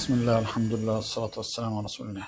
بسم الله الحمد لله والصلاة والسلام على رسول الله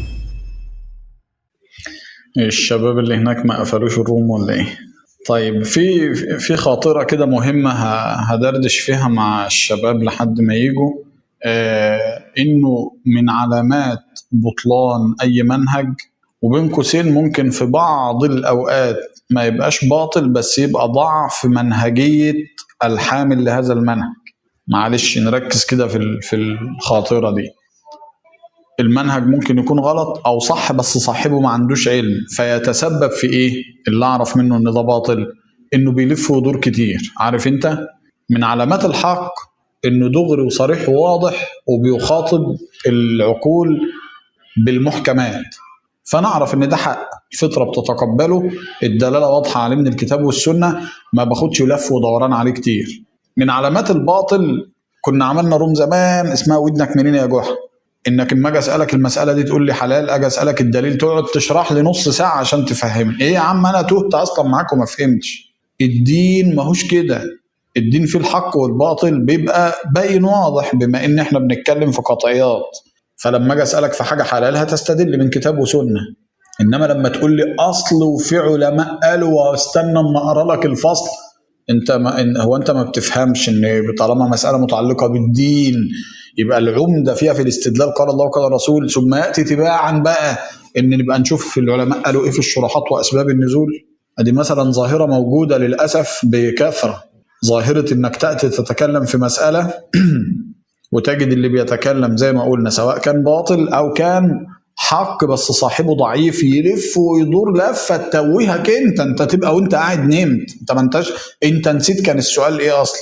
الشباب اللي هناك ما قفلوش الروم ولا ايه طيب في في خاطرة كده مهمة ه- هدردش فيها مع الشباب لحد ما يجوا آه انه من علامات بطلان اي منهج وبين قوسين ممكن في بعض الاوقات ما يبقاش باطل بس يبقى ضعف منهجية الحامل لهذا المنهج معلش نركز كده في ال- في الخاطرة دي المنهج ممكن يكون غلط او صح بس صاحبه ما عندوش علم فيتسبب في ايه اللي اعرف منه ان ده باطل انه بيلف ويدور كتير عارف انت من علامات الحق انه دغري وصريح وواضح وبيخاطب العقول بالمحكمات فنعرف ان ده حق الفطره بتتقبله الدلاله واضحه عليه من الكتاب والسنه ما باخدش لف ودوران عليه كتير من علامات الباطل كنا عملنا روم زمان اسمها ودنك منين يا جحا انك اما اجي اسالك المساله دي تقول لي حلال اجي اسالك الدليل تقعد تشرح لي نص ساعه عشان تفهمني ايه يا عم انا تهت اصلا معاك وما فهمتش الدين ماهوش كده الدين فيه الحق والباطل بيبقى باين واضح بما ان احنا بنتكلم في قطعيات فلما اجي اسالك في حاجه حلال هتستدل من كتاب وسنه انما لما تقول لي اصل وفي علماء قالوا واستنى اما اقرا لك الفصل انت ما إن هو انت ما بتفهمش ان طالما مساله متعلقه بالدين يبقى العمده فيها في الاستدلال قال الله وقال الرسول ثم ياتي تباعا بقى ان نبقى نشوف العلماء قالوا ايه في الشروحات واسباب النزول ادي مثلا ظاهره موجوده للاسف بكثره ظاهره انك تاتي تتكلم في مساله وتجد اللي بيتكلم زي ما قلنا سواء كان باطل او كان حق بس صاحبه ضعيف يلف ويدور لفه تتوهك انت انت تبقى وانت قاعد نمت انت ما انتش انت نسيت كان السؤال ايه اصلا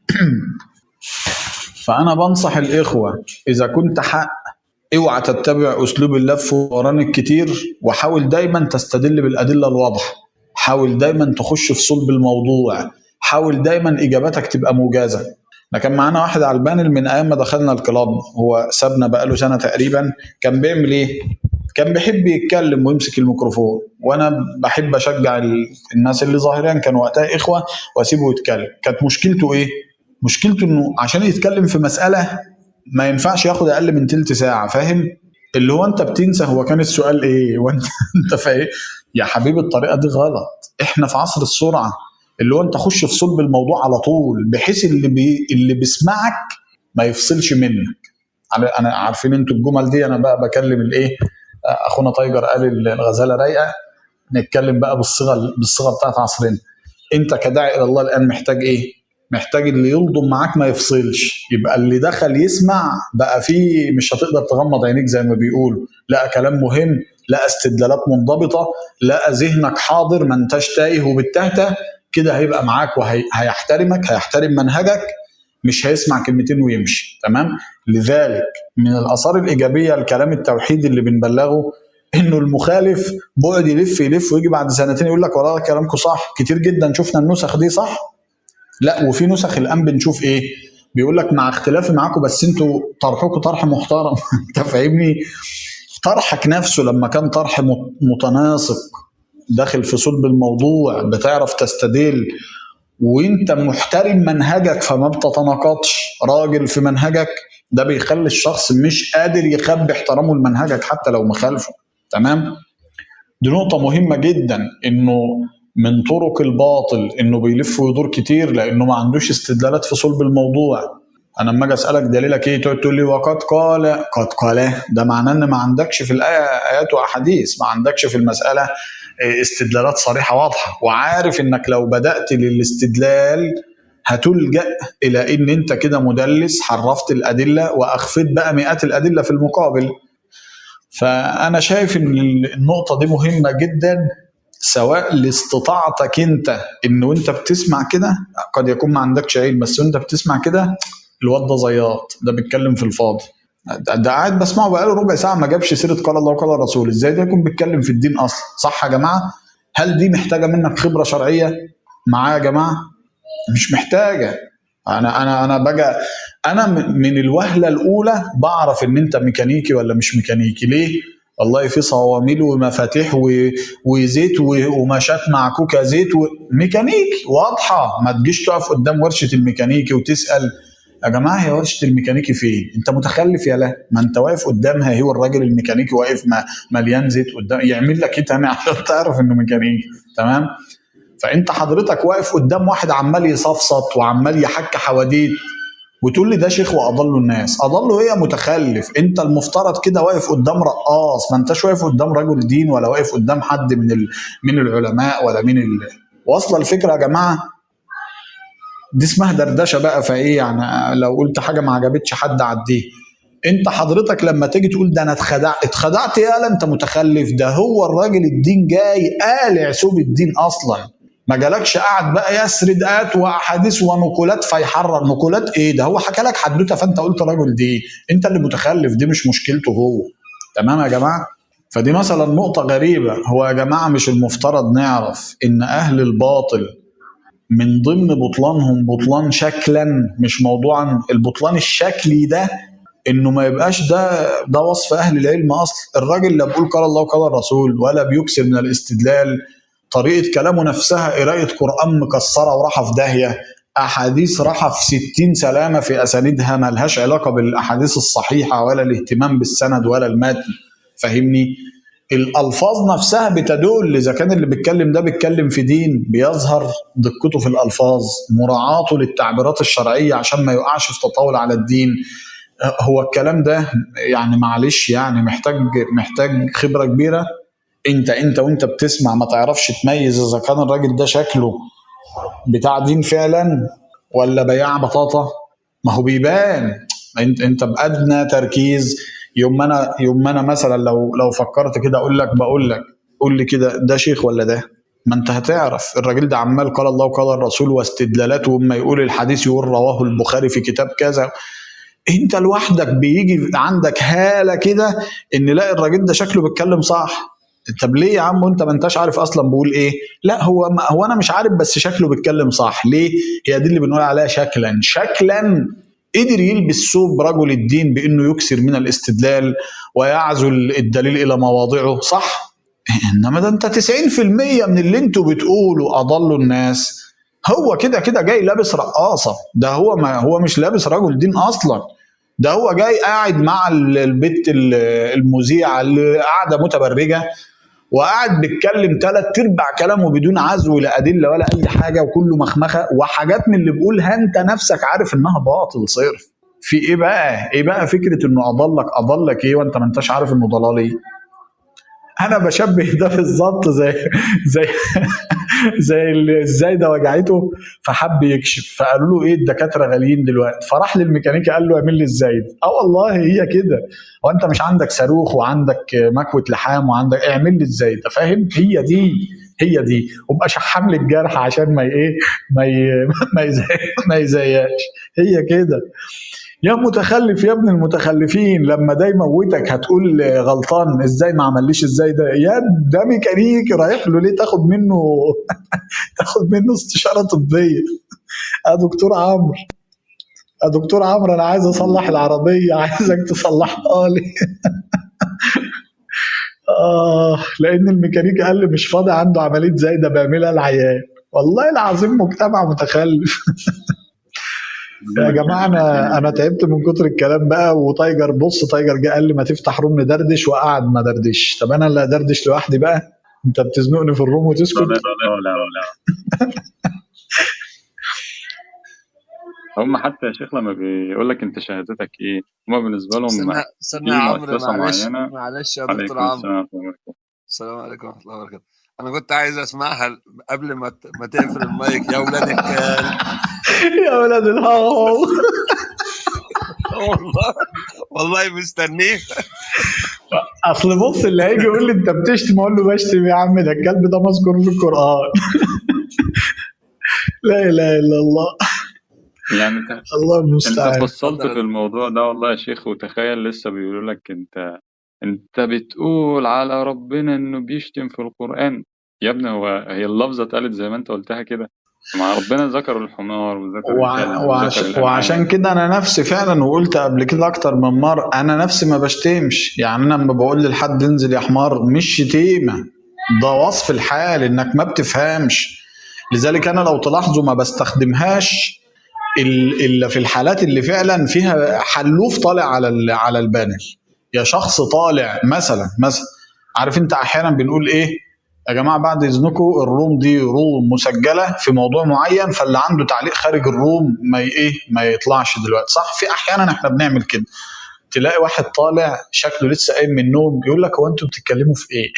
فانا بنصح الاخوه اذا كنت حق اوعى تتبع اسلوب اللف والدوران الكتير وحاول دايما تستدل بالادله الواضحه حاول دايما تخش في صلب الموضوع حاول دايما اجاباتك تبقى موجزه ده كان معانا واحد على البانل من ايام ما دخلنا الكلاب هو سابنا بقاله سنه تقريبا كان بيعمل ايه؟ كان بيحب يتكلم ويمسك الميكروفون وانا بحب اشجع ال- الناس اللي ظاهريا كانوا وقتها اخوه واسيبه يتكلم كانت مشكلته ايه؟ مشكلته انه عشان يتكلم في مساله ما ينفعش ياخد اقل من تلت ساعه فاهم؟ اللي هو انت بتنسى هو كان السؤال ايه وانت انت فاهم يا حبيبي الطريقه دي غلط احنا في عصر السرعه اللي هو انت خش في صلب الموضوع على طول بحيث اللي بي اللي بيسمعك ما يفصلش منك انا أنا عارفين انتوا الجمل دي انا بقى بكلم الايه اخونا تايجر قال الغزاله رايقه نتكلم بقى بالصيغه بالصيغه بتاعت عصرنا انت كداعي الى الله الان محتاج ايه محتاج اللي يلضم معاك ما يفصلش يبقى اللي دخل يسمع بقى فيه مش هتقدر تغمض عينيك زي ما بيقولوا لقى كلام مهم لقى استدلالات منضبطه لقى ذهنك حاضر ما انتش تايه وبالتهته كده هيبقى معاك وهيحترمك هيحترم منهجك مش هيسمع كلمتين ويمشي تمام لذلك من الاثار الايجابيه لكلام التوحيد اللي بنبلغه انه المخالف بعد يلف يلف ويجي بعد سنتين يقول لك والله كلامكم صح كتير جدا شفنا النسخ دي صح لا وفي نسخ الان بنشوف ايه بيقول لك مع اختلافي معاكم بس انتوا طرحكم طرح محترم انت فاهمني طرحك نفسه لما كان طرح مت- متناسق داخل في صلب الموضوع بتعرف تستدل وانت محترم منهجك فما بتتناقضش راجل في منهجك ده بيخلي الشخص مش قادر يخبي احترامه لمنهجك حتى لو مخالفه تمام دي نقطة مهمة جدا انه من طرق الباطل انه بيلف ويدور كتير لانه ما عندوش استدلالات في صلب الموضوع انا لما اجي اسالك دليلك ايه تقعد تقول لي وقد قال قد قال ده معناه ان ما عندكش في الايه ايات واحاديث ما عندكش في المساله استدلالات صريحه واضحه وعارف انك لو بدات للاستدلال هتلجا الى ان انت كده مدلس حرفت الادله واخفيت بقى مئات الادله في المقابل فانا شايف ان النقطه دي مهمه جدا سواء لاستطاعتك انت انه انت بتسمع كده قد يكون ما عندكش علم بس وانت بتسمع كده الواد ده زياط ده بيتكلم في الفاضي ده ده قاعد بسمعه بقاله ربع ساعه ما جابش سيره قال الله وقال الرسول ازاي ده يكون بيتكلم في الدين اصلا صح يا جماعه هل دي محتاجه منك خبره شرعيه معاه يا جماعه مش محتاجه انا انا انا بقى انا م- من الوهله الاولى بعرف ان انت ميكانيكي ولا مش ميكانيكي ليه والله في صواميل ومفاتيح و... وزيت و... ومشات معكوكه زيت و... ميكانيكي واضحه ما تجيش تقف قدام ورشه الميكانيكي وتسال يا جماعه هي ورشه الميكانيكي فين انت متخلف يا لا ما انت واقف قدامها هو الراجل الميكانيكي واقف ما- مليان زيت قدام يعمل لك ايه تاني عشان تعرف انه ميكانيكي تمام فانت حضرتك واقف قدام واحد عمال يصفصط وعمال يحك حواديت وتقول لي ده شيخ واضل الناس اضله ايه يا متخلف انت المفترض كده واقف قدام رقاص ما انتش واقف قدام رجل دين ولا واقف قدام حد من ال... من العلماء ولا من ال... واصله الفكره يا جماعه دي اسمها دردشه بقى فايه يعني لو قلت حاجه ما عجبتش حد عديه انت حضرتك لما تيجي تقول ده انا اتخدعت اتخدعت يا لا انت متخلف ده هو الراجل الدين جاي قالع ثوب الدين اصلا ما جالكش قاعد بقى يسرد آيات واحاديث ونقولات فيحرر نقولات ايه ده هو حكى لك حدوته فانت قلت راجل دين انت اللي متخلف دي مش مشكلته هو تمام يا جماعه فدي مثلا نقطه غريبه هو يا جماعه مش المفترض نعرف ان اهل الباطل من ضمن بطلانهم بطلان شكلا مش موضوعا البطلان الشكلي ده انه ما يبقاش ده ده وصف اهل العلم اصلا الراجل لا بيقول قال الله وقال الرسول ولا بيكسر من الاستدلال طريقه كلامه نفسها قرايه قران مكسره وراحه في داهيه احاديث راحه في 60 سلامه في اسانيدها ما لهاش علاقه بالاحاديث الصحيحه ولا الاهتمام بالسند ولا المتن فاهمني الالفاظ نفسها بتدل اذا كان اللي بيتكلم ده بيتكلم في دين بيظهر دقته في الالفاظ مراعاته للتعبيرات الشرعيه عشان ما يقعش في تطاول على الدين هو الكلام ده يعني معلش يعني محتاج محتاج خبره كبيره انت انت وانت بتسمع ما تعرفش تميز اذا كان الراجل ده شكله بتاع دين فعلا ولا بياع بطاطا ما هو بيبان انت انت بادنى تركيز يوم ما انا يوم ما انا مثلا لو لو فكرت كده اقول لك بقول لك قول لي كده ده شيخ ولا ده ما انت هتعرف الراجل ده عمال قال الله وقال الرسول واستدلالاته وما يقول الحديث يقول رواه البخاري في كتاب كذا انت لوحدك بيجي عندك هاله كده ان لا الراجل ده شكله بيتكلم صح طب ليه يا عم وانت ما انتش عارف اصلا بقول ايه لا هو ما هو انا مش عارف بس شكله بيتكلم صح ليه هي دي اللي بنقول عليها شكلا شكلا قدر يلبس ثوب رجل الدين بانه يكثر من الاستدلال ويعزل الدليل الى مواضعه صح انما ده انت 90% من اللي انتوا بتقولوا اضلوا الناس هو كده كده جاي لابس رقاصه ده هو ما هو مش لابس رجل دين اصلا ده هو جاي قاعد مع ال- البت ال- المذيعه اللي قاعده متبرجه وقاعد بيتكلم ثلاث ارباع كلامه بدون عزو لا ادله ولا اي حاجه وكله مخمخه وحاجات من اللي بيقولها انت نفسك عارف انها باطل صرف في ايه بقى؟ ايه بقى فكره انه اضلك اضلك ايه وانت ما انتش عارف انه ضلال ايه؟ انا بشبه ده بالظبط زي زي زي اللي ازاي ده وجعته فحب يكشف فقالوا له ايه الدكاتره غاليين دلوقتي فراح للميكانيكي قال له اعمل لي ازاي ده اه والله هي كده وانت مش عندك صاروخ وعندك مكوه لحام وعندك اعمل لي ازاي ده فاهم هي دي هي دي وابقى شحم لي الجرح عشان ما ايه ما ي... ما يزي... ما يزياش هي كده يا متخلف يا ابن المتخلفين لما ده يموتك هتقول غلطان ازاي ما عمليش ازاي ده يا ده ميكانيكي رايح له ليه تاخد منه تاخد منه استشاره طبيه يا دكتور عمرو يا دكتور عمرو انا عايز اصلح العربيه عايزك تصلحها لي اه لان الميكانيكي قال لي مش فاضي عنده عمليه زايده بيعملها العيان والله العظيم مجتمع متخلف يا جماعه انا انا تعبت من كتر الكلام بقى وتايجر بص تايجر جه قال لي ما تفتح روم ندردش وقعد ما دردش طب انا اللي ادردش لوحدي بقى انت بتزنقني في الروم وتسكت لا لا لا لا هم حتى يا شيخ لما بيقول لك انت شهادتك ايه هم بالنسبه لهم استنى في استنى يا عمرو مؤسسه معلش معينه معلش يا عليكم دكتور عمرو السلام ورحمه الله وبركاته السلام عليكم ورحمه الله وبركاته انا كنت عايز اسمعها قبل ما ت- ما تقفل المايك يا ولاد الكلب يا ولاد الهو والله والله مستنيه اصل بص اللي هيجي يقول لي انت بتشتم اقول له بشتم يا عم ده الكلب ده مذكور في القران لا اله الا الله يعني انت الله انت المستعان فصلت اتفضل في الموضوع ده والله يا شيخ وتخيل لسه بيقولوا لك انت انت بتقول على ربنا انه بيشتم في القرآن يا ابني هو هي اللفظة اتقالت زي ما انت قلتها كده مع ربنا ذكر الحمار وذكر وع... الكلب وذكر وعش... الأنعام وعشان كده انا نفسي فعلا وقلت قبل كده اكتر من مره انا نفسي ما بشتمش يعني انا لما بقول لحد انزل يا حمار مش شتيمه ده وصف الحال انك ما بتفهمش لذلك انا لو تلاحظوا ما بستخدمهاش ال- الا في الحالات اللي فعلا فيها حلوف طالع على ال- على البانل يا شخص طالع مثلا مثلا عارف انت احيانا بنقول ايه يا جماعه بعد اذنكم الروم دي روم مسجله في موضوع معين فاللي عنده تعليق خارج الروم ما ي- ايه ما يطلعش دلوقتي صح في احيانا احنا بنعمل كده تلاقي واحد طالع شكله لسه قايم من النوم يقول لك هو انتوا بتتكلموا في ايه؟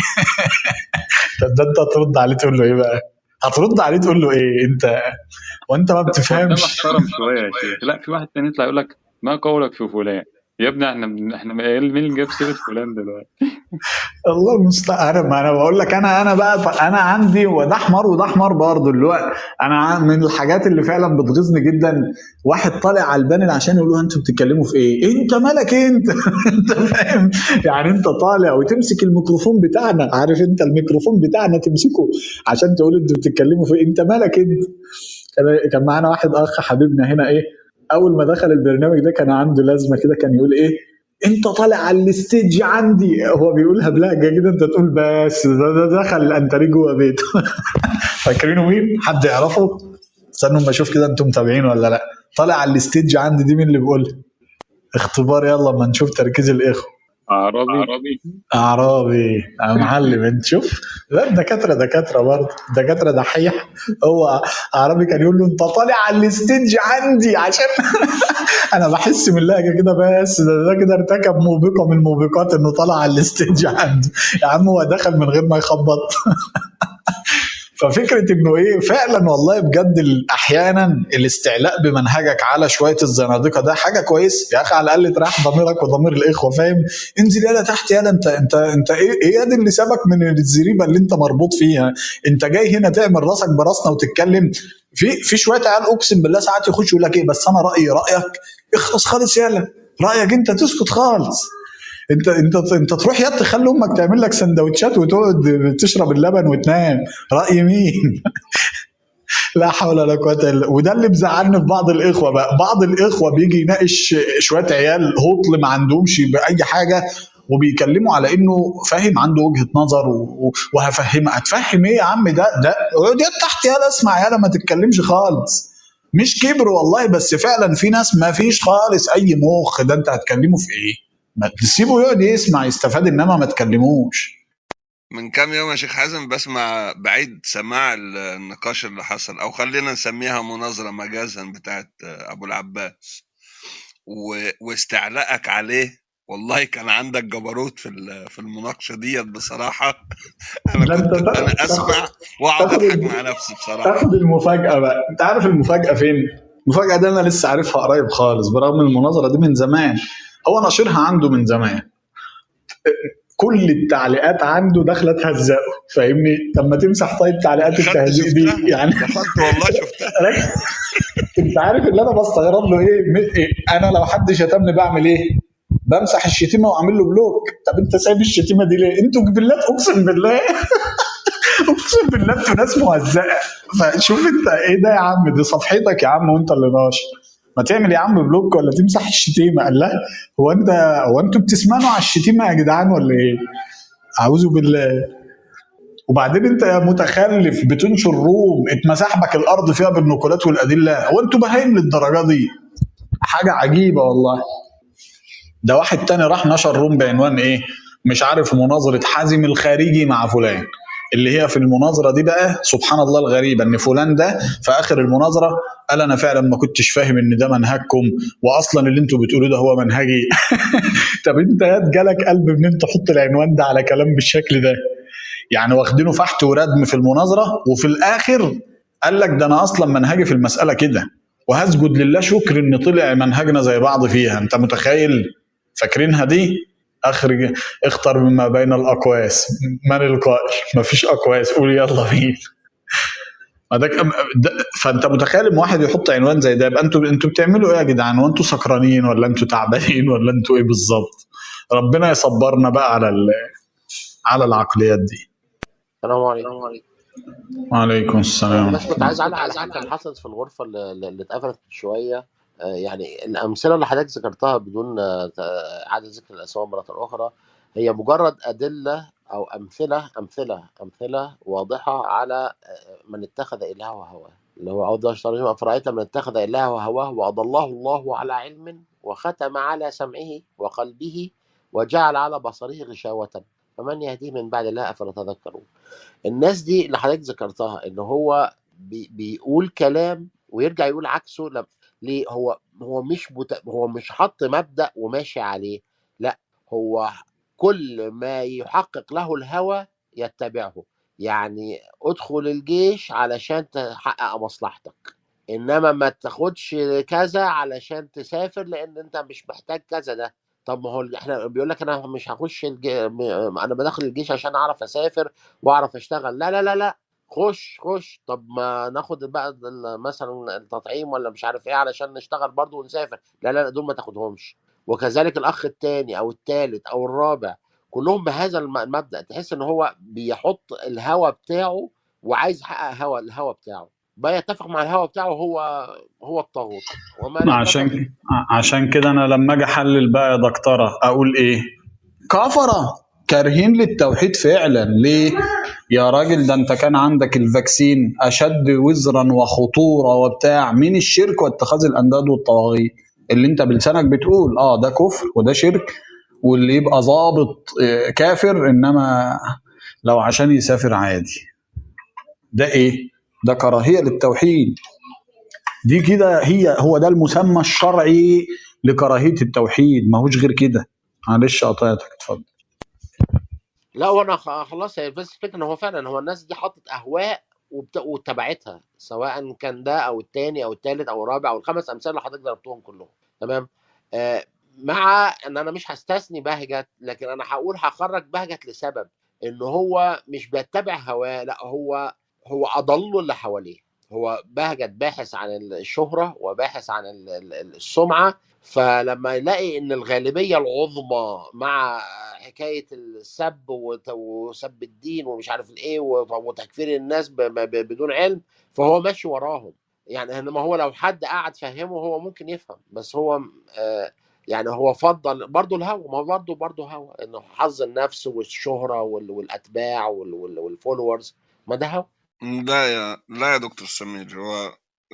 طب ده انت هترد عليه تقول له ايه بقى؟ هترد عليه تقول له ايه؟ انت وانت ما ده بتفهمش محترم شويه يا شيخ لا في واحد تاني يطلع يقول لك ما قولك في فلان يا ابني احنا بن- احنا مين اللي جاب سيره فلان دلوقتي الله المستعان ما انا بقول لك انا انا بقى انا عندي وده احمر وده احمر برضه اللي هو انا ع- من الحاجات اللي فعلا بتغيظني جدا واحد طالع على البانل عشان يقولوا انتوا بتتكلموا في ايه؟ انت مالك انت؟ انت فاهم؟ يعني انت طالع وتمسك الميكروفون بتاعنا عارف انت الميكروفون بتاعنا تمسكه عشان تقول انتوا بتتكلموا في ايه؟ انت مالك انت؟ كان كان معانا واحد اخ حبيبنا هنا ايه اول ما دخل البرنامج ده كان عنده لازمه كده كان يقول ايه انت طالع على الستيج عندي هو بيقولها بلهجه كده انت تقول بس ده, ده دخل الانتري جوه بيته فاكرينه مين؟ حد يعرفه؟ استنوا اما اشوف كده انتم متابعين ولا لا طالع على الستيج عندي دي مين اللي بيقولها؟ اختبار يلا اما نشوف تركيز الاخوه عربي عربي اعرابي يا معلم انت شوف لا الدكاتره دكاتره برضه دكاتره دحيح هو اعرابي كان يقول له انت طالع على الستيج عندي عشان انا بحس من اللهجه كده بس ده, ده كده ارتكب موبقه من الموبقات انه طالع على الستيج عندي يا عم هو دخل من غير ما يخبط ففكره انه ايه فعلا والله بجد ال- احيانا الاستعلاء بمنهجك على شويه الزنادقه ده حاجه كويس يا اخي على الاقل تريح ضميرك وضمير الاخوه فاهم انزل يالا تحت يالا انت انت انت ايه ايه دي اللي سابك من الزريبه اللي انت مربوط فيها انت جاي هنا تعمل راسك براسنا وتتكلم في في شويه عيال اقسم بالله ساعات يخش يقول لك ايه بس انا رايي رايك اخلص خالص يالا رايك انت تسكت خالص انت انت انت تروح يا تخلي امك تعمل لك سندوتشات وتقعد تشرب اللبن وتنام راي مين لا حول ولا قوه الا وده اللي مزعلني في بعض الاخوه بقى بعض الاخوه بيجي يناقش شويه عيال هطل ما عندهمش باي حاجه وبيكلموا على انه فاهم عنده وجهه نظر و- و- وهفهمك هتفهم ايه يا عم ده ده اقعد يا تحت يالا اسمع يالا ما تتكلمش خالص مش كبر والله بس فعلا في ناس ما فيش خالص اي مخ ده انت هتكلمه في ايه ما تسيبه يقعد يسمع يستفاد انما ما تكلموش من كام يوم يا شيخ حازم بسمع بعيد سماع ال- النقاش اللي حصل او خلينا نسميها مناظره مجازا بتاعت ابو العباس و... واستعلاءك عليه والله كان عندك جبروت في ال- في المناقشه ديت بصراحه انا ده انت كنت تاخد انا اسمع واقعد تاخد اضحك مع نفسي بصراحه تاخد المفاجاه بقى انت عارف المفاجاه فين المفاجاه دي انا لسه عارفها قريب خالص برغم المناظره دي من زمان هو ناشرها عنده من زمان كل التعليقات عنده داخله تهزقه فاهمني طب ما تمسح طيب تعليقات دخلت التهزيق دي شفتها يعني دخلت والله شفتها ركز. انت عارف اللي انا بستغرب له ايه م- إيه؟ انا لو حد شتمني بعمل ايه بمسح الشتيمه واعمل له بلوك طب انت سايب الشتيمه دي ليه انتوا بالله اقسم بالله اقسم بالله انتوا ناس مهزقه فشوف انت ايه ده يا عم دي صفحتك يا عم وانت اللي ناشر ما تعمل يا عم بلوك ولا تمسح الشتيمه قال لا هو انت هو انتوا بتسمعوا على الشتيمه يا جدعان ولا ايه؟ اعوذ بالله وبعدين انت يا متخلف بتنشر روم اتمسح بك الارض فيها بالنقولات والادله هو انتوا بهايم للدرجه دي حاجه عجيبه والله ده واحد تاني راح نشر روم بعنوان ايه مش عارف مناظره حازم الخارجي مع فلان اللي هي في المناظره دي بقى سبحان الله الغريبه ان فلان ده في اخر المناظره قال انا فعلا ما كنتش فاهم ان ده منهجكم واصلا اللي انتوا بتقولوه ده هو منهجي طب انت يا جالك قلب ان انت تحط العنوان ده على كلام بالشكل ده يعني واخدينه فحت وردم في المناظره وفي الاخر قال لك ده انا اصلا منهجي في المساله كده وهسجد لله شكر ان طلع منهجنا زي بعض فيها انت متخيل فاكرينها دي اخرج اختر مما بين الاقواس من القائل مفيش اقواس قول يلا بينا ما ده كم- ده- فانت متخيل ان واحد يحط عنوان زي ده يبقى انتوا انتوا بتعملوا ايه يا جدعان وانتوا سكرانين ولا انتوا تعبانين ولا انتوا ايه بالظبط ربنا يصبرنا بقى على ال- على العقليات دي السلام عليكم وعليكم السلام بس كنت عايز اعلق على حاجه كانت حصلت في الغرفه اللي اللي اتقفلت شويه آه، يعني الامثله اللي حضرتك ذكرتها بدون آه، اعاده ذكر الاسماء مره اخرى هي مجرد ادله او امثله امثله امثله واضحه على آه، من اتخذ الهه هواه اللي هو أعوذ بالله من الشيطان الرجيم أفرأيت من اتخذ إلهه هواه وأضله الله على علم وختم على سمعه وقلبه وجعل على بصره غشاوة فمن يهديه من بعد الله أفلا تذكرون الناس دي اللي حضرتك ذكرتها ان هو بي بيقول كلام ويرجع يقول عكسه لم ليه هو هو مش بت... هو مش حط مبدأ وماشي عليه لا هو كل ما يحقق له الهوى يتبعه يعني ادخل الجيش علشان تحقق مصلحتك انما ما تاخدش كذا علشان تسافر لان انت مش محتاج كذا ده طب ما هو احنا بيقول لك انا مش هخش الج... م- انا بدخل الجيش عشان اعرف اسافر واعرف اشتغل لا لا لا لا خش خش طب ما ناخد بقى ال- مثلا التطعيم ولا مش عارف ايه علشان نشتغل برضو ونسافر لا لا لا، دول ما تاخدهمش وكذلك الاخ الثاني او الثالث او الرابع كلهم بهذا الم- المبدأ تحس ان هو بيحط الهوى بتاعه وعايز يحقق هوى الهوى بتاعه بقى يتفق مع الهوى بتاعه هو هو الطاغوت وما لا يتفق عشان عشان كده انا لما اجي احلل بقى يا دكتوره اقول ايه كفره كارهين للتوحيد فعلا ليه يا راجل ده انت كان عندك الفاكسين اشد وزرا وخطوره وبتاع من الشرك واتخاذ الانداد والطواغيت اللي انت بلسانك بتقول اه ده كفر وده شرك واللي يبقى ظابط آه، كافر انما لو عشان يسافر عادي ده ايه ده كراهيه للتوحيد دي كده هي هو ده المسمى الشرعي لكراهيه التوحيد ماهوش غير كده معلش قطعتك اتفضل لا وانا خ- خلاص هي بس الفكره ان هو فعلا هو الناس دي حطت اهواء وبت- واتبعتها سواء كان ده او التاني او التالت او الرابع او الخمس امثال اللي حضرتك ضربتهم كلهم تمام آه مع ان انا مش هستثني بهجت لكن انا هقول هخرج بهجت لسبب ان هو مش بيتبع هواه لا هو هو اضل اللي حواليه هو بهجت باحث عن الشهرة وباحث عن ال- ال- السمعة فلما يلاقي ان الغالبية العظمى مع حكاية السب وت- وسب الدين ومش عارف الايه وت- وتكفير الناس ب- ب- بدون علم فهو ماشي وراهم يعني انما هو لو حد قعد فهمه هو ممكن يفهم بس هو آه يعني هو فضل برضه الهوى ما هو برضه برضه هوى انه حظ النفس والشهرة وال- والاتباع وال- وال- والفولورز ما ده هوى لا يا لا يا دكتور سمير هو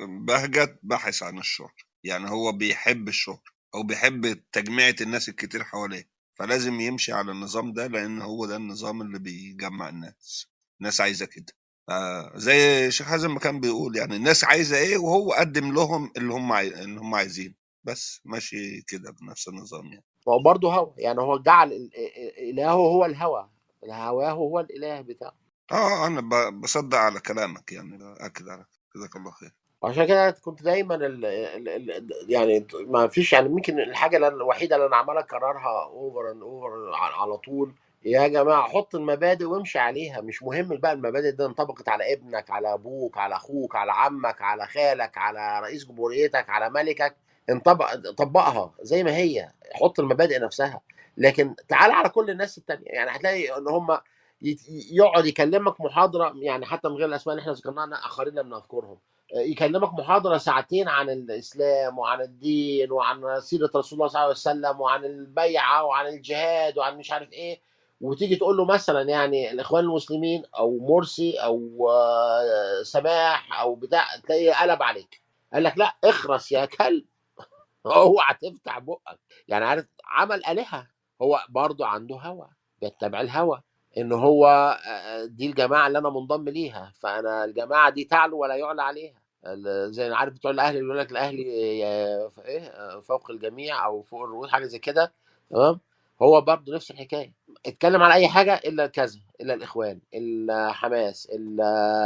بهجت باحث عن الشهرة يعني هو بيحب الشهرة أو بيحب تجميعة الناس الكتير حواليه فلازم يمشي على النظام ده لأن هو ده النظام اللي بيجمع الناس الناس عايزة كده آه زي شيخ حازم ما كان بيقول يعني الناس عايزة إيه وهو قدم لهم اللي هم عاي... اللي هم عايزينه بس ماشي كده بنفس النظام يعني ما هو برضه هوى يعني هو جعل ال- ال- إلهه هو الهوى هواه هو الإله بتاعه اه انا ب- بصدق على كلامك يعني اكد على جزاك الله خير وعشان كده كنت دايما ال ال ال يعني ما فيش يعني ممكن الحاجه اللي أنا- الوحيده اللي انا عمال اكررها اوفر اند اوفر على طول يا جماعه حط المبادئ وامشي عليها مش مهم بقى المبادئ دي انطبقت على ابنك على ابوك على اخوك على عمك على خالك على رئيس جمهوريتك على ملكك انطبق طبقها زي ما هي حط المبادئ نفسها لكن تعال على كل الناس التانية يعني هتلاقي ان هم يت- يقعد يكلمك محاضره يعني حتى من غير الاسماء اللي احنا ذكرناها اخرين لم نذكرهم يكلمك محاضرة ساعتين عن الإسلام وعن الدين وعن سيرة رسول الله صلى الله عليه وسلم وعن البيعة وعن الجهاد وعن مش عارف إيه وتيجي تقول له مثلا يعني الإخوان المسلمين أو مرسي أو آه، سماح أو بتاع تلاقيه قلب عليك قال لك لا اخرس يا كلب اوعى تفتح بقك يعني عارف عمل آلهة هو برضه عنده هوى بيتبع الهوى ان هو آه، دي الجماعه اللي انا منضم ليها فانا الجماعه دي تعلو ولا يعلى عليها ال- زي عارف بتوع الاهلي يقول لك الاهلي آه، ف- ايه آه، فوق الجميع او فوق الرؤوس حاجه زي كده تمام هو برضه نفس الحكايه اتكلم على اي حاجه الا كذا الا الاخوان الا حماس الا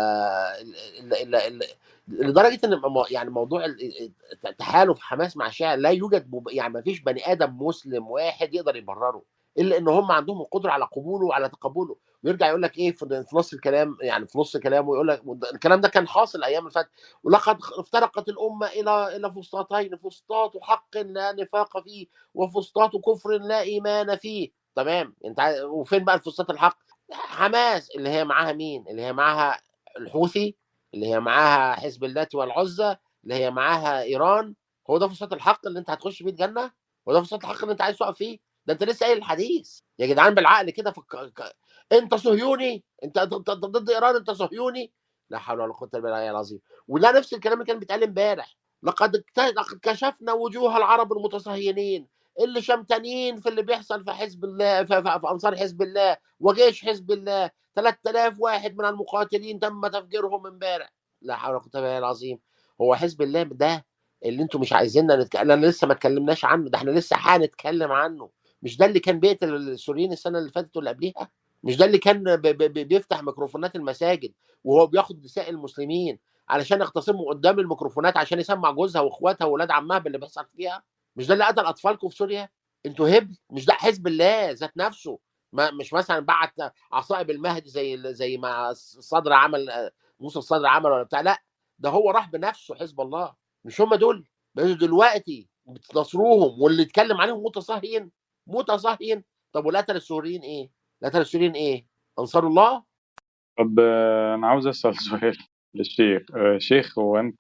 الا الا, إلا لدرجه ان م- يعني موضوع ال- تحالف حماس مع الشيعة لا يوجد مب- يعني ما فيش بني ادم مسلم واحد يقدر يبرره الا ان هم عندهم القدره على قبوله وعلى تقبله ويرجع يقول لك ايه في في نص الكلام يعني في نص كلامه يقول لك الكلام ده كان حاصل الايام اللي فاتت ولقد افترقت الامه الى الى فسطاطين فسطاط حق لا نفاق فيه وفسطاط كفر لا ايمان فيه تمام انت عايز- وفين بقى الفسطاط الحق حماس اللي هي معاها مين اللي هي معاها الحوثي اللي هي معاها حزب اللات والعزى اللي هي معاها ايران هو ده فسطاط الحق اللي انت هتخش بيه الجنه هو ده فسطاط الحق اللي انت عايز تقف فيه ده انت لسه قايل الحديث يا جدعان بالعقل كده فك... ك- انت صهيوني انت ضد ضد- ضد ايران انت صهيوني لا حول ولا قوه الا بالله العظيم وده نفس الكلام اللي كان بيتقال امبارح لقد اكت- لقد كشفنا وجوه العرب المتصهينين اللي شمتانين في اللي بيحصل في حزب الله في, في, في انصار حزب الله وجيش حزب الله 3000 واحد من المقاتلين تم تفجيرهم امبارح لا حول ولا قوه الا بالله العظيم هو حزب الله ده اللي انتم مش عايزيننا نتكلم انا لسه ما اتكلمناش عنه ده احنا لسه هنتكلم عنه مش ده اللي كان بيقتل السوريين السنه اللي فاتت واللي قبليها مش ده اللي كان ب- ب- ب- بيفتح ميكروفونات المساجد وهو بياخد نساء المسلمين علشان يغتصبوا قدام الميكروفونات عشان يسمع جوزها واخواتها واولاد عمها باللي بيحصل فيها مش ده اللي قتل اطفالكم في سوريا انتوا هبل مش ده حزب الله ذات نفسه ما مش مثلا بعت عصائب المهدي زي زي ما الصدر عمل موسى الصدر عمل ولا بتاع لا ده هو راح بنفسه حزب الله مش هم دول بس دلوقتي بتنصروهم واللي يتكلم عليهم متصهين متصهين طب والقتل السوريين ايه؟ القتل السوريين ايه؟ انصار الله؟ طب آه، أنا عاوز أسأل سؤال للشيخ آه، شيخ هو أنت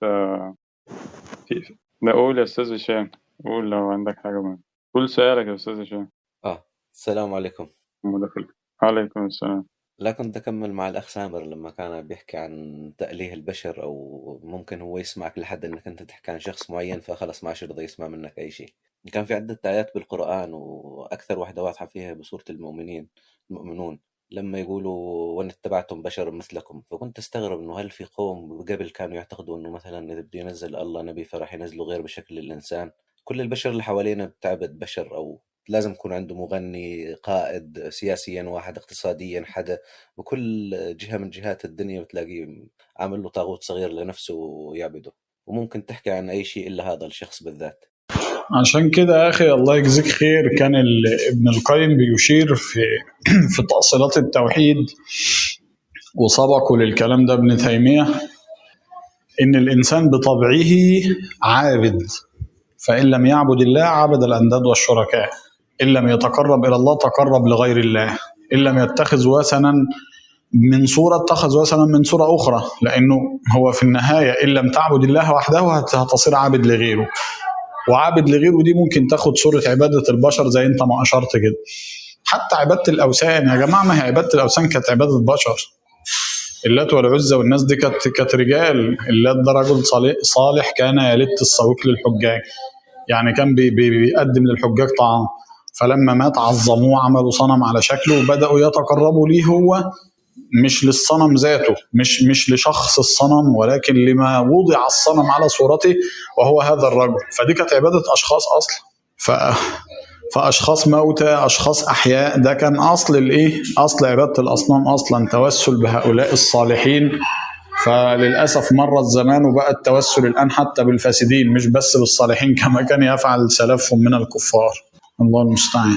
في لا قول يا أستاذ هشام قول لو عندك حاجة مهمة قول سؤالك يا أستاذ هشام اه السلام عليكم مداخلة عليكم السلام لا كنت أكمل مع الأخ سامر لما كان بيحكي عن تأليه البشر أو ممكن هو يسمعك لحد إنك أنت تحكي عن شخص معين فخلص ما عادش يرضى يسمع منك أي شيء كان في عدة آيات بالقرآن وأكثر واحدة واضحة فيها بسورة المؤمنين المؤمنون لما يقولوا وان اتبعتم بشرا مثلكم فكنت استغرب انه هل في قوم قبل كانوا يعتقدوا انه مثلا اذا بده ينزل الله نبي فراح ينزله غير بشكل الانسان كل البشر اللي حوالينا بتعبد بشر او لازم يكون عنده مغني قائد سياسيا واحد اقتصاديا حدا بكل جهة من جهات الدنيا بتلاقيه عامل له طاغوت صغير لنفسه ويعبده وممكن تحكي عن أي شيء إلا هذا الشخص بالذات عشان كده يا اخي الله يجزيك خير كان ال- ابن القيم بيشير في في تأصيلات التوحيد وسبقوا للكلام ده ابن تيمية ان الانسان بطبعه عابد فان لم يعبد الله عبد الانداد والشركاء ان لم يتقرب الى الله تقرب لغير الله ان لم يتخذ وثنا من صورة اتخذ وثنا من صورة أخرى لأنه هو في النهاية إن لم تعبد الله وحده هت- هتصير عابد لغيره وعابد لغيره دي ممكن تاخد صورة عبادة البشر زي انت ما اشرت كده حتى عبادة الأوثان يا جماعة ما هي عبادة الأوثان كانت عبادة بشر اللات والعزى والناس دي كانت كانت رجال اللات ده رجل صالح, صالح كان يلت السويق للحجاج يعني كان بي بي بيقدم للحجاج طعام فلما مات عظموه عملوا صنم على شكله وبدأوا يتقربوا ليه هو مش للصنم ذاته مش مش لشخص الصنم ولكن لما وضع الصنم على صورته وهو هذا الرجل فدي كانت عبادة أشخاص أصلا ف فاشخاص موتى اشخاص احياء ده كان اصل الايه اصل عباده الاصنام اصلا توسل بهؤلاء الصالحين فللاسف مر الزمان وبقى التوسل الان حتى بالفاسدين مش بس بالصالحين كما كان يفعل سلفهم من الكفار الله المستعان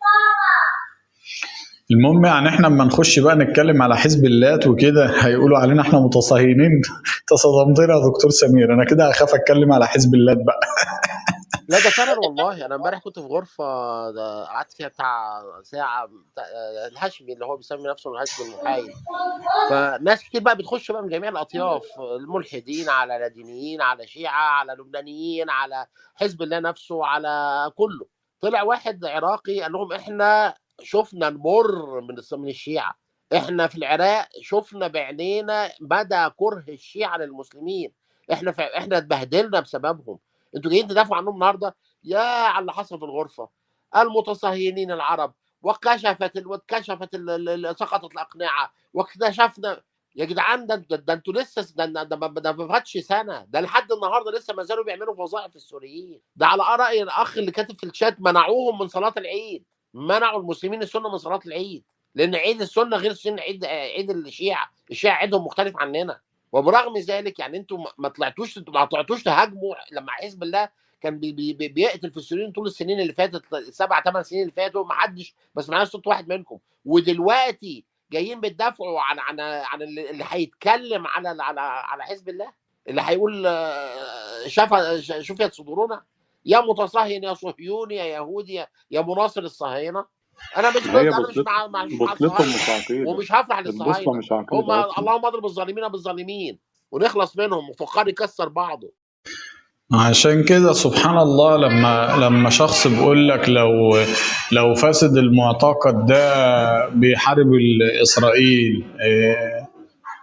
المهم يعني احنا لما نخش بقى نتكلم على حزب اللات وكده هيقولوا علينا احنا متصهينين انت صدمتنا يا دكتور سمير انا كده هخاف اتكلم على حزب اللات بقى لا ده فعلا والله انا امبارح كنت في غرفه ده قعدت فيها بتاع ساعه بتاع الهاشمي اللي هو بيسمي نفسه الهاشمي المحايد فناس كتير بقى بتخش بقى من جميع الاطياف الملحدين على لادينيين على شيعه على لبنانيين على حزب الله نفسه على كله طلع واحد عراقي قال لهم احنا شفنا المر من الص- من الشيعه احنا في العراق شفنا بعينينا مدى كره الشيعه للمسلمين احنا في احنا اتبهدلنا بسببهم انتوا جايين تدافعوا عنهم النهارده يا على اللي حصل في الغرفه المتصهينين العرب وكشفت ال... واتكشفت ال... ال... ال- سقطت الاقنعه واكتشفنا يا جدعان ده ده, ده انتوا لسه ده ده, ده, ما- ده ما فاتش سنه ده لحد النهارده لسه ما زالوا بيعملوا وظائف السوريين ده على راي الاخ اللي كاتب في الشات منعوهم من صلاه العيد منعوا المسلمين السنه من صلاه العيد لان عيد السنه غير سن عيد عيد الشيعه الشيعه عيدهم مختلف عننا وبرغم ذلك يعني انتوا ما- ما طلعتوش ما طلعتوش تهاجموا لما حزب الله كان بي بي بي- بيقتل في السوريين طول السنين اللي فاتت السبع ثمان سنين اللي فاتوا ما حدش ما سمعناش صوت واحد منكم ودلوقتي جايين بتدافعوا عن عن عن اللي اللي هيتكلم على على على حزب الله اللي هيقول آه، شاف شفيت صدورنا يا متصهين يا صهيوني يا يهودي يا- يا مناصر الصهاينه انا مش هي انا مش بطلت مع مع مش مع بطلتهم الصهاينه مش عقيدة ومش هفرح البوصلة للصهاينه مش عقيدة هم أصلا اللهم اضرب الظالمين بالظالمين ونخلص منهم وفقار يكسر بعضه عشان كده سبحان الله لما لما شخص بيقول لك لو لو فاسد المعتقد ده بيحارب ال- اسرائيل إيه،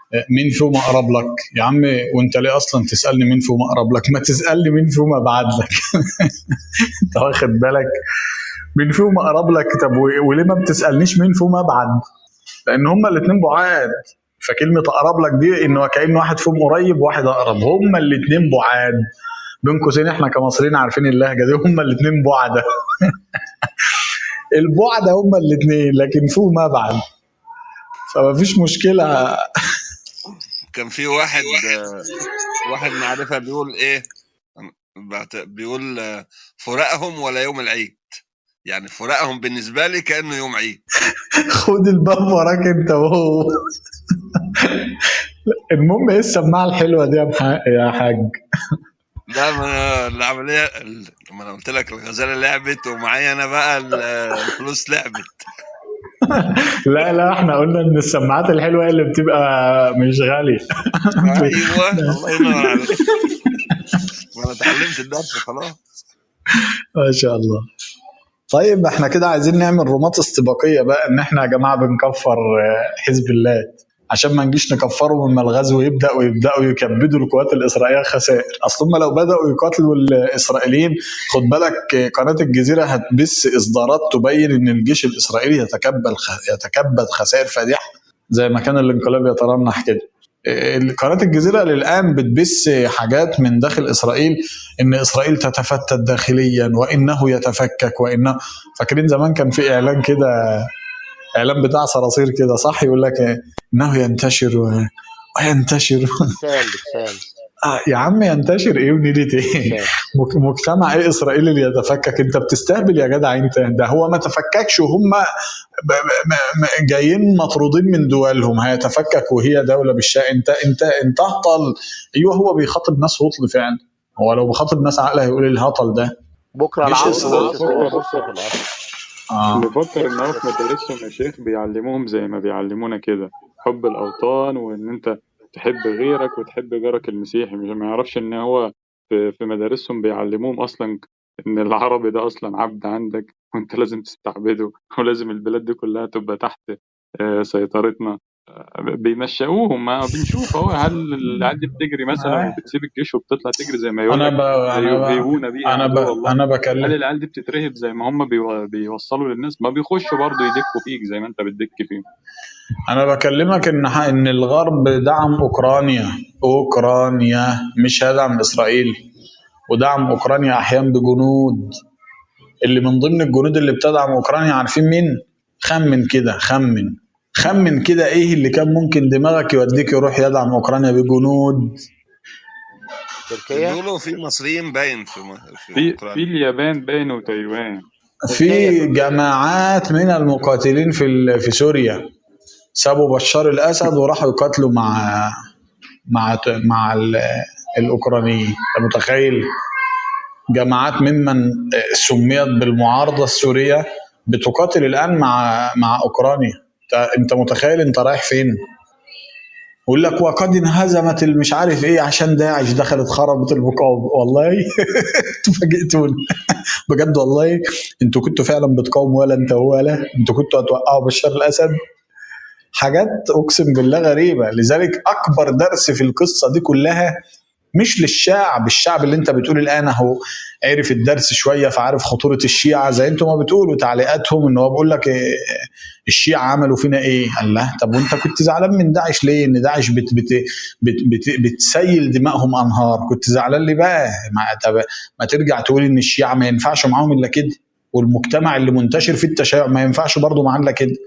مين فيهم اقرب لك يا عم وانت ليه اصلا تسالني مين فيهم اقرب لك ما تسالني مين فيهم ابعد لك انت واخد بالك مين فيهم اقرب لك طب و- وليه ما بتسالنيش مين فيهم ابعد لان هما الاثنين بعاد فكلمه اقرب لك دي انه كان واحد فيهم قريب وواحد اقرب هما الاثنين بعاد بين قوسين احنا كمصريين عارفين اللهجه دي هما الاثنين بعده البعد هما الاثنين لكن فيهم ابعد فما فيش مشكله كان في واحد آه، واحد معرفة بيقول ايه بعت- بيقول آه، فراقهم ولا يوم العيد يعني فراقهم بالنسبة لي كأنه يوم عيد خد الباب وراك انت وهو المهم ايه السماعه الحلوه دي يا مح- يا حاج لا ما أنا العملية ال- ما انا قلت لك الغزالة لعبت ومعايا انا بقى ال- الفلوس لعبت لا لا احنا قلنا ان السماعات الحلوه هي اللي بتبقى مش غاليه ايوه الله ينور عليك ما انا اتعلمت الدرس خلاص ما شاء الله طيب احنا كده عايزين نعمل رومات استباقيه بقى ان احنا يا جماعه بنكفر آه، حزب الله عشان ما نجيش نكفرهم لما الغزو يبدا ويبداوا يكبدوا القوات الاسرائيليه خسائر اصل هم لو بداوا يقاتلوا الاسرائيليين خد بالك آه، قناه الجزيره هتبث اصدارات تبين ان الجيش الاسرائيلي يتكبل خ- يتكبد خسائر فادحه زي ما كان الانقلاب يترنح كده آه، قناه الجزيره للان بتبث حاجات من داخل اسرائيل ان اسرائيل تتفتت داخليا وانه يتفكك وانه فاكرين زمان كان في اعلان كده اعلان بتاع صراصير كده صح يقول لك إيه؟ انه ينتشر و... وينتشر لسان لسان آه يا عم ينتشر ايه ونيلة ايه لسان مك- مجتمع ايه اسرائيل اللي يتفكك انت بتستهبل يا جدع انت ده هو ما تفككش وهم ب- ب- ب- جايين مطرودين من دولهم هيتفكك وهي دوله بالشاء انت انت انت هطل ايوه هو بيخاطب ناس هطل فعلا هو لو بيخاطب ناس عاقله هيقول إيه الهطل ده بكره جيش العصر إسرائيل. بص في بص في القصر اه بفكر ان هو في مدارسهم يا شيخ بيعلموهم زي ما بيعلمونا كده حب الاوطان وان انت تحب غيرك وتحب جارك المسيحي مش ما يعرفش ان هو في في مدارسهم بيعلموهم اصلا ان العربي ده اصلا عبد عندك وانت لازم تستعبده ولازم البلاد دي كلها تبقى تحت آه، سيطرتنا آه، بينشأوهم ما بنشوف اهو هل العيال دي بتجري مثلا آه. وبتسيب الجيش وبتطلع تجري زي ما يقول انا لك ب... انا ب... بيهونا بيها انا ب... عدو الله انا هل بكلم العيال دي بتترهب زي ما هم بيو- بيوصلوا للناس ما بيخشوا برضه يدكوا فيك زي ما انت بتدك فيهم انا بكلمك ان ح- ان الغرب دعم اوكرانيا اوكرانيا مش هيدعم اسرائيل ودعم اوكرانيا احيانا بجنود اللي من ضمن الجنود اللي بتدعم اوكرانيا عارفين مين خمن كده خمن خمن كده ايه اللي كان ممكن دماغك يوديك يروح يدعم اوكرانيا بجنود تركيا بيقولوا في مصريين باين في م- في في في اوكرانيا اليابان باين وتايوان في جماعات من المقاتلين في ال- في سوريا سابوا بشار الاسد وراحوا يقاتلوا مع مع مع ال- الاوكرانيين انت متخيل جماعات ممن سميت بالمعارضه السوريه بتقاتل الان مع مع اوكرانيا انت انت متخيل انت رايح فين يقول لك وقد انهزمت المش عارف ايه عشان داعش دخلت خربت المقاومه والله انتوا فاجئتوني بجد والله انتوا كنتوا فعلا بتقاوموا ولا انت ولا انتوا كنتوا هتوقعوا بشار الاسد حاجات اقسم بالله غريبه لذلك اكبر درس في القصه دي كلها مش للشعب الشعب اللي انت بتقول الان اهو عرف الدرس شويه فعارف خطوره الشيعه زي انتم ما بتقولوا تعليقاتهم ان هو بيقول لك إيه، الشيعه عملوا فينا ايه؟ الله طب وانت كنت زعلان من داعش ليه؟ ان داعش بت بت بت بت بتسيل دمائهم انهار كنت زعلان ليه بقى؟ ما, طب ما ترجع تقول ان الشيعه ما ينفعش معاهم الا كده والمجتمع اللي منتشر فيه التشيع ما ينفعش برضه معاه الا كده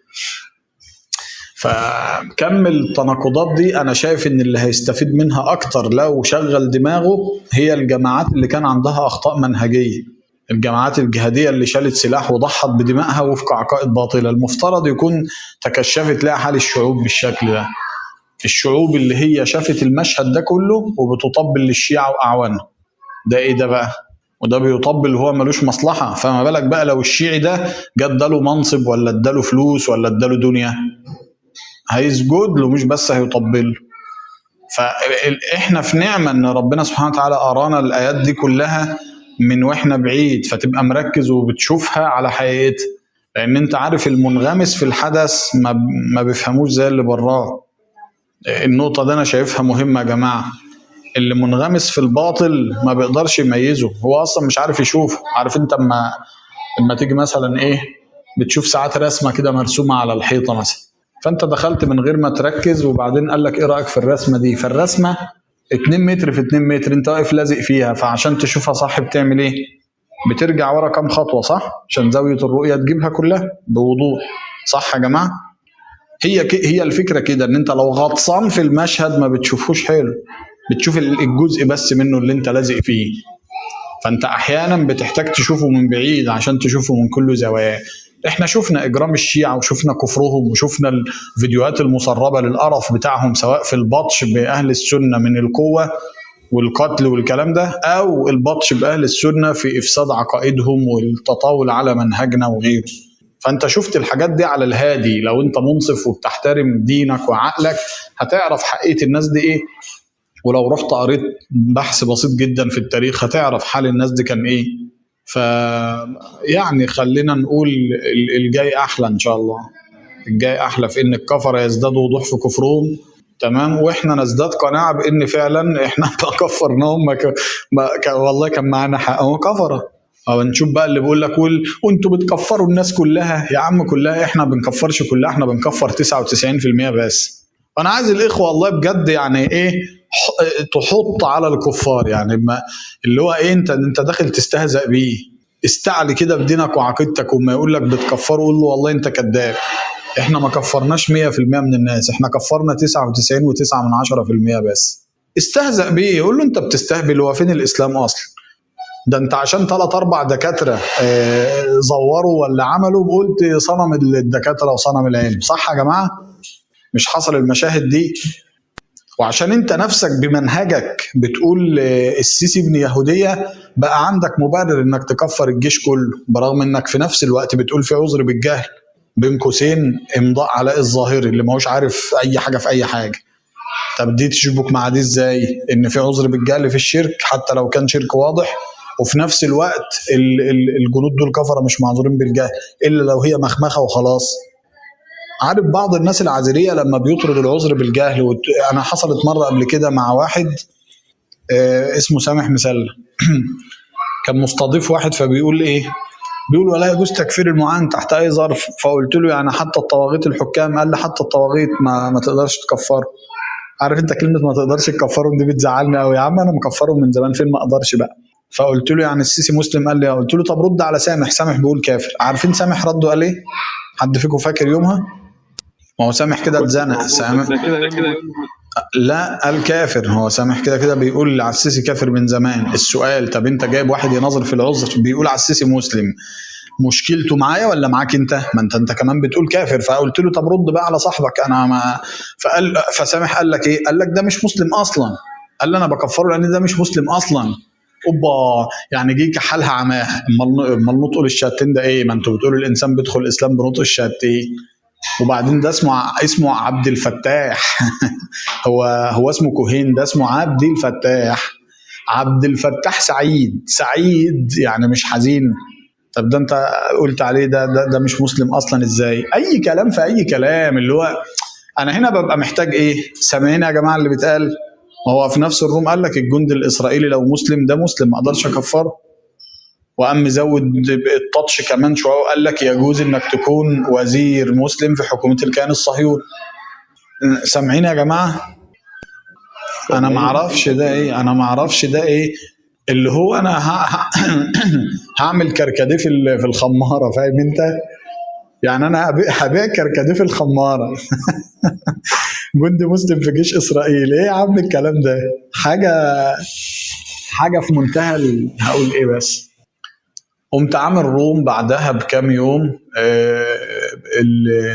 فكم التناقضات دي انا شايف ان اللي هيستفيد منها اكتر لو شغل دماغه هي الجماعات اللي كان عندها اخطاء منهجيه الجماعات الجهاديه اللي شالت سلاح وضحت بدمائها وفق عقائد باطله المفترض يكون تكشفت لها حال الشعوب بالشكل ده الشعوب اللي هي شافت المشهد ده كله وبتطبل للشيعة وأعوانه ده إيه ده بقى وده بيطبل هو ملوش مصلحة فما بالك بقى لو الشيعي ده جه اداله منصب ولا اداله فلوس ولا اداله دنيا هيسجد له مش بس هيطبل له فاحنا في نعمه ان ربنا سبحانه وتعالى ارانا الايات دي كلها من واحنا بعيد فتبقى مركز وبتشوفها على حقيقتها لان انت عارف المنغمس في الحدث ما, ما بيفهموش زي اللي براه النقطة دي أنا شايفها مهمة يا جماعة اللي منغمس في الباطل ما بيقدرش يميزه هو أصلا مش عارف يشوفه عارف أنت اما اما تيجي مثلا إيه بتشوف ساعات رسمة كده مرسومة على الحيطة مثلا فأنت دخلت من غير ما تركز وبعدين قال لك إيه رأيك في الرسمة دي فالرسمة 2 متر في 2 متر أنت واقف لازق فيها فعشان تشوفها صح بتعمل إيه؟ بترجع ورا كام خطوة صح؟ عشان زاوية الرؤية تجيبها كلها بوضوح صح يا جماعة؟ هي ك... هي الفكره كده ان انت لو غطسان في المشهد ما بتشوفوش حلو بتشوف ال- الجزء بس منه اللي انت لازق فيه فانت احيانا بتحتاج تشوفه من بعيد عشان تشوفه من كل زواياه احنا شفنا اجرام الشيعة وشفنا كفرهم وشفنا الفيديوهات المسربة للقرف بتاعهم سواء في البطش باهل السنة من القوة والقتل والكلام ده او البطش باهل السنة في افساد عقائدهم والتطاول على منهجنا وغيره فانت شفت الحاجات دي على الهادي لو انت منصف وبتحترم دينك وعقلك هتعرف حقيقة الناس دي ايه ولو رحت قريت بحث بسيط جدا في التاريخ هتعرف حال الناس دي كان ايه ف يعني خلينا نقول ال- الجاي احلى ان شاء الله الجاي احلى في ان الكفره يزدادوا وضوح في كفرهم تمام واحنا نزداد قناعه بان فعلا احنا ما كفرناهم ما ك... ما ك... والله كان معانا حق هو كفره او نشوف بقى اللي بيقول لك قول وانتوا بتكفروا الناس كلها يا عم كلها احنا بنكفرش كلها احنا بنكفر 99% بس انا عايز الاخوه والله بجد يعني ايه ح- تحط على الكفار يعني ما اللي هو ايه انت انت داخل تستهزأ بيه استعلي كده بدينك وعقيدتك وما يقول لك بتكفره قول له والله انت كذاب احنا ما كفرناش 100% من الناس احنا كفرنا 99 و9 من 10% بس استهزأ بيه يقول له انت بتستهبل هو فين الاسلام اصلا ده انت عشان ثلاث اربع دكاتره آه، زوروا ولا عملوا قلت صنم الدكاتره وصنم العلم صح يا جماعه مش حصل المشاهد دي وعشان انت نفسك بمنهجك بتقول آه، السيسي ابن يهوديه بقى عندك مبرر انك تكفر الجيش كله برغم انك في نفس الوقت بتقول في عذر بالجهل بين قوسين امضاء علاء الظاهري اللي ما هوش عارف اي حاجه في اي حاجه طب دي تشبك مع دي ازاي ان في عذر بالجهل في الشرك حتى لو كان شرك واضح وفي نفس الوقت ال- ال- الجنود دول كفره مش معذورين بالجهل الا لو هي مخمخه وخلاص عارف بعض الناس العذريه لما بيطرد العذر بالجهل وت... انا حصلت مره قبل كده مع واحد آه اسمه سامح مسلم كان مستضيف واحد فبيقول ايه بيقول ولا يجوز تكفير المعان تحت اي ظرف فقلت له يعني حتى الطواغيت الحكام قال لي حتى الطواغيت ما, ما تقدرش تكفره عارف انت كلمه ما تقدرش تكفرهم دي بتزعلني قوي يا عم انا مكفرهم من زمان فين ما اقدرش بقى فقلت له يعني السيسي مسلم قال لي اه. قلت له طب رد على سامح سامح بيقول كافر عارفين سامح رده قال ايه حد فيكم فاكر يومها ما هو سامح كده اتزنق سامح ده كده يوم لا قال كافر هو سامح كده كده بيقول على السيسي كافر من زمان السؤال طب انت جايب واحد يناظر في العذر بيقول على السيسي مسلم مشكلته معايا ولا معاك انت ما انت انت كمان بتقول كافر فقلت له طب رد بقى على صاحبك انا ما فقال فسامح قال لك ايه قال لك ده مش مسلم اصلا قال لي انا بكفره لان ده مش مسلم اصلا اوبا يعني جه كحالها عماه امال امال نطق الشهادتين ده ايه ما انتوا بتقولوا الانسان بيدخل الاسلام بنطق الشهادتين وبعدين ده اسمه اسمه عبد الفتاح هو هو اسمه كوهين ده اسمه عبد الفتاح عبد الفتاح سعيد سعيد يعني مش حزين طب ده انت قلت عليه ده ده, ده مش مسلم اصلا ازاي اي كلام في اي كلام اللي هو انا هنا ببقى محتاج ايه سامعين يا جماعه اللي بيتقال ما هو في نفس الروم قال لك الجندي الاسرائيلي لو مسلم ده مسلم ما اقدرش اكفره وقام مزود التاتش كمان شويه وقال لك يجوز انك تكون وزير مسلم في حكومه الكيان الصهيوني سامعين يا جماعه انا ما اعرفش ده ايه انا ما اعرفش ده ايه اللي هو انا ه- ه- هعمل كركديه في ال- في الخماره فاهم انت يعني انا هبيع هبيع كركديه في الخماره جندي مسلم في جيش اسرائيل ايه يا عم الكلام ده حاجه حاجه في منتهى ال- هقول ايه بس قمت عامل روم بعدها بكام يوم آه، ال-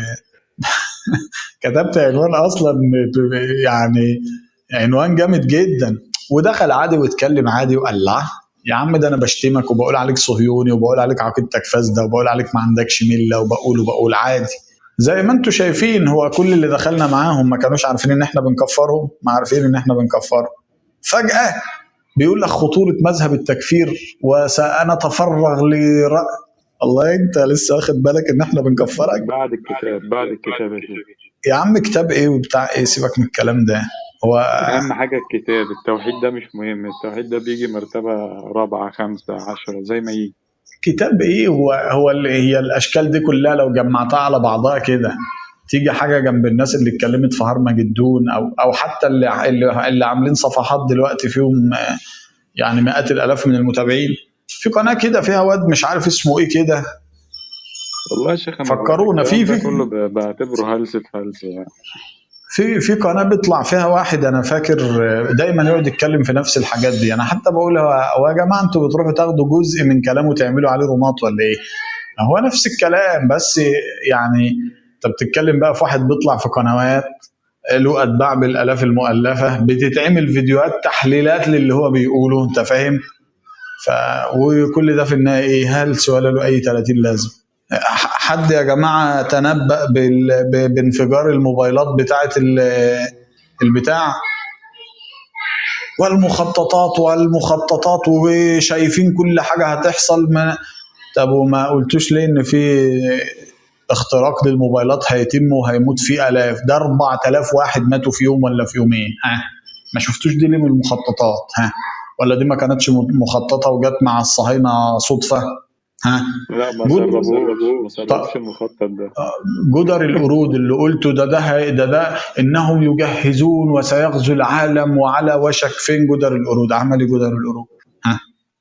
كتبت عنوان اصلا ب- يعني عنوان جامد جدا ودخل عادي واتكلم عادي وقال لا يا عم ده انا بشتمك وبقول عليك صهيوني وبقول عليك عقيدتك فاسده وبقول عليك ما عندكش مله وبقول وبقول عادي زي ما انتم شايفين هو كل اللي دخلنا معاهم ما كانوش عارفين ان احنا بنكفرهم ما عارفين ان احنا بنكفرهم فجاه بيقول لك خطوره مذهب التكفير وسأنتفرغ لرأي الله انت لسه واخد بالك ان احنا بنكفرك بعد الكتاب بعد الكتاب يا شيخ يا عم كتاب ايه وبتاع ايه سيبك من الكلام ده هو اهم حاجه الكتاب التوحيد ده مش مهم التوحيد ده بيجي مرتبه رابعه خمسه عشرة زي ما يجي كتاب ايه هو هو اللي هي الاشكال دي كلها لو جمعتها على بعضها كده تيجي حاجه جنب الناس اللي اتكلمت في هرمجدون او او حتى اللي اللي, اللي عاملين صفحات دلوقتي فيهم آه، يعني مئات الالاف من المتابعين في قناه كده فيها واد مش عارف اسمه ايه كده والله يا شيخ انا فكرونا في الكلام ده في كله ب- بعتبره هلسة هلسة يعني في في قناه بيطلع فيها واحد انا فاكر آه، دايما يقعد يتكلم في نفس الحاجات دي انا حتى بقول هو هو يا جماعه انتوا بتروحوا تاخدوا جزء من كلامه وتعملوا عليه رومات ولا ايه؟ هو نفس الكلام بس يعني انت بتتكلم بقى في واحد بيطلع في قنوات له اتباع بالالاف المؤلفه بتتعمل فيديوهات تحليلات للي هو بيقوله انت فاهم؟ ف وكل ده في النهايه ايه هلس ولا له اي 30 لازم ح- حد يا جماعه تنبأ بال... ب- بانفجار الموبايلات بتاعه ال- البتاع والمخططات والمخططات وشايفين كل حاجه هتحصل ما طب وما قلتوش ليه ان في اختراق للموبايلات هيتم وهيموت فيه الاف ده 4000 واحد ماتوا في يوم ولا في يومين ها ما شفتوش دي ليه من المخططات ها ولا دي ما كانتش مخططه وجت مع الصهاينه صدفه ها لا ما جد- سربوش ما سربوش المخطط ده جدر القرود اللي قلته ده ده هي- ده ده انهم يجهزون وسيغزو العالم وعلى وشك فين جدر القرود عمل إيه جدر القرود ها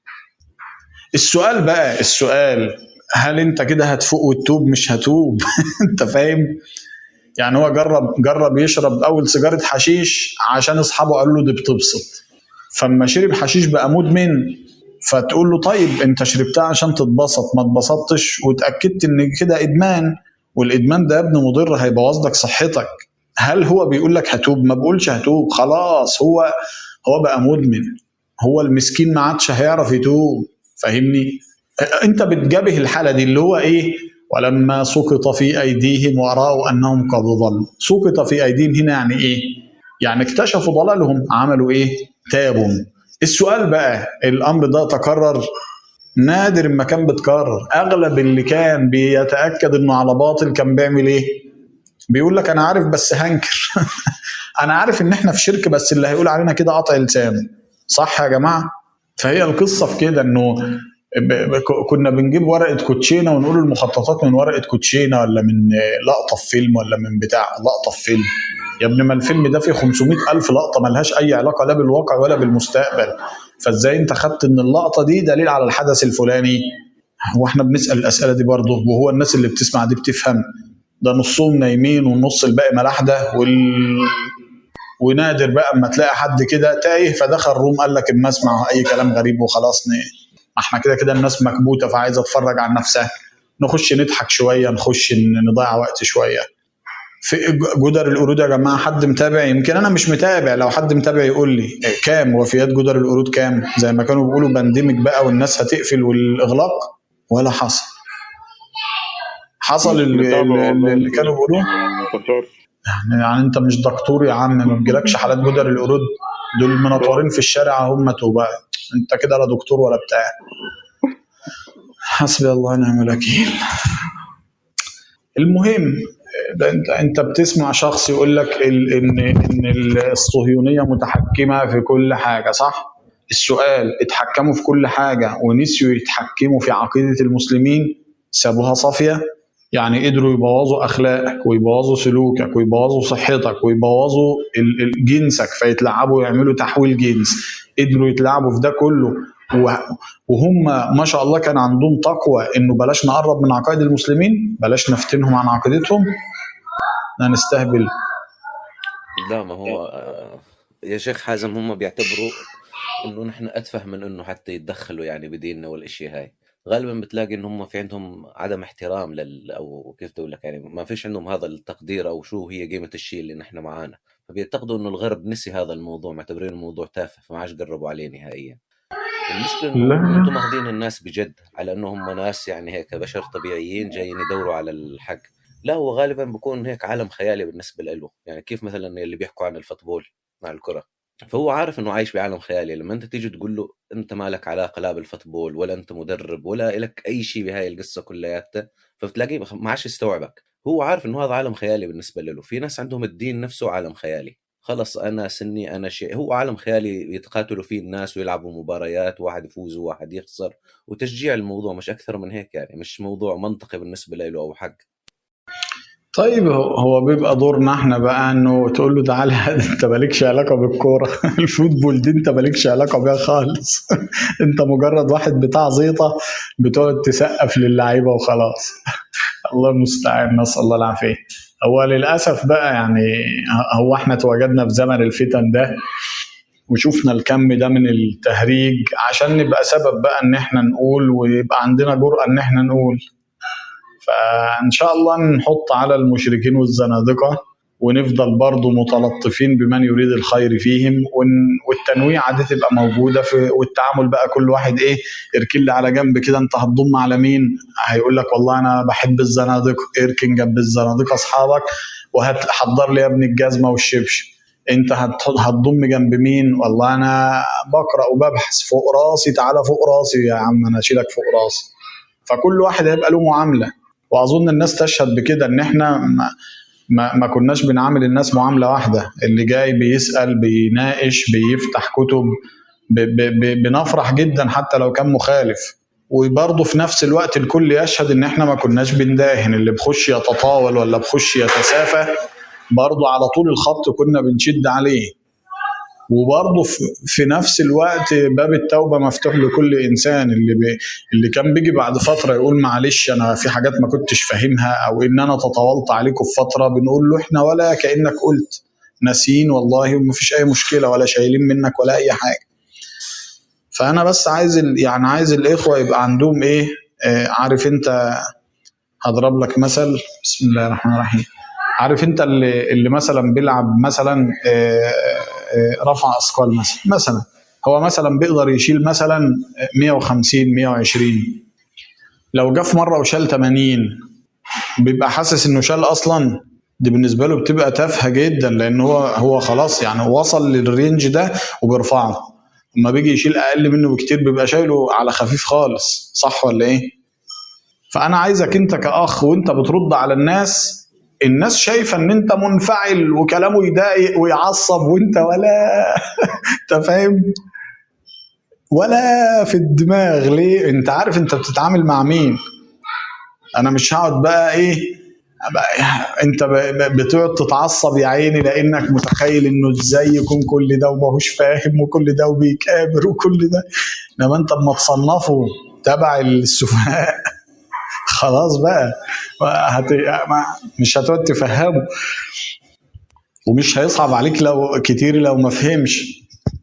السؤال بقى السؤال هل انت كده هتفوق وتتوب مش هتوب انت فاهم يعني هو جرب جرب يشرب اول سيجاره حشيش عشان اصحابه قالوا له دي بتبسط فاما شرب حشيش بقى مدمن فتقول له طيب انت شربتها عشان تتبسط ما اتبسطتش واتاكدت ان كده ادمان والادمان ده يا ابني مضر هيبوظ لك صحتك هل هو بيقول لك هتوب ما بقولش هتوب خلاص هو هو بقى مدمن هو المسكين ما عادش هيعرف يتوب فاهمني انت بتجابه الحاله دي اللي هو ايه ولما سقط في ايديهم وراوا انهم قد ضلوا سقط في ايديهم هنا يعني ايه يعني اكتشفوا ضلالهم عملوا ايه تابوا السؤال بقى الامر ده تكرر نادر ما كان بيتكرر اغلب اللي كان بيتاكد انه على باطل كان بيعمل ايه بيقول لك انا عارف بس هنكر انا عارف ان احنا في شرك بس اللي هيقول علينا كده قطع لسانه صح يا جماعه فهي القصه في كده انه ب- ب- كنا بنجيب ورقه كوتشينه ونقول المخططات من ورقه كوتشينه ولا من لقطه في فيلم ولا من بتاع لقطه في فيلم يا ابني ما الفيلم ده فيه 500 ألف لقطة ملهاش أي علاقة لا بالواقع ولا بالمستقبل فإزاي أنت خدت إن اللقطة دي دليل على الحدث الفلاني هو احنا بنسأل الأسئلة دي برضه وهو الناس اللي بتسمع دي بتفهم ده نصهم نايمين والنص الباقي ملاحدة وال... ونادر بقى اما تلاقي حد كده تايه فدخل روم قال لك اما اسمع اي كلام غريب وخلاص ن... ما احنا كده كده الناس مكبوته فعايزه تتفرج عن نفسها نخش نضحك شويه نخش ن- نضيع وقت شويه في ج- جدر القرود يا جماعه حد متابع يمكن انا مش متابع لو حد متابع يقول لي إيه، كام وفيات جدر القرود كام زي ما كانوا بيقولوا بندمج بقى والناس هتقفل والاغلاق ولا حصل حصل اللي, متابع اللي, والله اللي كانوا بيقولوه انتشار يعني, يعني انت مش دكتور يا عم ما بيجيلكش حالات جدر القرود دول منطورين في الشارع هم بقى انت كده لا دكتور ولا بتاع حسبي الله ونعم الوكيل المهم ده انت انت بتسمع شخص يقول لك ال- ان ان الصهيونيه متحكمه في كل حاجه صح؟ السؤال اتحكموا في كل حاجه ونسيوا يتحكموا في عقيده المسلمين سابوها صافيه يعني قدروا يبوظوا اخلاقك ويبوظوا سلوكك ويبوظوا صحتك ويبوظوا ال- ال- جنسك فيتلعبوا يعملوا تحويل جنس قدروا يتلعبوا في ده كله و- وهم ما شاء الله كان عندهم تقوى انه بلاش نقرب من عقائد المسلمين بلاش نفتنهم عن عقيدتهم لا نستهبل لا ما هو آه، يا شيخ حازم هم بيعتبروا انه نحن اتفه من انه حتى يتدخلوا يعني بديننا والاشياء هاي غالبا بتلاقي ان هم في عندهم عدم احترام لل او كيف تقول لك يعني ما فيش عندهم هذا التقدير او شو هي قيمه الشيء اللي نحن معانا فبيعتقدوا انه الغرب نسي هذا الموضوع معتبرين الموضوع تافه فما عادش قربوا عليه نهائيا المشكله انه لا. انتم ماخذين الناس بجد على انه هم ناس يعني هيك بشر طبيعيين جايين يدوروا على الحق لا هو غالبا بيكون هيك عالم خيالي بالنسبه له يعني كيف مثلا اللي بيحكوا عن الفوتبول مع الكره فهو عارف انه عايش بعالم خيالي لما انت تيجي تقول له انت ما لك علاقه لا بالفوتبول ولا انت مدرب ولا لك اي شيء بهاي القصه كلياتها فبتلاقيه بخ- ما عادش يستوعبك هو عارف انه هذا عالم خيالي بالنسبه له في ناس عندهم الدين نفسه عالم خيالي خلص انا سني انا شيء هو عالم خيالي يتقاتلوا فيه الناس ويلعبوا مباريات واحد يفوز وواحد يخسر وتشجيع الموضوع مش اكثر من هيك يعني مش موضوع منطقي بالنسبه له او حق طيب هو هو بيبقى دورنا احنا بقى انه تقول له تعالى انت مالكش علاقه بالكوره الفوتبول دي انت مالكش علاقه بيها خالص انت مجرد واحد بتاع زيطه بتقعد تسقف للعيبه وخلاص الله المستعان نسال الله العافيه هو للاسف بقى يعني هو احنا اتواجدنا في زمن الفتن ده وشفنا الكم ده من التهريج عشان نبقى سبب بقى ان احنا نقول ويبقى عندنا جرأة ان احنا نقول فان شاء الله نحط على المشركين والزنادقه ونفضل برضو متلطفين بمن يريد الخير فيهم ون- والتنويعه دي تبقى موجوده في والتعامل بقى كل واحد ايه اركن لي على جنب كده انت هتضم على مين هيقول لك والله انا بحب الزنادقه اركن جنب الزنادقه اصحابك وهتحضر لي يا ابني الجزمه والشبشب انت هت- هتضم جنب مين والله انا بقرا وببحث فوق راسي تعالى فوق راسي يا عم انا اشيلك فوق راسي فكل واحد هيبقى له معامله واظن الناس تشهد بكده ان احنا ما, ما, ما كناش بنعامل الناس معامله واحده اللي جاي بيسال بيناقش بيفتح كتب ب ب ب بنفرح جدا حتى لو كان مخالف وبرضه في نفس الوقت الكل يشهد ان احنا ما كناش بنداهن اللي بخش يتطاول ولا بخش يتسافى برضه على طول الخط كنا بنشد عليه وبرضه في, في نفس الوقت باب التوبه مفتوح لكل انسان اللي بي اللي كان بيجي بعد فتره يقول معلش انا في حاجات ما كنتش فاهمها او ان انا تطاولت عليكم في فتره بنقول له احنا ولا كانك قلت ناسيين والله وما فيش اي مشكله ولا شايلين منك ولا اي حاجه فانا بس عايز ال- يعني عايز الاخوه يبقى عندهم ايه آه عارف انت هضرب لك مثل بسم الله الرحمن الرحيم عارف انت اللي اللي مثلا بيلعب مثلا آه، آه، رفع اثقال مثلا مثلا هو مثلا بيقدر يشيل مثلا 150 120 لو جه في مره وشال 80 بيبقى حاسس انه شال اصلا دي بالنسبه له بتبقى تافهه جدا لان هو هو خلاص يعني وصل للرينج ده وبيرفعه لما بيجي يشيل اقل منه بكتير بيبقى شايله على خفيف خالص صح ولا ايه فانا عايزك انت كاخ وانت بترد على الناس الناس شايفه ان انت منفعل وكلامه يضايق ويعصب وانت ولا انت فاهم ولا في الدماغ ليه انت عارف انت بتتعامل مع مين انا مش هقعد بقى ايه بقى انت ب- ب- بتقعد تتعصب يا عيني لانك متخيل انه ازاي يكون كل ده وماهوش فاهم وكل ده وبيكابر وكل ده انما انت اما تصنفه تبع السفهاء خلاص بقى هت... ما- مش هتقعد تفهمه ومش هيصعب عليك لو كتير لو ما فهمش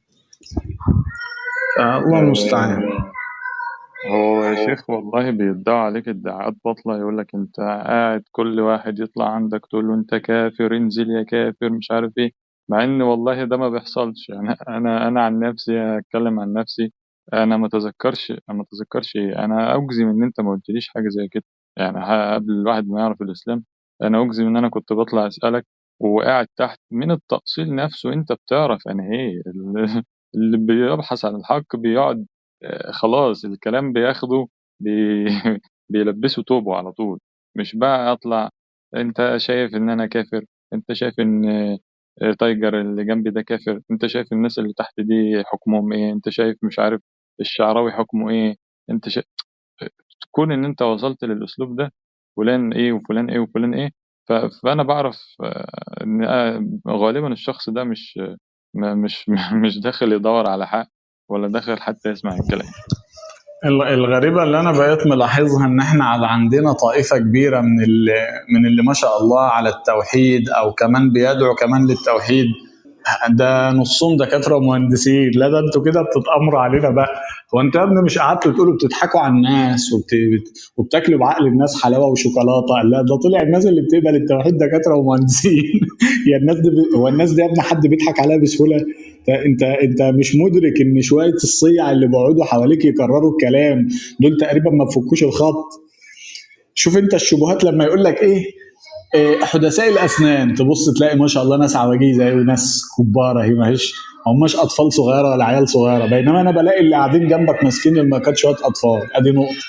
الله المستعان هو يا شيخ والله بيدعوا عليك ادعاءات باطلة يقول لك انت قاعد كل واحد يطلع عندك تقول له انت كافر انزل يا كافر مش عارف ايه مع ان والله ده ما بيحصلش يعني انا انا عن نفسي اتكلم عن نفسي انا ما اتذكرش انا ما اتذكرش ايه انا اجزم ان انت ما قلتليش حاجة زي كده يعني ه- قبل الواحد ما يعرف الاسلام انا اجزم ان انا كنت بطلع اسالك وقاعد تحت من التأصيل نفسه انت بتعرف يعني ايه اللي بيبحث عن الحق بيقعد آه، خلاص الكلام بياخده بي... بيلبسه توبه على طول مش بقى اطلع انت شايف ان انا كافر انت شايف ان آه، تايجر اللي جنبي ده كافر انت شايف الناس اللي تحت دي حكمهم ايه انت شايف مش عارف الشعراوي حكمه ايه انت شايف تكون ان انت وصلت للاسلوب ده فلان ايه وفلان ايه وفلان ايه ف- فانا بعرف آه، ان آه، غالبا الشخص ده مش م- مش مش داخل يدور على حق ولا داخل حتى يسمع الكلام ال- الغريبة اللي أنا بقيت ملاحظها إن إحنا على عندنا طائفة كبيرة من اللي من اللي ما شاء الله على التوحيد أو كمان بيدعوا كمان للتوحيد ده نصهم دكاترة ومهندسين لا ده انتوا كده بتتأمروا علينا بقى هو انتوا يا ابني مش قعدتوا تقولوا بتضحكوا على الناس وبت... بت- وبتاكلوا بعقل الناس حلاوة وشوكولاتة لا ده طلع الناس اللي بتقبل التوحيد دكاترة ومهندسين يا الناس دي ب... هو الناس دي يا ابني حد بيضحك عليها بسهولة انت انت انت مش مدرك ان شويه الصيع اللي بيقعدوا حواليك يكرروا الكلام دول تقريبا ما بفكوش الخط شوف انت الشبهات لما يقول لك ايه إيه، حدثاء الاسنان تبص تلاقي ما شاء الله ناس عواجيز وناس كباره هي ماهيش هماش اطفال صغيره ولا عيال صغيره بينما انا بلاقي اللي قاعدين جنبك ماسكين المايكات شويه اطفال ادي نقطه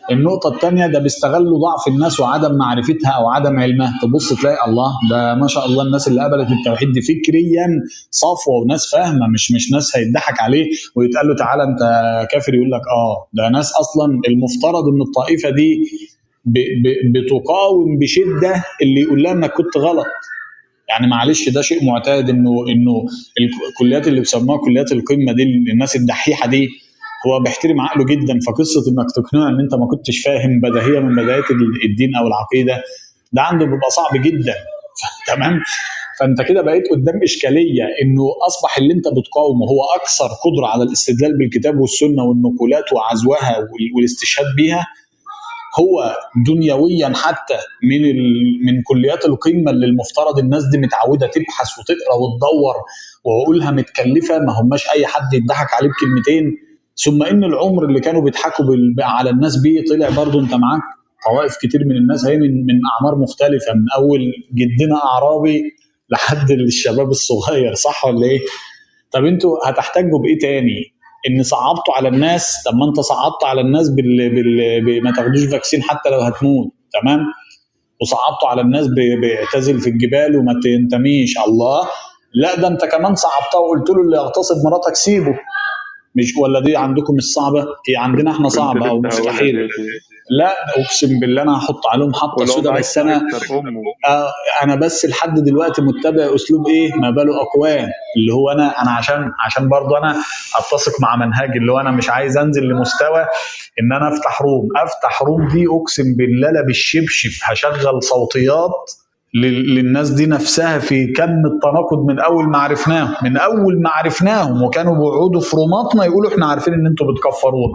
النقطة الثانية ده بيستغلوا ضعف الناس وعدم معرفتها أو عدم علمها تبص تلاقي الله ده ما شاء الله الناس اللي قبلت التوحيد دي فكريا صفوة وناس فاهمة مش مش ناس هيضحك عليه ويتقال له تعالى أنت كافر يقول لك آه ده ناس أصلا المفترض إن الطائفة دي ب- ب- بتقاوم بشدة اللي يقول لها إنك كنت غلط يعني معلش ده شيء معتاد انه انه الكليات اللي بيسموها كليات القمه دي الناس الدحيحه دي هو بيحترم عقله جدا فقصه انك تقنعه ان انت ما كنتش فاهم بديهيه من بدايات الدين او العقيده ده عنده بيبقى صعب جدا تمام فانت كده بقيت قدام اشكاليه انه اصبح اللي انت بتقاومه هو اكثر قدره على الاستدلال بالكتاب والسنه والنقولات وعزوها وال- والاستشهاد بيها هو دنيويا حتى من ال... من كليات القمه اللي المفترض الناس دي متعوده تبحث وتقرا وتدور وعقولها متكلفه ما هماش اي حد يضحك عليه بكلمتين ثم ان العمر اللي كانوا بيضحكوا بال... على الناس بيه طلع برضه انت معاك طوائف كتير من الناس هي من من اعمار مختلفه من اول جدنا اعرابي لحد الشباب الصغير صح ولا ايه؟ طب انتوا هتحتاجوا بايه تاني؟ ان صعبتوا على الناس طب ما انت صعبت على الناس بال... بال... ب... ما تاخدوش فاكسين حتى لو هتموت تمام؟ وصعبتوا على الناس ب... بيعتزل في الجبال وما تنتميش الله لا ده انت كمان صعبتها وقلت له اللي يغتصب مراتك سيبه مش ولا دي عندكم مش صعبه؟ هي عندنا احنا كنت صعبه او لسه هقولها مستحيل يا شيخ لا اقسم بالله انا هحط عليهم حطه ولو سوداء معاك بس انا تكسر امه آه انا بس لحد دلوقتي متبع اسلوب ايه ما باله اقوام اللي هو انا انا عشان عشان برضه انا اتسق مع منهجي اللي هو انا مش عايز انزل لمستوى ان انا افتح روم افتح روم دي اقسم بالله لا بالشبشب هشغل صوتيات لل- للناس دي نفسها في كم التناقض من اول ما عرفناهم من اول ما عرفناهم وكانوا بيقعدوا في روماتنا يقولوا احنا عارفين ان انتوا بتكفرونا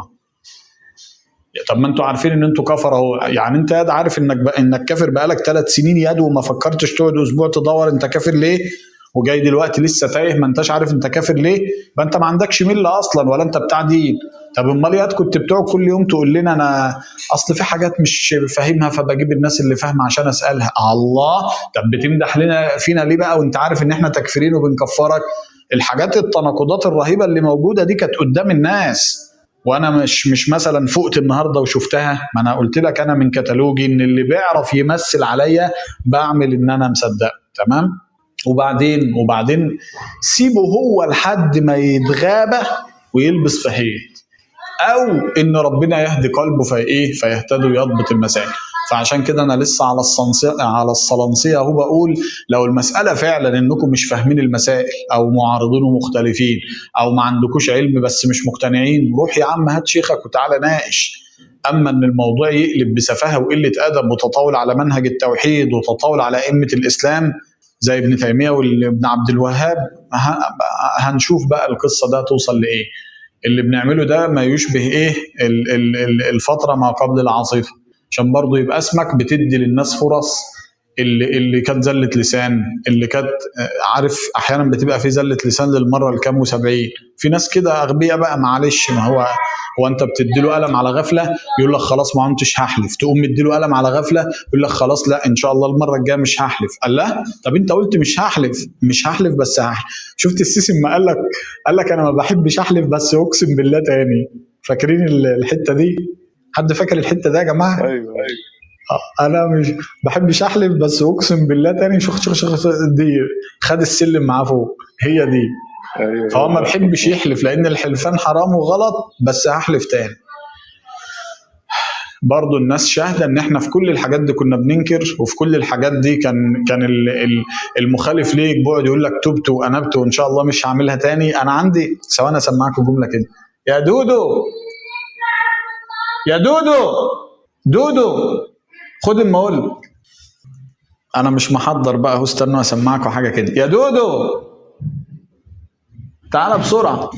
طب ما انتوا عارفين ان انتوا كفر اهو يعني انت ياد عارف انك بقى انك كافر بقالك ثلاث سنين ياد وما فكرتش تقعد اسبوع تدور انت كافر ليه وجاي دلوقتي لسه تايه ما انتش عارف انت كافر ليه يبقى انت ما عندكش مله اصلا ولا انت بتاع دين طب امال ياد كنت بتقعد كل يوم تقول لنا انا اصل في حاجات مش فاهمها فبجيب الناس اللي فاهمه عشان اسالها الله طب بتمدح لنا فينا ليه بقى وانت عارف ان احنا تكفيرين وبنكفرك الحاجات التناقضات الرهيبه اللي موجوده دي كانت قدام الناس وانا مش مش مثلا فقت النهارده وشفتها ما انا قلت لك انا من كتالوجي ان اللي بيعرف يمثل عليا بعمل ان انا مصدق تمام وبعدين وبعدين سيبه هو لحد ما يتغابى ويلبس في حيط او ان ربنا يهدي قلبه في ايه فيهتدي ويضبط المسائل فعشان كده انا لسه على الصنصيه على الصلنصيه اهو بقول لو المساله فعلا انكم مش فاهمين المسائل او معارضين ومختلفين او ما عندكوش علم بس مش مقتنعين روح يا عم هات شيخك وتعالى ناقش اما ان الموضوع يقلب بسفاهه وقله ادب وتطاول على منهج التوحيد وتطاول على ائمه الاسلام زي ابن تيميه وابن عبد الوهاب ه- هنشوف بقى القصه ده توصل لايه اللي بنعمله ده ما يشبه ايه ال- ال- ال- الفتره ما قبل العاصفه عشان برضه يبقى اسمك بتدي للناس فرص اللي اللي كانت زله لسان اللي كانت آه، عارف احيانا بتبقى في زله لسان للمره الكام وسبعين في ناس كده اغبياء بقى معلش ما هو هو انت بتدي له قلم على غفله يقول لك خلاص ما عمتش هحلف تقوم مدي له قلم على غفله يقول لك خلاص لا ان شاء الله المره الجايه مش هحلف قال لا طب انت قلت مش هحلف مش هحلف بس هحلف شفت السيسي ما قال لك قال لك انا ما بحبش احلف بس اقسم بالله تاني فاكرين ال- الحته دي حد فاكر الحته ده يا جماعه ايوه ايوه آه، انا مش بحبش احلف بس اقسم بالله تاني شخ شخ شخ دي خد السلم معاه فوق هي دي ايوه فهو ما بيحبش يحلف لان الحلفان حرام وغلط بس هحلف تاني برضو الناس شاهده ان احنا في كل الحاجات دي كنا بننكر وفي كل الحاجات دي كان كان ال- ال- المخالف ليك بيقعد يقول لك تبت وانبت وان شاء الله مش هعملها تاني انا عندي ثواني اسمعكم جمله كده يا دودو يا دودو دودو خد اما اقول لك. انا مش محضر بقى اهو استنوا اسمعكم حاجه كده يا دودو تعالى بسرعه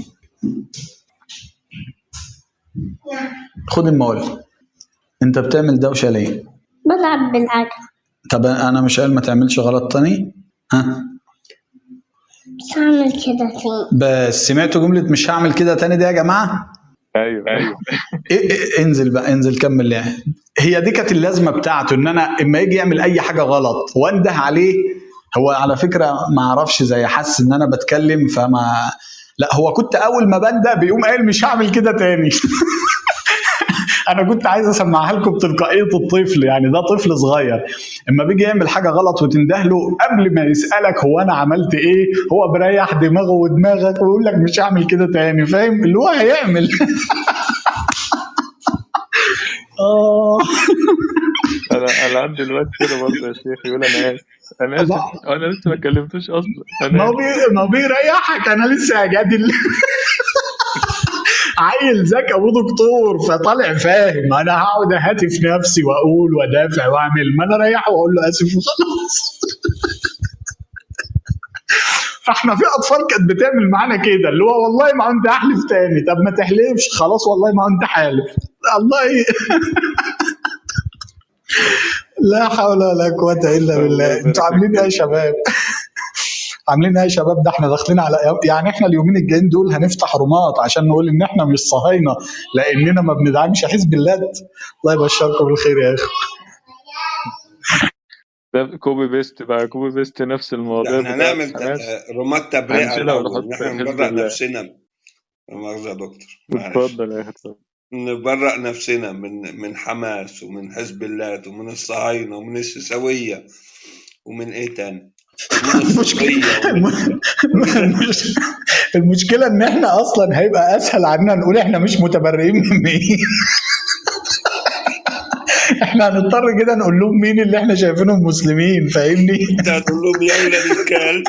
خد اما اقول لك. انت بتعمل دوشه ليه بلعب بالعجل طب انا مش قال ما تعملش غلط تاني ها مش هعمل كده تاني بس سمعتوا جمله مش هعمل كده تاني دي يا جماعه ايوه ايوه إيه إيه انزل بقى انزل كمل يعني هي دي كانت اللازمه بتاعته ان انا اما يجي يعمل اي حاجه غلط وانده عليه هو على فكره ما اعرفش زي حس ان انا بتكلم فما لا هو كنت اول ما ببدا بيقوم قايل مش هعمل كده تاني انا كنت عايز اسمعها لكم بتلقائيه الطفل يعني ده طفل صغير اما بيجي يعمل حاجه غلط وتنده له قبل ما يسالك هو انا عملت ايه هو بريح دماغه ودماغك ويقول لك مش هعمل كده تاني فاهم اللي هو هيعمل اه انا انا عندي الواد كده برضه يا شيخ يقول انا اسف انا اسف انا لسه ما كلمتوش اصلا ما هو انا بي... ما هو بيريحك انا لسه هجادل عيل ذكي ابو دكتور فطالع فاهم انا هقعد اهاتف نفسي واقول وادافع واعمل ما انا اريحه واقول له اسف وخلاص فاحنا في اطفال كانت بتعمل معانا كده اللي هو والله ما انت احلف تاني طب ما تحلفش خلاص والله ما انت حالف الله ي... لا حول ولا قوة الا الله بالله يبارك انتوا فيك عاملين ايه يا يا شيخ شباب عاملين ايه يا شباب ده احنا داخلين على يعني احنا اليومين الجايين دول هنفتح رومات عشان نقول ان احنا مش صهاينه لاننا ما بندعمش حزب اللات الله يبشركم بالخير يا اخي ده كوبي بيست بقى كوبي بيست نفس ده المواضيع احنا بتاعت هنعمل ت- حماس رومات تبرئة هنشيلها الأول ونحط إن احنا حزب نبرأ الله نفسنا لا مؤاخذة يا دكتور معلش اتفضل يا اخي اتفضل نبرأ نفسنا من من حماس ومن حزب الله ومن الصهاينة ومن السيساوية ومن ايه تاني؟ ومن المشكله الصوفية ومن ومن المش- المشكله ان احنا اصلا هيبقى اسهل عننا نقول احنا مش متبرئين من مين احنا هنضطر كده نقول لهم مين اللي احنا شايفينهم مسلمين فاهمني انت هتقول لهم يا ولاد الكلب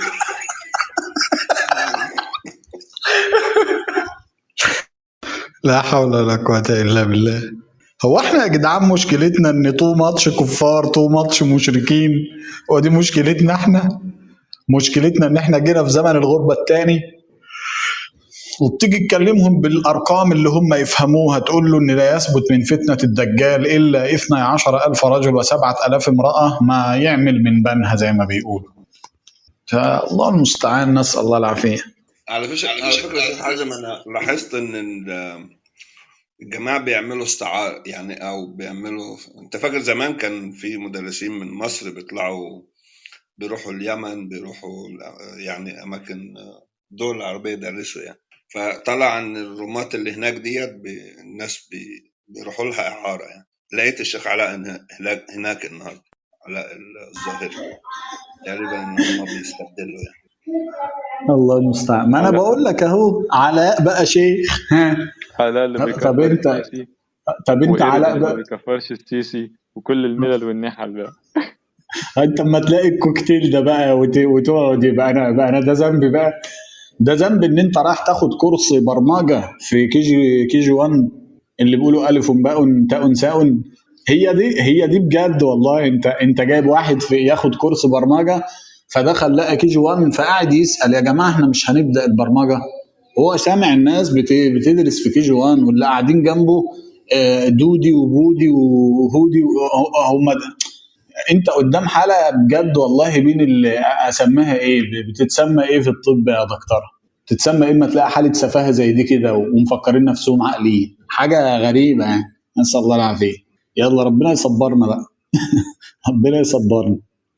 لا حول ولا قوة إلا بالله هو احنا يا جدعان مشكلتنا ان تو ماتش كفار تو ماتش مشركين ودي مشكلتنا احنا مشكلتنا ان احنا جينا في زمن الغربة التاني وبتيجي تكلمهم بالارقام اللي هم يفهموها تقول له ان لا يثبت من فتنة الدجال الا 12 الف رجل وسبعة الاف امرأة ما يعمل من بنها زي ما بيقولوا فالله المستعان نسأل الله العافية على فكرة على فكرة يا شيخ حازم انا لاحظت ان ال- الجماعة بيعملوا استعار يعني او بيعملوا انت فاكر زمان كان في مدرسين من مصر بيطلعوا بيروحوا اليمن بيروحوا يعني اماكن دول العربية يدرسوا يعني فطلع ان الرومات اللي هناك ديت بي- الناس بي- بيروحوا لها اعارة يعني لقيت الشيخ علاء هنا- هناك هناك النهارده علاء الظاهري تقريبا ان هم بيستبدلوا يعني الله المستعان ما انا علاء بقول لك اهو علاء بقى شيخ ها علاء اللي طب بيكفر انت السيسي طب انت وإيرين علاء اللي ما بقى بيكفرش السيسي وكل الملل والنحل بقى انت اما تلاقي الكوكتيل ده بقى وت- وتقعد يبقى انا بقى انا ده ذنبي بقى ده ذنب ان انت رايح تاخد كورس برمجه في كي جي كي جي 1 اللي بيقولوا الف باء تاء ساء هي دي هي دي بجد والله انت انت جايب واحد في ياخد كورس برمجه فدخل لقى كي جي 1 فقعد يسال يا جماعه احنا مش هنبدا البرمجه هو سامع الناس بت- بتدرس في كي جي 1 واللي قاعدين جنبه آه، دودي وبودي وهودي وه- هم انت قدام حاله بجد والله بين اللي اسميها ايه بتتسمى ايه في الطب يا دكتور تتسمى ايه اما تلاقي حاله سفاهه زي دي كده ومفكرين نفسهم عاقلين حاجه غريبه يعني نسال الله العافيه يلا ربنا يصبرنا بقى ربنا يصبرنا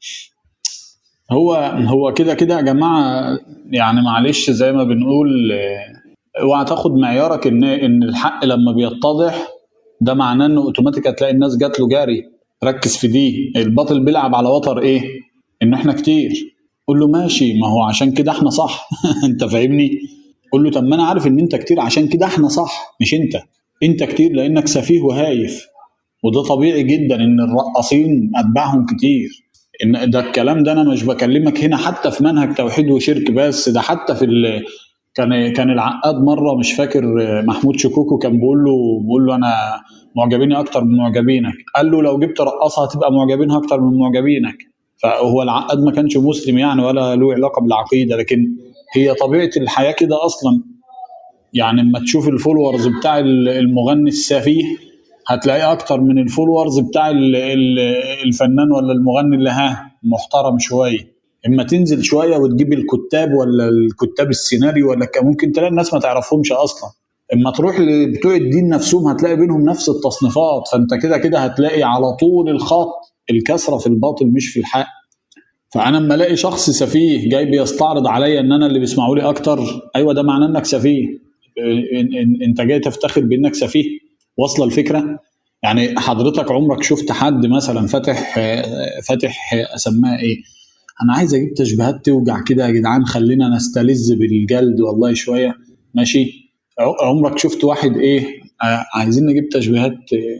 هو هو كده كده يا جماعه يعني معلش زي ما بنقول آه، اوعى تاخد معيارك ان ان الحق لما بيتضح ده معناه انه اوتوماتيك هتلاقي الناس جات له جري ركز في دي الباطل بيلعب على وتر ايه ان احنا كتير قول له ماشي ما هو عشان كده احنا صح انت فاهمني قول له طب ما انا عارف ان انت كتير عشان كده احنا صح مش انت انت كتير لانك سفيه وهايف وده طبيعي جدا ان الرقاصين اتباعهم كتير ان ده الكلام ده انا مش بكلمك هنا حتى في منهج توحيد وشرك بس ده حتى في ال... كان كان العقاد مره مش فاكر محمود شكوكو كان بيقول له بيقول له انا معجبيني اكتر من معجبينك قال له لو جبت رقاصه هتبقى معجبينها اكتر من معجبينك فهو العقاد ما كانش مسلم يعني ولا له علاقه بالعقيده لكن هي طبيعه الحياه كده اصلا يعني اما تشوف الفولورز بتاع المغني السفيه هتلاقيه اكتر من الفولورز بتاع ال- ال- الفنان ولا المغني اللي ها محترم شويه اما تنزل شويه وتجيب الكتاب ولا الكتاب السيناريو ولا ك- ممكن تلاقي الناس ما تعرفهمش اصلا اما تروح لبتوع الدين نفسهم هتلاقي بينهم نفس التصنيفات فانت كده كده هتلاقي على طول الخط الكسره في الباطل مش في الحق فانا اما الاقي شخص سفيه جاي بيستعرض عليا ان انا اللي بيسمعوا لي اكتر ايوه ده معناه انك سفيه إن- إن- انت جاي تفتخر بانك سفيه واصله الفكره يعني حضرتك عمرك شفت حد مثلا فاتح آه، فاتح آه، اسمها ايه انا عايز اجيب تشبيهات توجع كده يا جدعان خلينا نستلذ بالجلد والله شويه ماشي ع- عمرك شفت واحد ايه آه، عايزين نجيب تشبيهات آه،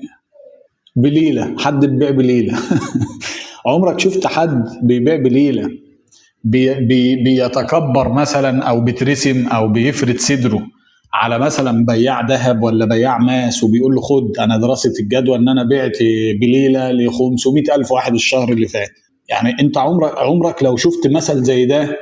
بليله حد بيبيع بليله عمرك شفت حد بيبيع بليله بي بي بيتكبر مثلا او بيترسم او بيفرد صدره على مثلا بياع ذهب ولا بياع ماس وبيقول له خد انا دراسه الجدوى ان انا بعت بليله ل 500 الف واحد الشهر اللي فات يعني انت عمرك عمرك لو شفت مثل زي ده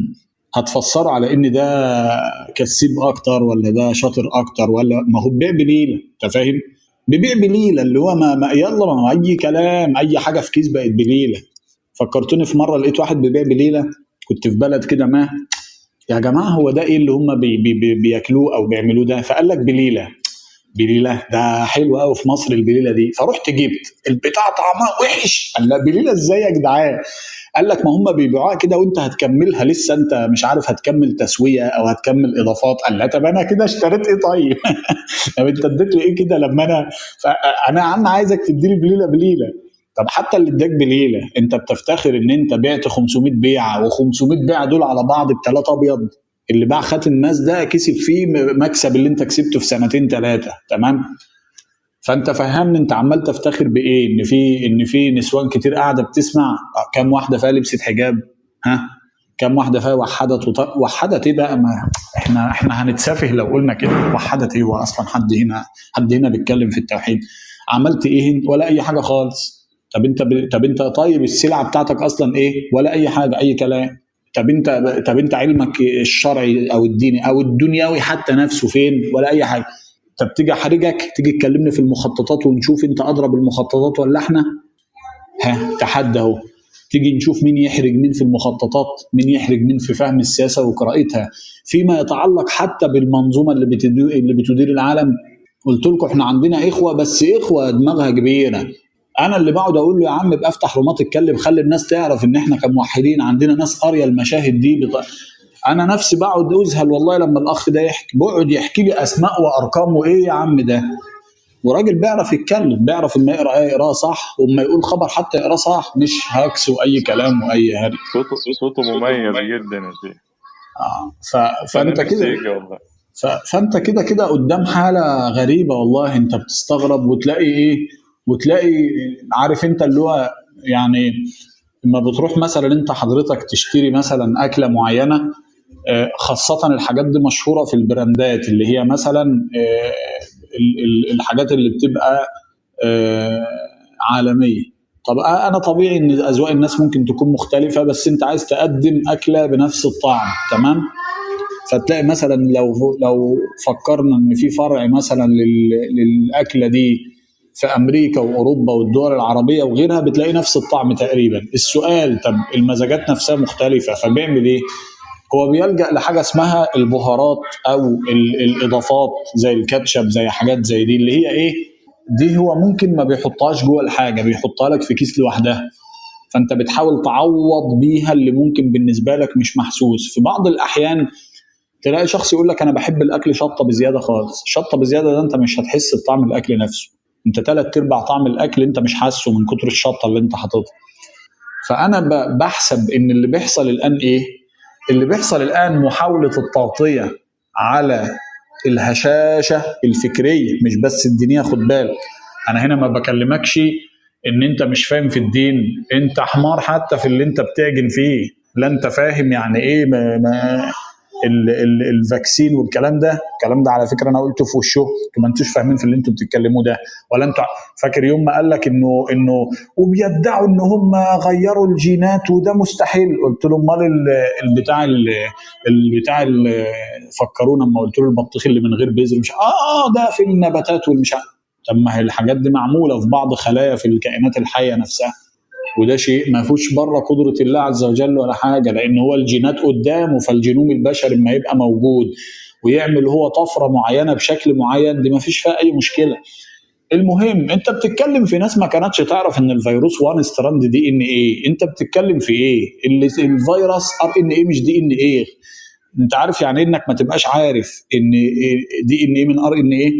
هتفسره على ان ده كسيب اكتر ولا ده شاطر اكتر ولا ما هو بيبيع بليله انت فاهم؟ بيبيع بليله اللي هو ما, ما يلا ما اي كلام اي حاجه في كيس بقت بليله فكرتوني في مره لقيت واحد بيبيع بليله كنت في بلد كده ما يا جماعه هو ده ايه اللي هم بي بي بي بياكلوه او بيعملوه ده فقال لك بليله بليله ده حلو قوي في مصر البليله دي فرحت جبت البتاع طعمها وحش قال لا بليله ازاي يا جدعان قال لك ما هم بيبيعوها كده وانت هتكملها لسه انت مش عارف هتكمل تسويه او هتكمل اضافات قال لا طب انا كده اشتريت ايه طيب طب انت اديت لي ايه كده لما انا فانا يا عم عايزك تديني بليله بليله طب حتى اللي اداك بليله انت بتفتخر ان انت بعت 500 بيعه و500 بيعه دول على بعض بثلاثه ابيض اللي باع خاتم الناس ده كسب فيه مكسب اللي انت كسبته في سنتين ثلاثه تمام فانت فهمني انت عمال تفتخر بايه ان في ان في نسوان كتير قاعده بتسمع آه، كام واحده فيها لبست حجاب ها كام واحده فيها وحدت وط... وحدت ايه بقى ما احنا احنا هنتسافه لو قلنا كده وحدت ايه هو اصلا حد هنا حد هنا بيتكلم في التوحيد عملت ايه انت ولا اي حاجه خالص طب انت ب... طب انت طيب السلعه بتاعتك اصلا ايه ولا اي حاجه اي كلام طب انت طب انت علمك الشرعي او الديني او الدنيوي حتى نفسه فين ولا اي حاجه طب تيجي احرجك تيجي تكلمني في المخططات ونشوف انت اضرب المخططات ولا احنا ها تحدى اهو تيجي نشوف مين يحرج مين في المخططات مين يحرج مين في فهم السياسه وقراءتها فيما يتعلق حتى بالمنظومه اللي بتدير اللي بتدير العالم قلت لكم احنا عندنا اخوه بس اخوه دماغها كبيره انا اللي بقعد اقول له يا عم ابقى افتح رومات اتكلم خلي الناس تعرف ان احنا كموحدين عندنا ناس قاريه المشاهد دي بط... انا نفسي بقعد اذهل والله لما الاخ ده يحكي بقعد يحكي لي اسماء وارقام وايه يا عم ده وراجل بيعرف يتكلم بيعرف اما يقرا ايه يقراه صح واما يقول خبر حتى يقراه صح مش هاكس واي كلام واي هري صوته صوته مميز جدا يا شيخ آه. ف... انا فانت نفسي كده يجي والله ف... فانت كده كده قدام حاله غريبه والله انت بتستغرب وتلاقي ايه وتلاقي عارف انت اللي هو يعني لما بتروح مثلا انت حضرتك تشتري مثلا اكله معينه آه، خاصه الحاجات دي مشهوره في البراندات اللي هي مثلا آه، ال- ال- الحاجات اللي بتبقى آه، عالميه طب آه، انا طبيعي ان اذواق الناس ممكن تكون مختلفه بس انت عايز تقدم اكله بنفس الطعم تمام فتلاقي مثلا لو لو فكرنا ان في فرع مثلا لل- للاكله دي في امريكا واوروبا والدول العربيه وغيرها بتلاقي نفس الطعم تقريبا السؤال طب المزاجات نفسها مختلفه فبيعمل ايه هو بيلجا لحاجه اسمها البهارات او ال- الاضافات زي الكاتشب زي حاجات زي دي اللي هي ايه دي هو ممكن ما بيحطهاش جوه الحاجه بيحطها لك في كيس لوحدها فانت بتحاول تعوض بيها اللي ممكن بالنسبه لك مش محسوس في بعض الاحيان تلاقي شخص يقول لك انا بحب الاكل شطه بزياده خالص شطه بزياده ده انت مش هتحس بطعم الاكل نفسه انت ثلاث ارباع طعم الاكل انت مش حاسه من كتر الشطه اللي انت حاططها فانا ب- بحسب ان اللي بيحصل الان ايه اللي بيحصل الان محاوله التغطيه على الهشاشه الفكريه مش بس الدينيه خد بالك انا هنا ما بكلمكش ان انت مش فاهم في الدين انت حمار حتى في اللي انت بتعجن فيه لا انت فاهم يعني ايه ما ما ال- ال- الفاكسين والكلام ده الكلام ده على فكره انا قلته في وشه ما انتوش فاهمين في اللي انتوا بتتكلموه ده ولا انتوا فاكر يوم ما قال لك انه انه وبيدعوا ان هم غيروا الجينات وده مستحيل قلت له امال ال- البتاع ال- البتاع ال- فكرونا اما قلت له البطيخ اللي من غير بذر مش اه اه ده في النباتات والمش عارف. طب ما هي الحاجات دي معموله في بعض خلايا في الكائنات الحيه نفسها وده شيء ما فيهوش بره قدره الله عز وجل ولا حاجه لان هو الجينات قدامه فالجينوم البشري ما يبقى موجود ويعمل هو طفره معينه بشكل معين دي ما فيش فيها اي مشكله المهم انت بتتكلم في ناس ما كانتش تعرف ان الفيروس 1 ستراند دي ان ايه انت بتتكلم في ايه اللي الفيروس ار ان ايه مش دي ان ايه انت عارف يعني ايه انك ما تبقاش عارف ان دي ان ايه من ار ان ايه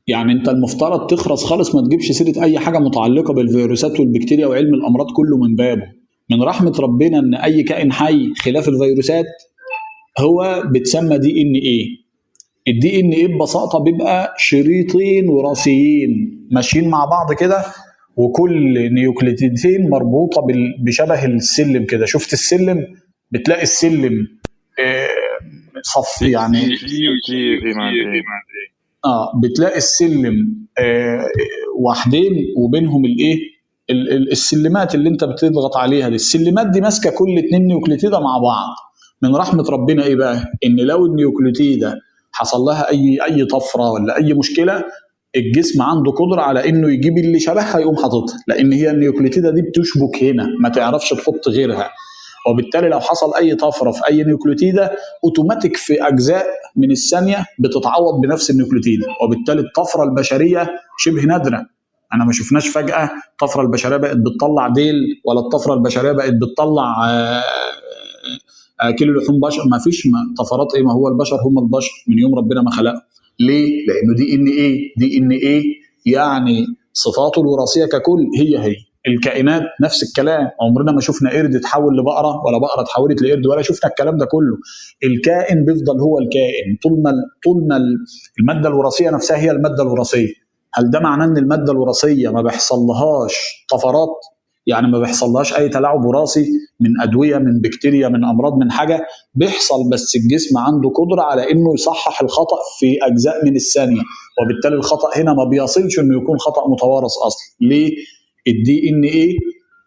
يعني انت المفترض تخرس خالص ما تجيبش سيره اي حاجه متعلقه بالفيروسات والبكتيريا وعلم الامراض كله من بابه من رحمه ربنا ان اي كائن حي خلاف الفيروسات هو بتسمى دي ان ايه الدي ان ايه ببساطه بيبقى شريطين وراثيين ماشيين مع بعض كده وكل نيوكليتيدتين مربوطه بال- بشبه السلم كده شفت السلم بتلاقي السلم آه، صف يعني في في وتي في مع ايه اه بتلاقي السلم آه واحدين وبينهم الايه ال- ال- السلمات اللي انت بتضغط عليها دي السلمات دي ماسكه كل اتنين نيوكليتيده مع بعض من رحمه ربنا ايه بقى ان لو النيوكليتيده حصل لها اي اي طفره ولا اي مشكله الجسم عنده قدره على انه يجيب اللي شبهها يقوم حاططها لان هي النيوكليتيده دي بتشبك هنا ما تعرفش تحط غيرها وبالتالي لو حصل اي طفره في اي نيوكليتيده اوتوماتيك في اجزاء من الثانيه بتتعوض بنفس النيوكليتيده وبالتالي الطفره البشريه شبه نادره انا ما شفناش فجاه الطفره البشريه بقت بتطلع ديل ولا الطفره البشريه بقت بتطلع آه، آه، كيلو لحوم بشر ما فيش ما- طفرات ايه ما هو البشر هم البشر من يوم ربنا ما خلقه ليه؟ لانه دي ان ايه؟ دي ان ايه يعني صفاته الوراثيه ككل هي هي الكائنات نفس الكلام عمرنا ما شفنا قرد اتحول لبقره ولا بقره اتحولت لقرد ولا شفنا الكلام ده كله الكائن بيفضل هو الكائن طول ما طول ما الماده الوراثيه نفسها هي الماده الوراثيه هل ده معناه ان الماده الوراثيه ما بيحصلهاش طفرات يعني ما بيحصلهاش اي تلاعب وراثي من ادويه من بكتيريا من امراض من حاجه بيحصل بس الجسم عنده قدره على انه يصحح الخطا في اجزاء من الثانيه وبالتالي الخطا هنا ما بيصلش انه يكون خطا متوارث اصلا ليه الدي ان ايه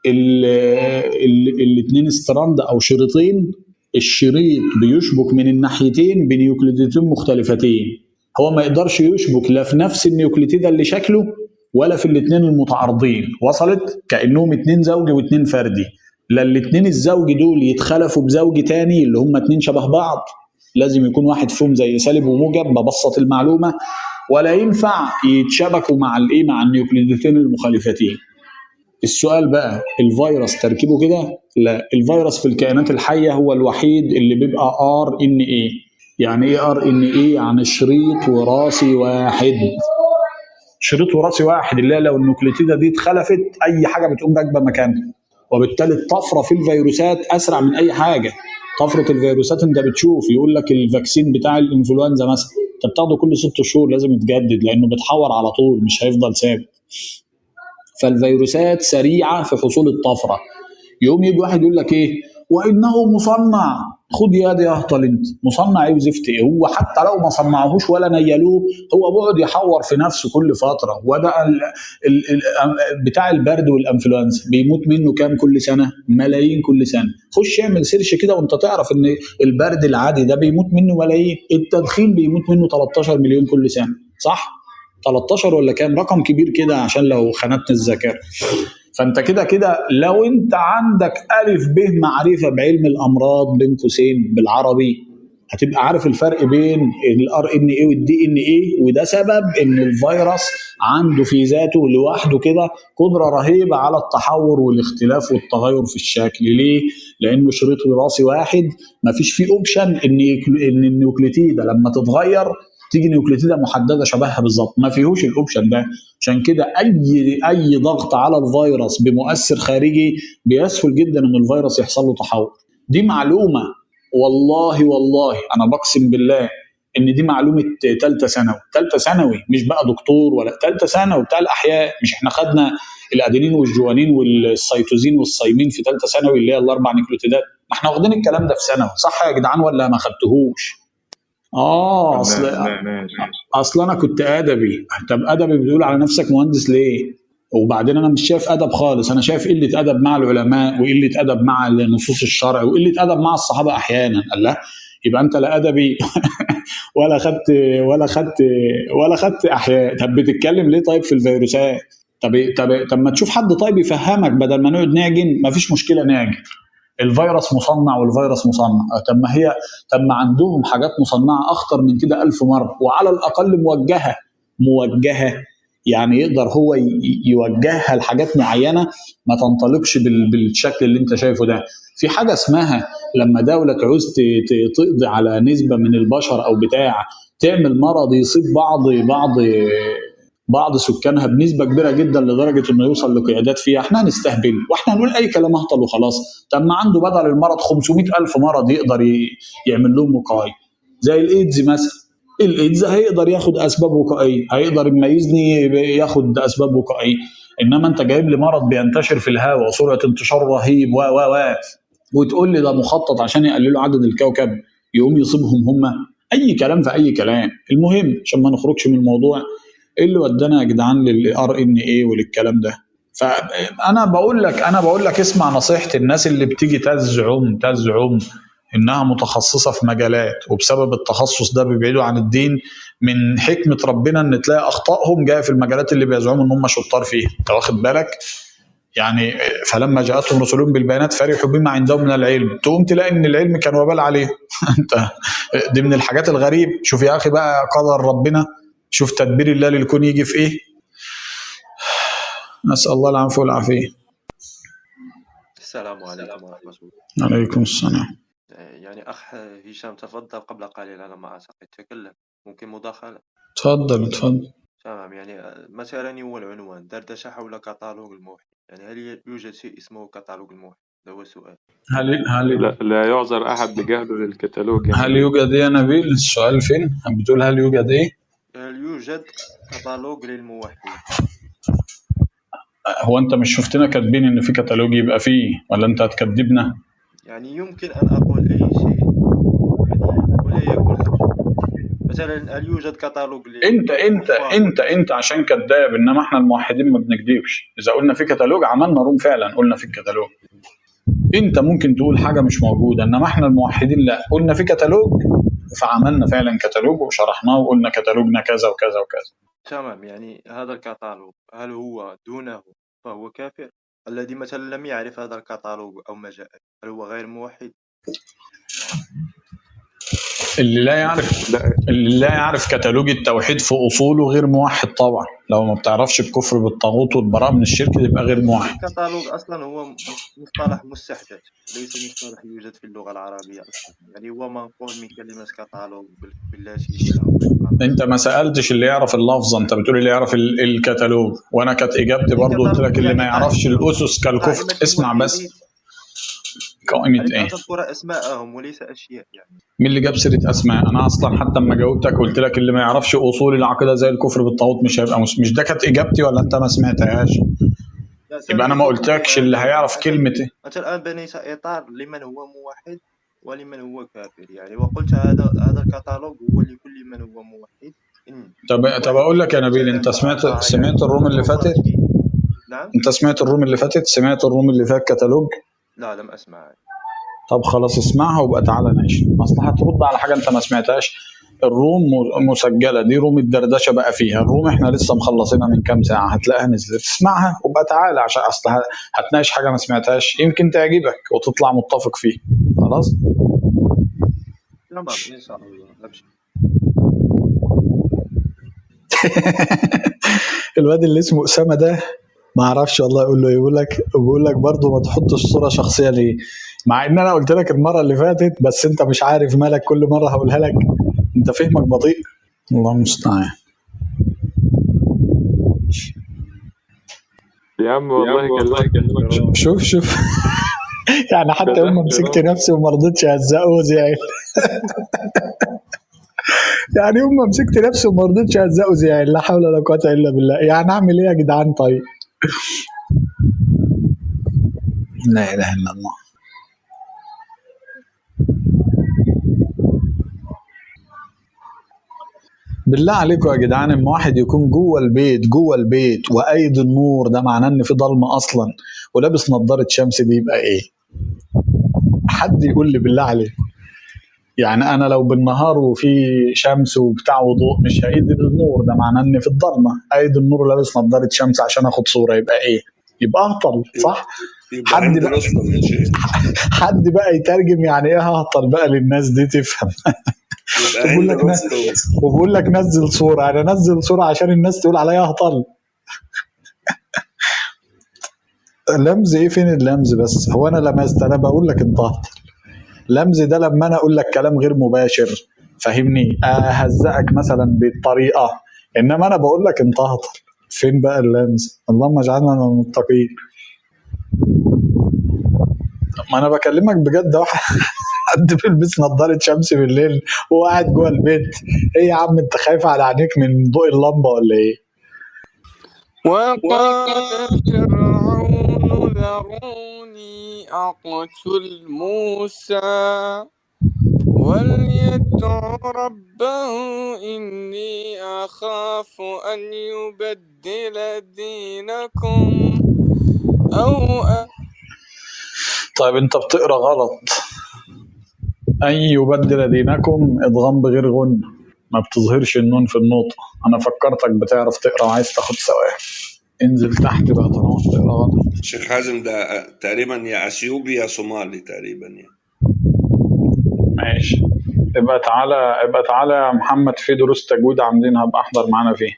الاثنين ستراند او شريطين الشريط بيشبك من الناحيتين بنيوكليدتين مختلفتين هو ما يقدرش يشبك لا في نفس النيوكليتيدة اللي شكله ولا في الاثنين المتعارضين وصلت كانهم اتنين زوجي واتنين فردي لا الاثنين الزوجي دول يتخلفوا بزوج تاني اللي هم اتنين شبه بعض لازم يكون واحد فيهم زي سالب وموجب ببسط المعلومه ولا ينفع يتشابكوا مع الايه مع النيوكليدتين المخالفتين السؤال بقى الفيروس تركيبه كده لا الفيروس في الكائنات الحيه هو الوحيد اللي بيبقى ار ان ايه يعني ايه ار ان ايه يعني شريط وراثي واحد شريط وراثي واحد اللي هي لو النيوكليتيده دي اتخلفت اي حاجه بتقوم راكبه مكانها وبالتالي الطفره في الفيروسات اسرع من اي حاجه طفره الفيروسات انت بتشوف يقول لك الفاكسين بتاع الانفلونزا مثلا انت بتاخده كل ست شهور لازم يتجدد لانه بيتحور على طول مش هيفضل ثابت فالفيروسات سريعه في حصول الطفره يقوم يجي واحد يقول لك ايه وانه مصنع خد يا دي اهطل انت مصنع ايه وزفت ايه هو حتى لو ما صنعوهوش ولا نيلوه هو بيقعد يحور في نفسه كل فتره وده ال ال ال بتاع البرد والانفلونزا بيموت منه كام كل سنه ملايين كل سنه خش اعمل سيرش كده وانت تعرف ان البرد العادي ده بيموت منه ملايين التدخين بيموت منه 13 مليون كل سنه صح 13 ولا كام رقم كبير كده عشان لو خانتني الذاكره فانت كده كده لو انت عندك الف ب معرفه بعلم الامراض بين قوسين بالعربي هتبقى عارف الفرق بين الار ان اي والدي ان اي وده سبب ان الفيروس عنده في ذاته لوحده كده قدره رهيبه على التحور والاختلاف والتغير في الشكل ليه؟ لانه شريط وراثي واحد ما فيش فيه اوبشن ان ان النيوكليتيده لما تتغير تيجي نيوكليتيده محدده شبهها بالظبط ما فيهوش الاوبشن ده عشان كده اي اي ضغط على الفيروس بمؤثر خارجي بيسهل جدا ان الفيروس يحصل له تحول دي معلومه والله والله انا بقسم بالله ان دي معلومه ثالثه ثانوي ثالثه ثانوي مش بقى دكتور ولا ثالثه ثانوي بتاع الاحياء مش احنا خدنا الادينين والجوانين والسيتوزين والصيمين في ثالثه ثانوي اللي هي الاربع نيوكليوتيدات ما احنا واخدين الكلام ده في ثانوي صح يا جدعان ولا ما خدتوهوش اه اصل لا لا لا اصل انا كنت ادبي طب ادبي بتقول على نفسك مهندس ليه وبعدين انا مش شايف ادب خالص انا شايف قله ادب مع العلماء وقله ادب مع نصوص الشرع وقله ادب مع الصحابه احيانا قال لا يبقى انت لا ادبي ولا خدت ولا خدت ولا خدت احياء طب بتتكلم ليه طيب في الفيروسات طب طب طب ما تشوف حد طيب يفهمك بدل ما نقعد نعجن ما فيش مشكله نعجن الفيروس مصنع والفيروس مصنع طب ما هي طب ما عندهم حاجات مصنعه اخطر من كده ألف مره وعلى الاقل موجهه موجهه يعني يقدر هو ي- يوجهها لحاجات معينه ما تنطلقش بال- بالشكل اللي انت شايفه ده في حاجه اسمها لما دوله تعوز ت- ت- تقضي على نسبه من البشر او بتاع تعمل مرض يصيب بعض بعض بعض سكانها بنسبه كبيره جدا لدرجه انه يوصل لقيادات فيها احنا هنستهبل واحنا هنقول اي كلام اهطل وخلاص طب ما عنده بدل المرض 500 الف مرض يقدر ي- يعمل لهم وقايه زي الايدز مثلا الايدز هيقدر ياخد اسباب وقائيه هيقدر اما يزني ياخد اسباب وقائيه انما انت جايب لي مرض بينتشر في الهواء وسرعه انتشاره رهيب و و و وتقول لي ده مخطط عشان يقللوا عدد الكوكب يقوم يصيبهم هم اي كلام في اي كلام المهم عشان ما نخرجش من الموضوع ايه اللي ودانا يا جدعان للار ان ايه وللكلام ده فانا بقول لك انا بقول لك اسمع نصيحه الناس اللي بتيجي تزعم تزعم انها متخصصه في مجالات وبسبب التخصص ده بيبعدوا عن الدين من حكمه ربنا ان تلاقي اخطائهم جايه في المجالات اللي بيزعموا ان هم شطار فيها انت واخد بالك يعني فلما جاءتهم رسلهم بالبيانات فرحوا بما عندهم من العلم تقوم تلاقي ان العلم كان وبال عليه انت دي من الحاجات الغريبه شوف يا اخي بقى قدر ربنا شوف تدبير الله للكون يجي في ايه نسال الله العفو والعافيه السلام عليكم ورحمة الله عليكم السلام يعني أخ هشام تفضل قبل قليل على ما أعتقد تكلم ممكن مداخلة تفضل تفضل تمام يعني آه، مثلا هو العنوان دردشة حول كتالوج الموحي يعني هل يوجد شيء اسمه كتالوج الموحي ده هو السؤال هل هل لا, لا يعذر أحد بجهله للكتالوج يا هل نبيل يوجد ايه يا نبيل السؤال فين بتقول هل يوجد ايه هل يوجد كتالوج للموحد هو انت مش شفتنا كاتبين ان في كتالوج يبقى فيه ولا انت هتكذبنا يعني يمكن أن أقول أي شيء يعني ولا يكون حجة مثلا هل يوجد كتالوج انت انت للكفار انت انت عشان كذاب انما احنا الموحدين ما بنكذبش اذا قلنا في كتالوج عملنا روم فعلا قلنا في الكتالوج انت ممكن تقول حاجه مش موجوده انما احنا الموحدين لا قلنا في كتالوج فعملنا فعلا كتالوج وشرحناه وقلنا كتالوجنا كذا وكذا وكذا تمام يعني هذا الكتالوج هل هو دونه فهو كافر الذي مثلا لم يعرف هذا الكتالوج أو ما جاء هل هو غير موحد اللي لا يعرف لا اللي لا يعرف كتالوج التوحيد في اصوله غير موحد طبعا لو ما بتعرفش الكفر بالطاغوت والبراءه من الشرك يبقى غير موحد الكتالوج أصلا هو مصطلح مستحدث ليس مصطلح يوجد في اللغة العربية أصلا يعني هو منقول من كلمة كتالوج بال- باللاتينية أو بالفرنسية. انت ما سالتش اللي يعرف اللفظه انت بتقول اللي يعرف ال- الكتالوج وانا كانت اجابتي برضو قلت لك اللي ما يعرفش الاسس كالكفر قائمة اسمع بس الموحدين قائمه عليك ايه أن تذكر أسماءهم وليس أشياء يعني مين اللي جاب سيره اسماء انا اصلا حتى لما جاوبتك قلت لك اللي ما يعرفش اصول العقيده زي الكفر بالطاغوت مش هيبقى مس... مش ده كانت اجابتي ولا انت ما سمعتهاش لا، يبقى انا ما سنزيد قلتكش بناء اللي هيعرف أنت كلمه ايه أنت الآن بنيت إطار لمن هو موحد ولمن هو كافر يعني وقلت هذا هذا الكتالوج هو لكل من هو موحد إن طب طب اقول لك يا نبيل انت سمعت سمعت الروم اللي فاتت نعم انت سمعت الروم اللي فاتت سمعت الروم اللي فات كتالوج لا لم أسمع طب خلاص اسمعها وبقى تعالى نعيش اصل هترد على حاجه انت ما سمعتهاش الروم م- مسجله دي روم الدردشه بقى فيها الروم احنا لسه مخلصينها من كام ساعه هتلاقيها نزلت اسمعها وبقى تعالى عشان اصل ه- هتناقش حاجه ما سمعتهاش يمكن تعجبك وتطلع متفق فيه خلاص تمام إن شاء الله أبشر الواد اللي اسمه اسامه ده ما اعرفش والله يقول له إيه. يقول لك بيقول لك برضه ما تحطش صوره شخصيه ليه مع ان انا قلت لك المره اللي فاتت بس انت مش عارف مالك كل مره هقولها لك انت فهمك بطيء الله المستعان يا عم والله كلمك شوف شوف شوف يعني حتى يوم ما مسكت نفسي وما رضيتش اهزقه زعل يعني يوم ما مسكت نفسي وما رضيتش اهزقه زعل لا حول ولا قوه الا بالله يعني اعمل ايه يا جدعان طيب لا اله الا الله بالله عليكم يا جدعان اما واحد يكون جوه البيت جوه البيت وايد النور ده معناه ان في ضلمه اصلا ولابس نظاره شمس دي يبقى ايه؟ حد يقول لي بالله عليكم يعني انا لو بالنهار وفي شمس وبتاع وضوء مش هايد النور ده معناه ان في الضلمه ايد النور لابس نظاره شمس عشان اخد صوره يبقى ايه؟ يبقى اهطل صح؟ يبقى حد عند بقى رستم يا شيخ حد بقى يترجم يعني ايه ههطل بقى للناس دي تفهم يبقى بقول هند لك ن... رستم وبقول لك نزل صورة أنا نزل صورة عشان الناس تقول عليا هطل لمز إيه فين اللمز بس هو أنا لمست أنا بقول لك أنت هطل لمز ده لما أنا أقول لك كلام غير مباشر فهمني أهزقك مثلا بالطريقة إنما أنا بقول لك أنت هطل فين بقى اللمز اللهم اجعلنا من المتقين ما انا بكلمك بجد واحد حد بيلبس نظارة شمس بالليل وهو قاعد جوه البيت ايه يا عم انت خايف على عينيك من ضوء اللمبة ولا ايه؟ وقال فرعون ذروني أقتل موسى وليدع ربه إني أخاف أن يبدل دينكم أو أن طيب انت بتقرا غلط ان يبدل دينكم ادغام بغير غن ما بتظهرش النون في النطق انا فكرتك بتعرف تقرا وعايز تاخد ثواب انزل تحت بقى طالما بتقرا غلط شيخ حازم ده تقريبا يا اثيوبي يا صومالي تقريبا يعني ماشي يبقى تعالى يبقى تعالى يا محمد في دروس تجويد عاملينها ابقى احضر معانا فيه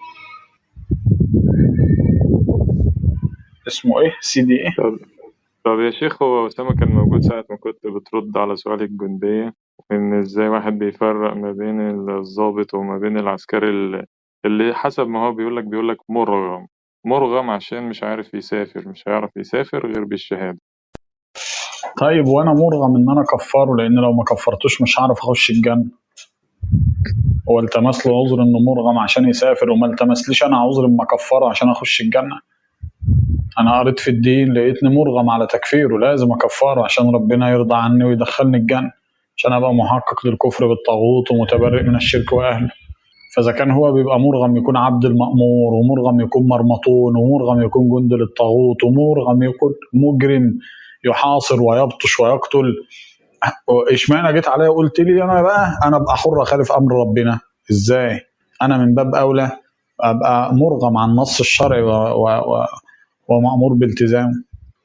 اسمه ايه سي دي ايه طب طب يا شيخ هو أسامة كان موجود ساعة ما كنت بترد على سؤال الجندية إن إزاي واحد بيفرق ما بين الضابط وما بين العسكري ال- اللي حسب ما هو بيقولك بيقولك مرغم مرغم عشان مش عارف يسافر مش هيعرف يسافر غير بالشهادة طيب وانا مرغم ان انا اكفره لان لو ما كفرتوش مش هعرف اخش الجنه هو التمس له عذر انه مرغم عشان يسافر وما التمسليش انا عذر اما اكفره عشان اخش الجنه انا قريت في الدين لقيتني مرغم على تكفيره لازم اكفره عشان ربنا يرضى عني ويدخلني الجنه عشان ابقى محقق للكفر بالطاغوت ومتبرئ من الشرك واهله فاذا كان هو بيبقى مرغم يكون عبد المأمور ومرغم يكون مرمطون ومرغم يكون جند للطاغوت ومرغم يكون مجرم يحاصر ويبطش ويقتل اشمعنى جيت عليا وقلت لي انا بقى انا ابقى حر خالف امر ربنا ازاي انا من باب اولى ابقى مرغم عن النص الشرعي و... و... و... ومأمور بالتزامه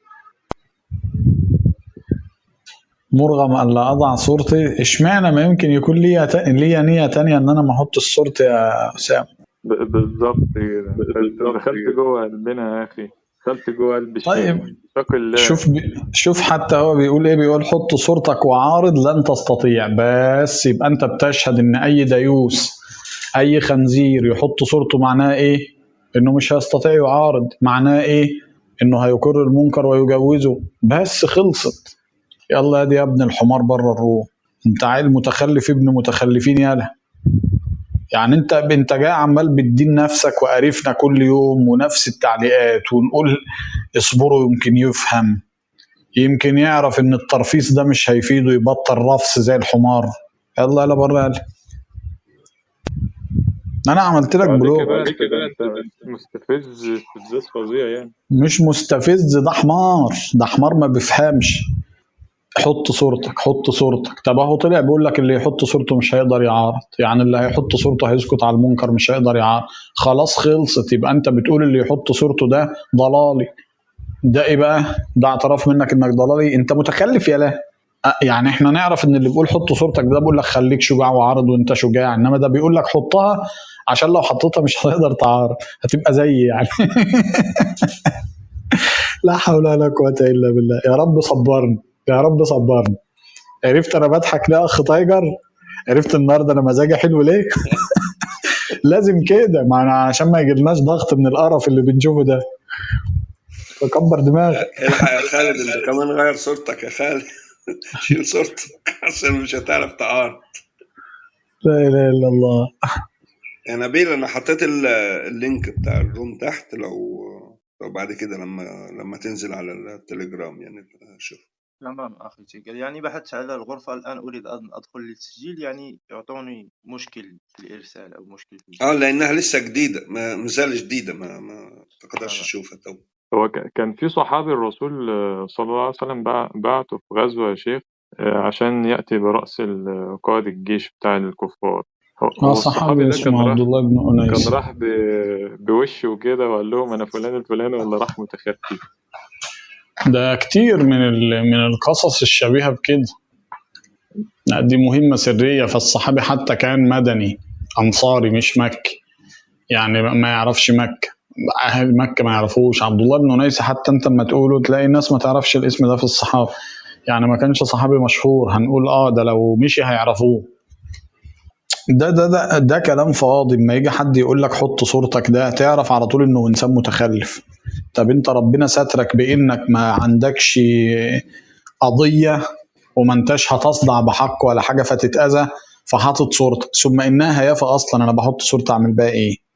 مرغم الا اضع صورتي اشمعنى ما يمكن يكون ليا ت... ليا نيه تانية ان انا ما احطش صورتي يا اسامه ب- بالظبط كده دخلت دخلت جوه قلبنا يا أخي دخلت جوه قلب الشيخ طيب اتق الله شوف بي... شوف حتى هو بيقول ايه بيقول حط صورتك وعارض لن تستطيع بس يبقى انت بتشهد ان اي ديوس اي خنزير يحط صورته معناه ايه انه مش هيستطيع يعارض معناه ايه انه هيقر المنكر ويجوزه بس خلصت يلا يا دي يا ابن الحمار بره الروح انت عيل متخلف ابن متخلفين يالا يعني انت انت جاي عمال بتدين نفسك وقرفنا كل يوم ونفس التعليقات ونقول اصبروا يمكن يفهم يمكن يعرف ان الترفيس ده مش هيفيده يبطل رفس زي الحمار يلا يلا بره يلا انا عملت لك بعد بلوك كده انت انت مستفز استفزاز فظيع يعني مش مستفز ده حمار ده حمار ما بيفهمش حط صورتك حط صورتك طب اهو طلع بيقول لك اللي يحط صورته مش هيقدر يعارض يعني اللي هيحط صورته هيسكت على المنكر مش هيقدر يعارض خلاص خلصت يبقى انت بتقول اللي يحط صورته ده ضلالي ده ايه بقى ده اعتراف منك انك ضلالي انت متخلف يا لا أه، يعني احنا نعرف ان اللي بيقول حط صورتك ده بيقول لك خليك شجاع وعارض وانت شجاع انما ده بيقول لك حطها عشان لو حطيتها مش هتقدر تعارض هتبقى زي يعني لا حول ولا قوة إلا بالله يا رب صبرني يا رب صبرني عرفت أنا بضحك ليه يا أخ تايجر عرفت النهارده أنا مزاجي حلو ليه لازم كده ما أنا عشان ما يجيلناش ضغط من القرف اللي بنشوفه ده فكبر دماغك الحق يا خالد انت كمان غير صورتك يا خالد شيل صورتك عشان مش هتعرف تعارض لا إله إلا الله يا نبيل انا حطيت ال- اللينك بتاع الروم تحت لو لو بعد كده لما لما تنزل على التليجرام يعني شوف تمام أخي تيجر يعني بحثت على الغرفة الآن أريد أن أدخل للتسجيل يعني يعطوني مشكل في الإرسال أو مشكل في اه لانها لسه جديده ما مازال جديده ما ما تقدرش تمام تشوفها تو هو ك- كان في صحابي الرسول آه، صلى الله عليه وسلم بع- بعته في غزوة يا شيخ آه، عشان يأتي برأس ال- قائد الجيش بتاع الكفار هو اه هو صحابي الصحابي ده كان اسمه عبد راح الله بن كان أنيس راح ب- بوشه كده وقال لهم أنا فلان الفلاني ولا راح متخفي ده كتير من ال... من القصص الشبيهة بكده لا، دي مهمة سرية فالصحابي حتى كان مدني أنصاري مش مكي يعني ما يعرفش مكة أهل مكة ما يعرفوش عبد الله بن أنيس حتى أنت لما تقوله تلاقي الناس ما تعرفش الاسم ده في الصحابة يعني ما كانش صحابي مشهور هنقول اه ده لو مشي هيعرفوه ده ده ده ده كلام فاضي اما يجي حد يقول لك حط صورتك ده تعرف على طول انه انسان متخلف طب انت ربنا سترك بانك ما عندكش قضيه وما انتش هتصدع بحق ولا حاجه فتتاذى فحاطط صورتك ثم انها هيافه اصلا انا بحط صورتي اعمل بيها ايه؟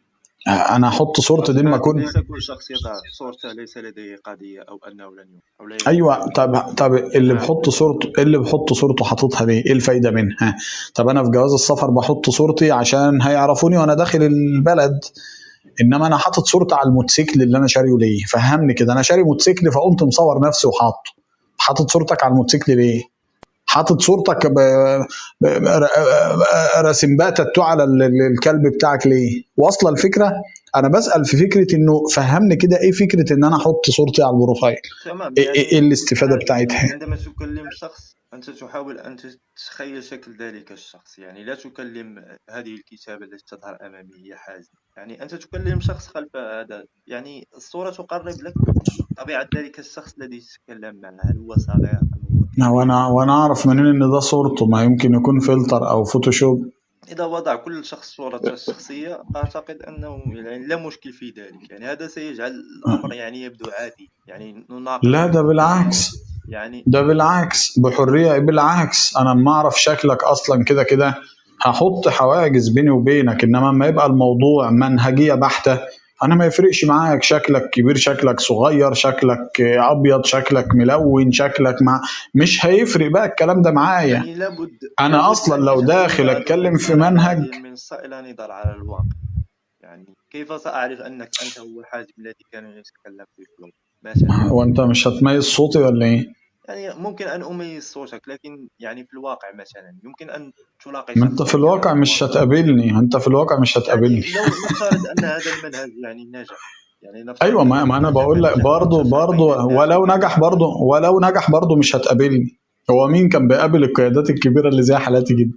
انا احط صورتي دي ما كنت ليس كل شخص يضع صورته ليس لديه قضية أو أنه لن يؤمن أو لا يؤمن ايوه طب طب اللي بحط صورته اللي بحط صورته حاططها ليه؟ ايه الفايده منها؟ طب انا في جواز السفر بحط صورتي عشان هيعرفوني وانا داخل البلد انما انا حاطط صورتي على الموتوسيكل اللي انا شاريه ليه؟ فهمني كده انا شاري موتوسيكل فقمت مصور نفسي وحاطه حاطط صورتك على الموتوسيكل ليه؟ حاطط صورتك ب... ب... ر- راسم بقى تاتو على ال- ال- الكلب بتاعك ليه؟ واصله الفكره؟ انا بسال في فكره انه فهمني كده ايه فكره ان انا احط صورتي على البروفايل؟ تمام ايه, إيه, يعني إيه الاستفاده عندما بتاعتها؟ عندما تكلم شخص أنت تحاول أن تتخيل شكل ذلك الشخص يعني لا تكلم هذه الكتابة التي تظهر أمامي هي حازم يعني أنت تكلم شخص خلف هذا يعني الصورة تقرب لك طبيعة ذلك الشخص الذي تتكلم معه هل هو صغير هل هو وانا وانا اعرف منين ان ده صورته ما يمكن يكون فلتر او فوتوشوب إذا وضع كل شخص صورته الشخصية أعتقد أنه يعني لا مشكل في ذلك يعني هذا سيجعل الأمر يعني يبدو عادي يعني نناقش لا ده بالعكس يعني ده بالعكس بحريه بالعكس انا ما اعرف شكلك اصلا كده كده هحط حواجز بيني وبينك انما لما يبقى الموضوع منهجيه بحته انا ما يفرقش معاك شكلك كبير شكلك صغير شكلك ابيض شكلك ملون شكلك مع مش هيفرق بقى الكلام ده معايا يعني لابد انا لابد اصلا أن لو يكون داخل هذا اتكلم في الإنسان منهج هذه المنصة إلى نضال على الواقع يعني كيف سأعرف أنك أنت هو حازم الذي كان يتكلم في الفيلم مثلا هو انت مش هتميز صوتي ولا ايه؟ يعني ممكن أن أميز صوتك لكن يعني في الواقع مثلا يمكن أن تلاقي ما شخص انت في يتكلم الواقع مش بالواقع. هتقابلني انت في الواقع مش يعني هتقابلني لو نفترض أن هذا المنهج يعني نجح يعني نفترض ايوه ما, أن ما انا هذا بقول لك المنهج برضه انتشر برضه بين الناس ولو وبين نجح برضه ولو نجح برضه مش هتقابلني هو مين كان بيقابل القيادات الكبيره اللي زي حالاتي كده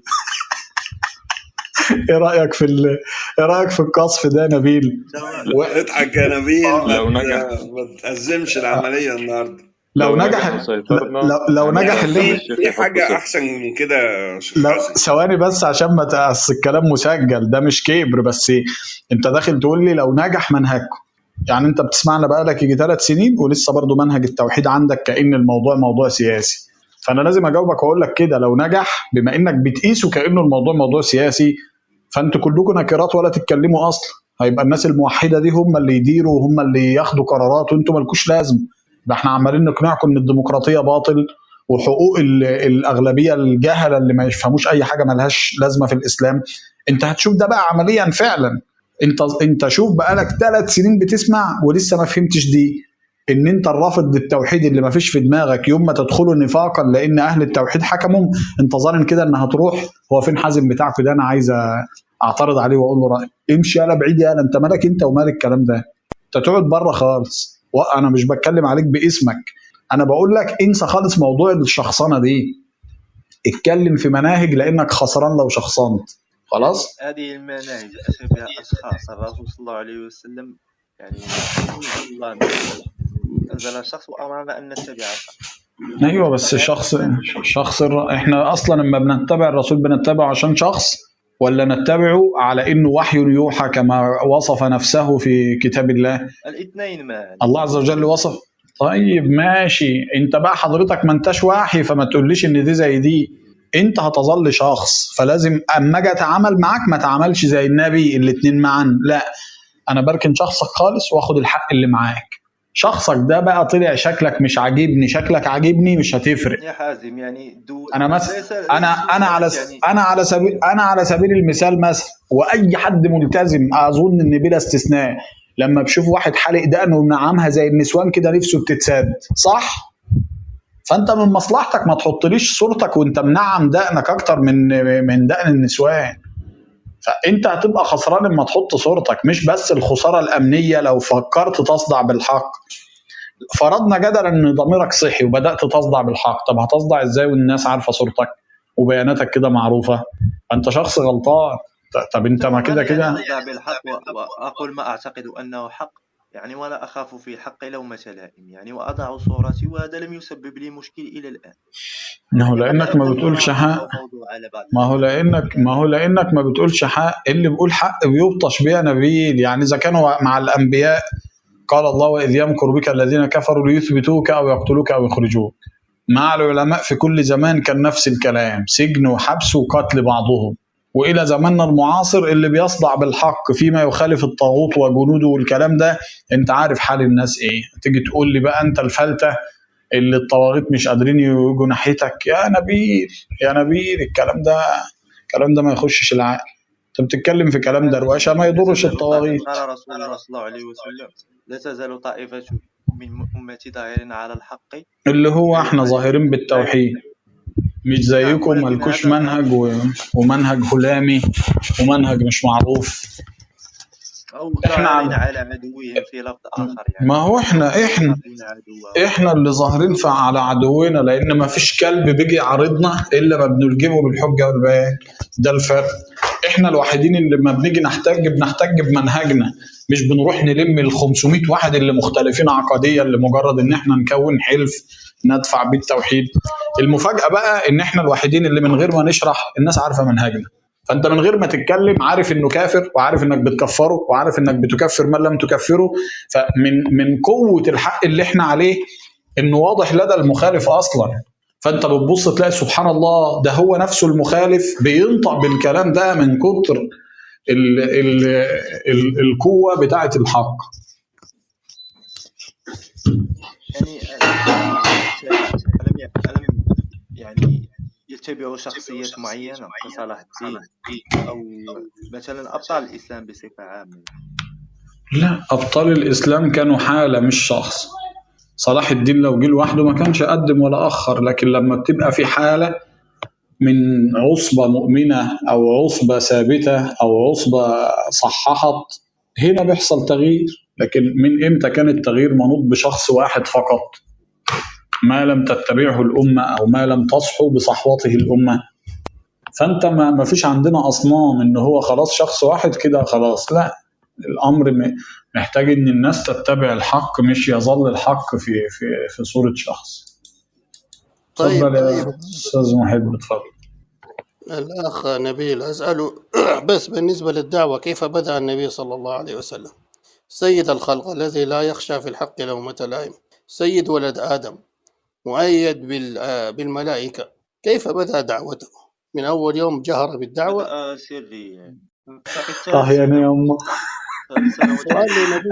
ايه رايك في ال... ايه رايك في القصف ده يا نبيل تمام و... اضحك يا نبيل ما لو ت- نجح ما تأزمش العملية النهارده لو لو نجح نجح وسيطرنا لو, لو هنعرف نجح ان اللي في الشيخ في يحط حاجة صورته أحسن من كده يا شيخ لو حسن ثواني بس عشان ما تأس الكلام مسجل ده مش كبر بس انت داخل تقول لي لو نجح منهجكم يعني انت بتسمعنا بقالك يجي ثلاث سنين ولسه برضو منهج التوحيد عندك كأن الموضوع موضوع سياسي فانا لازم اجاوبك واقول لك كده لو نجح بما انك بتقيسه كأنه الموضوع موضوع سياسي فانتوا كلكم نكرات ولا تتكلموا اصلا هيبقى الناس الموحده دي هم اللي يديروا وهم اللي ياخدوا قرارات وانتوا مالكوش لازم ده احنا عمالين نقنعكم ان الديمقراطيه باطل وحقوق ال- الاغلبيه الجهله اللي ما يفهموش اي حاجه ملهاش لازمه في الاسلام انت هتشوف ده بقى عمليا فعلا انت انت شوف بقالك ثلاث سنين بتسمع ولسه ما فهمتش دي ان انت الرافض للتوحيد اللي ما فيش في دماغك يوم ما تدخلوا نفاقا لان اهل التوحيد حكموا انت ظانن كده ان هتروح هو فين حازم بتاعك ده انا عايز اعترض عليه واقول له رايي امشي يالا بعيد يالا انت مالك انت ومال الكلام ده انت تقعد بره خالص وانا مش بتكلم عليك باسمك انا بقول لك انسى خالص موضوع الشخصنه دي اتكلم في مناهج لانك خسران لو شخصنت خلاص هذه المناهج أتى بها أشخاص الرسول صلى الله عليه وسلم يعني أنزل الله من أنزل الشخص وأمرنا أن نتبع الشخص ايوه بس شخص شخص الر... احنا اصلا لما بنتبع الرسول بنتبعه عشان شخص ولا نتبعه على انه وحي يوحى كما وصف نفسه في كتاب الله الاثنين معا الله عز وجل وصف طيب ماشي انت بقى حضرتك ما انتش وحي فما تقوليش ان دي زي دي انت هتظل شخص فلازم اما اجي اتعامل معاك ما تعاملش زي النبي الاتنين معا لا انا بركن شخصك خالص واخد الحق اللي معاك شخصك ده بقى طلع شكلك مش عاجبني شكلك عاجبني مش هتفرق يا حازم يعني دو انا مثلا ليس ليس انا انا على س- يعني انا على سبيل انا على سبيل المثال مثلا واي حد ملتزم اظن ان بلا استثناء لما بشوف واحد حالق دقنه ومنعمها زي النسوان كده نفسه بتتسد صح فانت من مصلحتك ما تحطليش صورتك وانت منعم دقنك اكتر من من دقن النسوان فانت هتبقى خسران لما تحط صورتك مش بس الخساره الامنيه لو فكرت تصدع بالحق فرضنا جدلا ان ضميرك صحي وبدات تصدع بالحق طب هتصدع ازاي والناس عارفه صورتك وبياناتك كده معروفه فانت شخص غلطان ط- طب انت ما كده أنا كده يعني أرجع بالحق و- وأقول ما أعتقد أنه حق يعني ولا أخاف في الحق لومة لائم يعني وأضع صورتي وهذا لم يسبب لي مشكل إلى الآن ما هو يعني قد لانك ما أكون بتقولش مرافق حق أو موضوع على بعض ما هو الأحيان لانك ما هو لانك ما بتقولش حق اللي بيقول حق بيبطش بيه نبيل يعني اذا كانوا مع الانبياء قال الله واذ يمكر بك الذين كفروا ليثبتوك او يقتلوك او يخرجوك مع العلماء في كل زمان كان نفس الكلام سجن وحبس وقتل بعضهم والى زماننا المعاصر اللي بيصدع بالحق فيما يخالف الطاغوت وجنوده والكلام ده انت عارف حال الناس ايه تيجي تقول لي بقى انت الفلته اللي الطواغيت مش قادرين يجوا ناحيتك يا نبيل يا نبيل الكلام ده الكلام ده ما يخشش العقل انت بتتكلم في كلام دروشه ما لا يضرش تزال الطواغيت طائفة قال رسول الله صلى الله عليه وسلم لا تزال طائفة من أمتي ظاهرين على الحق اللي هو احنا لا ظاهرين بالتوحيد مش نعم زيكم ولكن ملكوش هذا منهج و... ومنهج هلامي ومنهج مش معروف أو احنا ظاهرين على على عدوهم في لفظ آخر يعني ما هو احنا احنا يخافون عدوهم احنا اللي ظاهرين ف- على عدونا لان ما فيش كلب بيجي يعارضنا الا ما بنلجمه بالحجه والبيان ده الفرق احنا الوحيدين اللي لما بنيجي نحتج بنحتج بمنهجنا مش بنروح نلم ال 500 واحد اللي مختلفين عقديا لمجرد ان احنا نكون حلف ندفع بيه التوحيد المفاجاه بقى ان احنا الوحيدين اللي من غير ما نشرح الناس عارفه منهجنا فانت من غير ما تتكلم عارف انه كافر وعارف انك بتكفره وعارف انك بتكفر من لم تكفره فمن من قوه الحق اللي احنا عليه انه واضح لدى المخالف اصلا فانت بتبص تلاقي سبحان الله ده هو نفسه المخالف بينطق بالكلام ده من كتر ال ال ال القوه بتاعه الحق يعني ألم ي- ألم يعني يتبعوا شخصيات معينة كصلاح الدين أو مثلا أبطال الإسلام بصفة عامة لا ابطال الاسلام كانوا حاله مش شخص صلاح الدين لو جه لوحده ما كانش قدم ولا اخر لكن لما بتبقى في حاله من عصبه مؤمنه او عصبه ثابته او عصبه صححت هنا بيحصل تغيير لكن من امتى كان التغيير منوط بشخص واحد فقط ما لم تتبعه الامه او ما لم تصحو بصحوته الامه فانت ما ما فيش عندنا اصنام ان هو خلاص شخص واحد كده خلاص لا الامر م- محتاج ان الناس تتبع الحق مش يظل الحق في في في صوره شخص طيب اتفضل يا طيب استاذ محب اتفضل الأخ نبيل أسأله بس بالنسبة للدعوة كيف بدأ النبي صلى الله عليه وسلم سيد الخلق الذي لا يخشى في الحق لومة لائم سيد ولد آدم مؤيد بال- آه، بالملائكة كيف بدأ دعوته من أول يوم جهر بالدعوة بدأ سريا أعتقد اه ثلاث يعني يا سنوات أم ثلاث سنوات سؤال لنبيل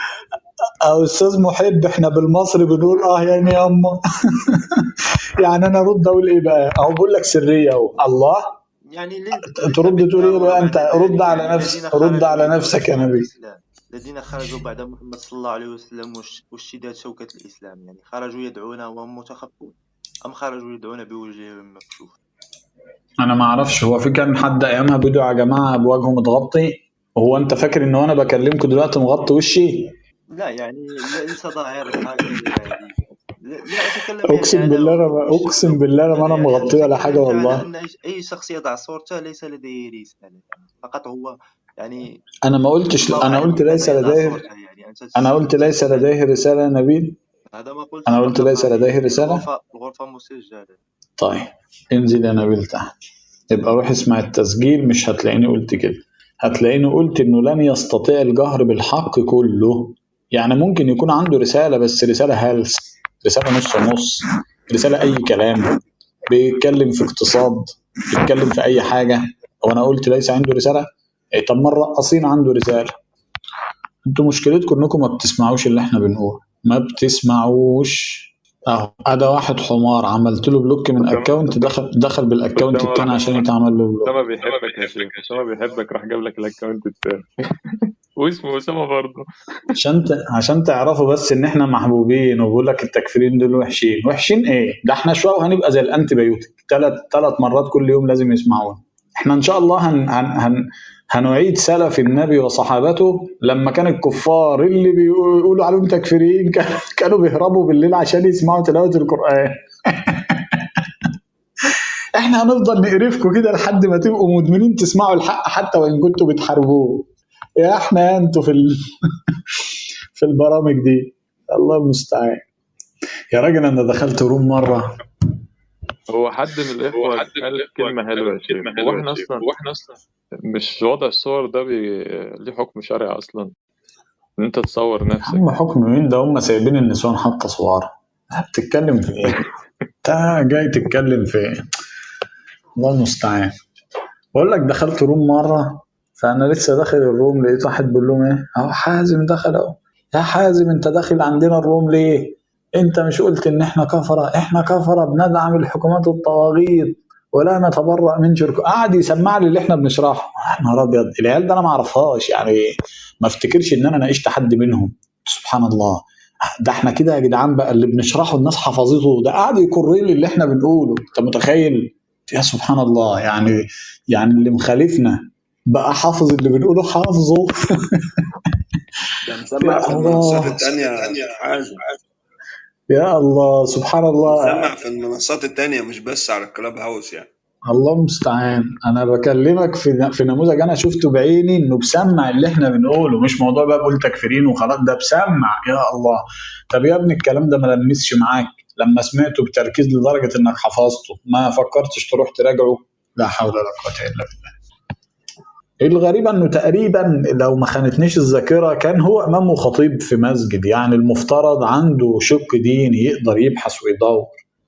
او استاذ محب احنا بالمصري بنقول اه يعني يا اما يعني انا ارد اقول ايه بقى اهو بقول لك سريه اهو الله يعني ليس ت- ليس ترد تقول ايه بالضرورة بقى انت بعد رد ذلك على يعني نفس الذين رد خرجوا على من نفسك يا شوكة نبي الإسلام الذين خرجوا بعد محمد صلى الله عليه وسلم وش- واشتداد شوكة الإسلام يعني خرجوا يدعون وهم متخفون أم خرجوا يدعون بوجههم مكشوف انا ما اعرفش هو في كان حد ايامها بيدعو يا جماعه بوجهه متغطي وهو انت فاكر ان وانا بكلمكم دلوقتي مغطي وشي لا يعني ليس ظاهرة هكذا يعني لا لا أتكلم يعني اقسم على بالله انا ما وش اقسم بالله انا ما انا يعني أنا مغطي ولا حاجه أتكلم على والله أن أي أي شخص يضع صورته ليس لديه رسالة يعني فقط هو يعني انا ما قلتش الله انا أعلم قلت ليس لماذا يضع لديه صورته يعني أنت انا قلت ليس تسأل لديه رساله يا نبيل هذا ما قلته انا قلت قبل ليس قليل لديه يعني رساله الغرفة الغرفة مسجلة طيب انزل يا نبيل تحت يبقى روح اسمع التسجيل مش هتلاقيني قلت كده هتلاقيني قلت انه لن يستطيع الجهر بالحق كله يعني ممكن يكون عنده رسالة بس رسالة هلس رسالة نص نص رسالة اي كلام بيتكلم في اقتصاد بيتكلم في اي حاجة وانا قلت ليس عنده رسالة إيه طب ما الرقاصين عنده رسالة انتوا مشكلتكم انكم ما بتسمعوش اللي احنا بنقوله ما بتسمعوش اهو ادى واحد حمار عملت له بلوك من أسامة اكونت دخل دخل بالاكونت أسامة التاني عشان يتعمل له بلوك أسامة بيحبك يا شيخ أسامة بيحبك راح جاب لك الأكونت التاني واسمه أسامة برضه عشان ت... عشان تعرفوا بس ان احنا محبوبين وبقول لك التكفيرين دول وحشين وحشين ايه ده احنا شويه وهنبقى زي الانتي بايوتيك ثلاث ثلاث مرات كل يوم لازم يسمعونا احنا ان شاء الله هن... هن... هن... هنعيد سلف النبي وصحابته لما كان الكفار اللي بيقولوا عليهم تكفيرين كان- كانوا بيهربوا بالليل عشان يسمعوا تلاوه القران احنا هنفضل نقرفكم كده لحد ما تبقوا مدمنين تسمعوا الحق حتى وان كنتوا بتحاربوه يا احنا يا انتوا في ال... في البرامج دي الله المستعان يا راجل انا دخلت روم مره هو حد من الإخوة قال كلمة حلوة يا شيخ هو احنا أصلا واحنا أصلا مش وضع الصور ده بي... ليه حكم شرعي أصلا إن أنت تصور يا نفسك عم حكم مين ده هم سايبين النسوان حاطه صور بتتكلم في ايه؟ انت جاي تتكلم في ايه؟ الله المستعان بقول لك دخلت روم مره فانا لسه داخل الروم لقيت واحد بيقول لهم ايه اهو حازم دخل اهو يا حازم انت داخل عندنا الروم ليه انت مش قلت ان احنا كفره احنا كفره بندعم الحكومات الطواغيت ولا نتبرأ من شرك قعد يسمع لي اللي احنا بنشرحه يا نهار ابيض العيال ده انا ما اعرفهاش يعني ما افتكرش ان انا ناقشت حد منهم سبحان الله ده احنا كده يا جدعان بقى اللي بنشرحه الناس حفظته ده قاعد يكرر لي اللي احنا بنقوله انت متخيل يا سبحان الله يعني يعني اللي مخالفنا بقى حافظ اللي بنقوله حافظه ده مسمع يا في المنصات الله التانية حازم يا الله سبحان الله مسمع في المنصات التانية مش بس على الكلاب هاوس يعني الله المستعان انا بكلمك في في نموذج انا شفته بعيني انه بسمع اللي احنا بنقوله مش موضوع بقى بقول تكفيرين وخلاص ده بسمع يا الله طب يا ابني الكلام ده ما لمسش معاك لما سمعته بتركيز لدرجه انك حفظته ما فكرتش تروح تراجعه لا حول ولا قوه الا بالله الغريب انه تقريبا لو ما خانتنيش الذاكره كان هو امام وخطيب في مسجد يعني المفترض عنده شق ديني يقدر يبحث ويدور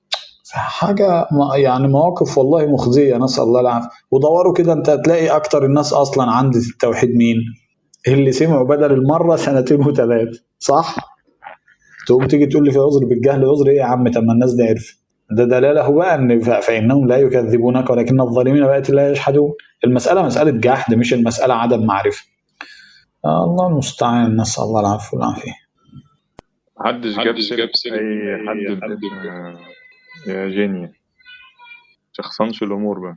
حاجه ما- يعني مواقف والله مخزيه نسال الله العافيه ودوروا كده انت هتلاقي اكتر الناس اصلا عند التوحيد مين اللي سمعوا بدل المره سنتين وثلاثه صح تقوم تيجي تقول لي في عذر بالجهل عذر ايه يا عم طب ما الناس ده عرفت ده دلاله بقى ان ف- فانهم لا يكذبونك ولكن الظالمين بآيات الله يجحدون المساله مساله جحد مش المساله عدم معرفه آه الله المستعان نسال الله العفو والعافيه محدش جاب سيرة أي حد باسم يا جينيا شخصنش الأمور بقى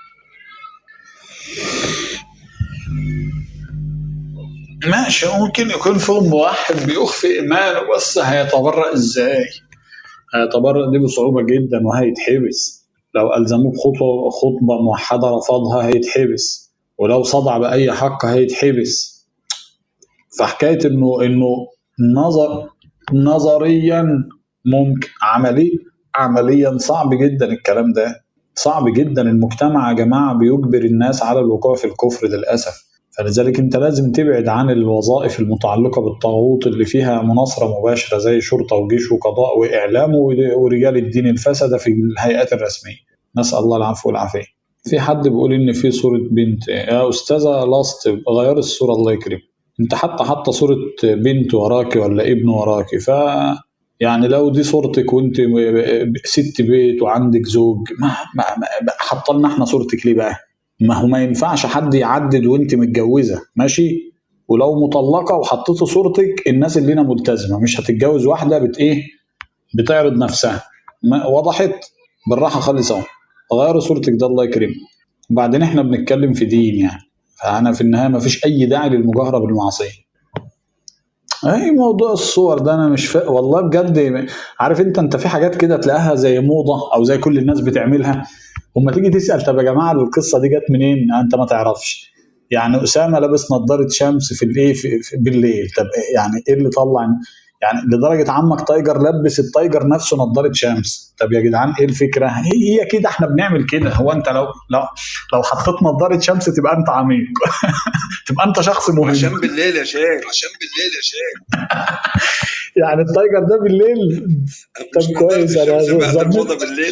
ماشي ممكن يكون فيهم واحد بيخفي ايمانه بس هيتبرأ ازاي؟ هيتبرأ دي بصعوبة جدا وهيتحبس لو ألزموه بخطوة خطبة موحدة رفضها هيتحبس ولو صدع بأي حق هيتحبس فحكاية إنه إنه نظر نظريا ممكن عملي عمليا صعب جدا الكلام ده صعب جدا المجتمع يا جماعة بيجبر الناس على الوقوع في الكفر للأسف فلذلك انت لازم تبعد عن الوظائف المتعلقة بالطاغوت اللي فيها مناصرة مباشرة زي شرطة وجيش وقضاء وإعلام ورجال الدين الفسد في الهيئات الرسمية نسأل الله العفو والعافية في حد بيقول ان في صورة بنت يا استاذة لاست غير الصورة الله يكرم انت حتى حاطة صورة بنت وراكي ولا ابن وراكي ف يعني لو دي صورتك وانت ست بيت وعندك زوج ما, ما, ما حط لنا احنا صورتك ليه بقى؟ ما هو ما ينفعش حد يعدد وانت متجوزه ماشي ولو مطلقه وحطيت صورتك الناس اللي هنا ملتزمه مش هتتجوز واحده بت ايه بتعرض نفسها ما وضحت بالراحه خالص اهو غيروا صورتك ده الله يكرمك وبعدين احنا بنتكلم في دين يعني فانا في النهايه ما فيش اي داعي للمجاهره بالمعصيه اي موضوع الصور ده انا مش فا... والله بجد عارف انت انت في حاجات كده تلاقيها زي موضه او زي كل الناس بتعملها وما تيجي تسال طب يا جماعه القصه دي جت منين انت ما تعرفش يعني اسامه لابس نظاره شمس في الايه في... في بالليل طب يعني ايه اللي طلع يعني لدرجه عمك تايجر لبس التايجر نفسه نظاره شمس طب يا جدعان ايه الفكره هي كده احنا بنعمل كده هو انت لو لو لو حطيت نظاره شمس تبقى انت عميق تبقى انت شخص مهم عشان بالليل يا شيخ عشان بالليل يا شيخ يعني التايجر ده بالليل طب كويس انا بعد الموضه بالليل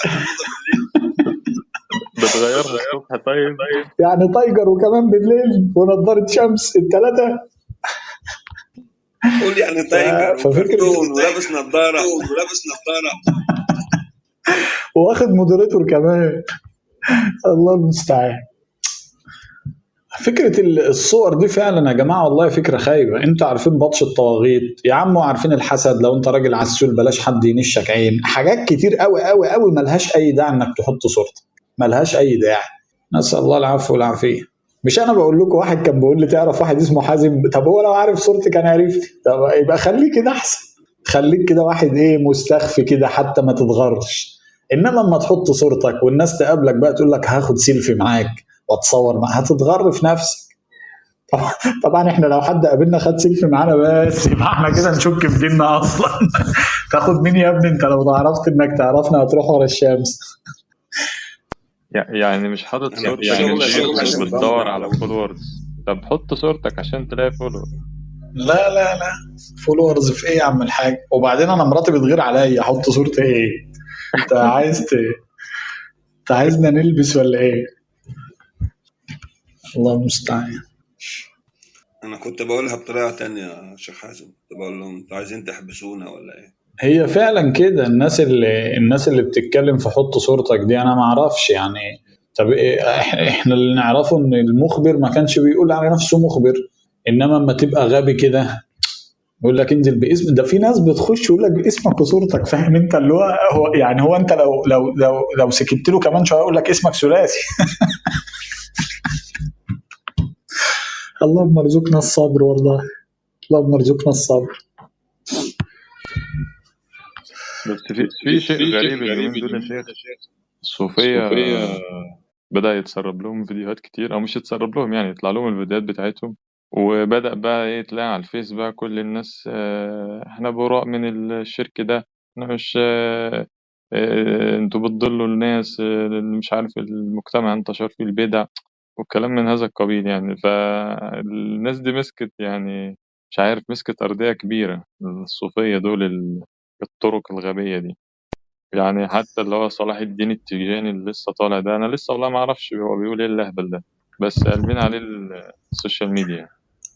بتغيرها الصبح طيب يعني تايجر وكمان بالليل ونضاره شمس الثلاثه قول يعني تايجر ففكرة ولابس نظاره ولابس نظاره واخد مودريتور كمان الله المستعان فكرة الصور دي فعلا يا جماعة والله فكرة خايبة انتوا عارفين بطش الطواغيت يا عم وعارفين الحسد لو انت راجل عسول بلاش حد ينشك عين حاجات كتير قوي قوي قوي ملهاش اي داعي انك تحط صورتك ملهاش اي داعي نسأل الله العفو والعافية مش انا بقول لكم واحد كان بيقول لي تعرف واحد اسمه حازم طب هو لو عارف صورتي كان عرفت طب يبقى خليك كده احسن خليك كده واحد ايه مستخفي كده حتى ما تتغرش انما لما تحط صورتك والناس تقابلك بقى تقول لك هاخد سيلفي معاك واتصور معاك هتتغر في نفسك طبعا طبعا احنا لو حد قابلنا خد سيلفي معانا بس يبقى احنا كده نشك في ديننا اصلا تاخد مين يا ابني انت لو عرفت انك تعرفنا هتروح ورا الشمس يع- يعني مش حاطط انا صورتك شغل يا شيخ شغل عشان وبتدور على فولورز طب حط صورتك عشان تلاقي فولور لا لا لا فولورز في ايه يا عم الحاج وبعدين انا مراتي بتغير عليا احط صورتي ايه انت عايز ت... انت عايزنا نلبس ولا ايه الله المستعان انا كنت بقولها بطريقه تانية يا شيخ حازم كنت بقول لهم انتوا عايزين تحبسونا ولا ايه هي فعلا كده الناس اللي الناس اللي بتتكلم في حط صورتك دي انا ما اعرفش يعني طب إيه إح- احنا اللي نعرفه ان المخبر ما كانش بيقول على نفسه مخبر انما اما تبقى غبي كده يقول لك انزل باسم ده في ناس بتخش يقول لك باسمك وصورتك فاهم انت اللي هو هو يعني هو انت لو لو لو لو سكت له كمان شويه يقول لك اسمك ثلاثي اللهم ارزقنا الصبر والله اللهم ارزقنا الصبر بس في في شيء غريب اليومين دول يا شيخ الصوفية بدأ يتسرب لهم فيديوهات كتير أو مش يتسرب لهم يعني يطلع لهم الفيديوهات بتاعتهم وبدأ بقى إيه تلاقي على الفيس بقى كل الناس آه، إحنا براء من الشرك ده إحنا مش آه، آه، أنتوا بتضلوا الناس آه، مش عارف المجتمع انتشر فيه البدع والكلام من هذا القبيل يعني فالناس دي مسكت يعني مش عارف مسكت أرضية كبيرة الصوفية دول ال- الطرق الغبية دي يعني حتى اللي هو صلاح الدين التيجاني اللي لسه طالع ده انا لسه والله ما اعرفش هو بيقول ايه اللهبل ده بس قلبين عليه ال- السوشيال ميديا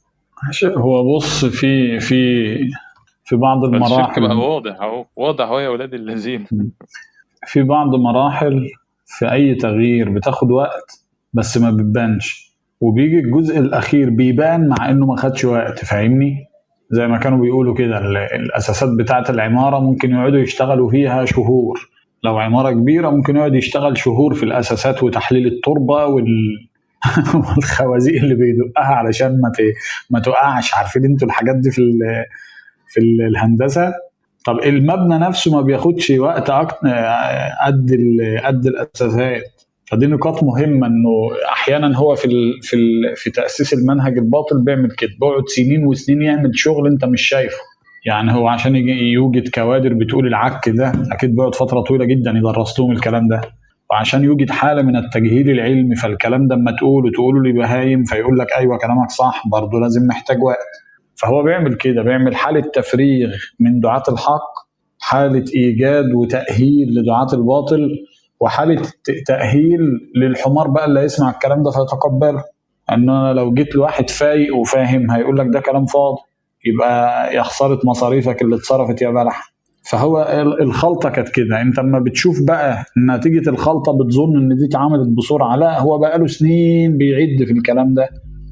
هو بص في في في بعض فالشرك بقى المراحل واضح اهو واضح اهو يا ولاد الذين في بعض مراحل في أي تغيير بتاخد وقت بس ما بتبانش وبيجي الجزء الأخير بيبان مع إنه ما خدش وقت فاهمني؟ زي ما كانوا بيقولوا كده ال- الأساسات بتاعة العمارة ممكن يقعدوا يشتغلوا فيها شهور لو عمارة كبيرة ممكن يقعد يشتغل شهور في الأساسات وتحليل التربة وال والخوازيق اللي بيدقها علشان ما ت... ما تقعش عارفين انتوا الحاجات دي في ال... في ال- الهندسة طب المبنى نفسه ما بياخدش وقت أكتر قد ال- قد الاساسات فدي نقاط مهمه انه احيانا هو في ال في ال في تاسيس المنهج الباطل بيعمل كده بيقعد سنين وسنين يعمل شغل انت مش شايفه يعني هو عشان يجي يوجد كوادر بتقول العك ده اكيد بيقعد فتره طويله جدا يدرس لهم الكلام ده وعشان يوجد حاله من التجهيل العلمي فالكلام ده اما تقوله تقوله لبهايم فيقول لك ايوه كلامك صح برضه لازم محتاج وقت فهو بيعمل كده بيعمل حاله تفريغ من دعاة الحق حاله ايجاد وتاهيل لدعاة الباطل وحاله ت- تاهيل للحمار بقى اللي يسمع الكلام ده فيتقبله ان انا لو جيت لواحد فايق وفاهم هيقول لك ده كلام فاضي يبقى يا خساره مصاريفك اللي اتصرفت يا بلح فهو ال- الخلطه كانت كده انت اما بتشوف بقى نتيجه الخلطه بتظن ان دي اتعملت بسرعه لا هو بقى له سنين بيعد في الكلام ده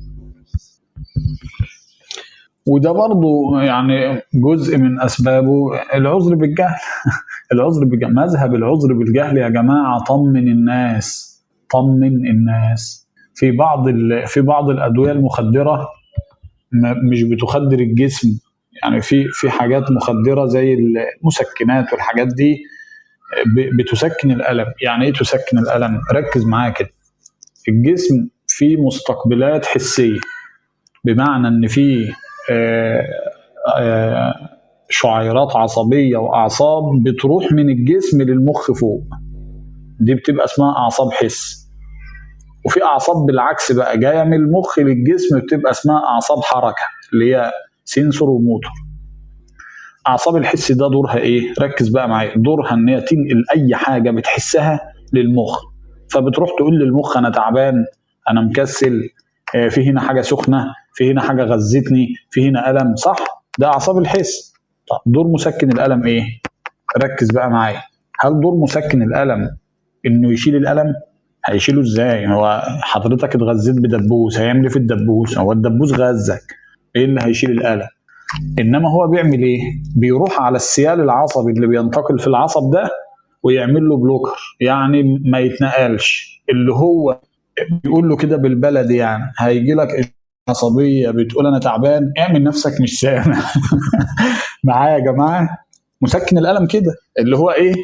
وده برضو يعني جزء من اسبابه العذر بالجهل العذر بالجهل مذهب العذر بالجهل يا جماعه طمن الناس طمن الناس في بعض ال... في بعض الادويه المخدره ما- مش بتخدر الجسم يعني في في حاجات مخدره زي المسكنات والحاجات دي ب- بتسكن الالم يعني ايه تسكن الالم ركز معايا كده الجسم فيه مستقبلات حسيه بمعنى ان في آه، آه، شعيرات عصبيه واعصاب بتروح من الجسم للمخ فوق دي بتبقى اسمها اعصاب حس وفي اعصاب بالعكس بقى جايه من المخ للجسم بتبقى اسمها اعصاب حركه اللي هي سنسور وموتور اعصاب الحس ده دورها ايه ركز بقى معايا دورها ان هي تنقل اي حاجه بتحسها للمخ فبتروح تقول للمخ انا تعبان انا مكسل آه، في هنا حاجه سخنه في هنا حاجه غزتني في هنا الم صح ده اعصاب الحس طب دور مسكن الالم ايه ركز بقى معايا هل دور مسكن الالم انه يشيل الالم هيشيله ازاي هو حضرتك اتغذيت بدبوس هيعمل ايه في الدبوس هو الدبوس غزك ايه اللي هيشيل الالم انما هو بيعمل ايه بيروح على السيال العصبي اللي بينتقل في العصب ده ويعمل له بلوكر يعني ما يتنقلش اللي هو بيقول له كده بالبلدي يعني هيجي لك عصبيه بتقول انا تعبان اعمل نفسك مش سامع معايا يا جماعه مسكن الالم كده اللي هو ايه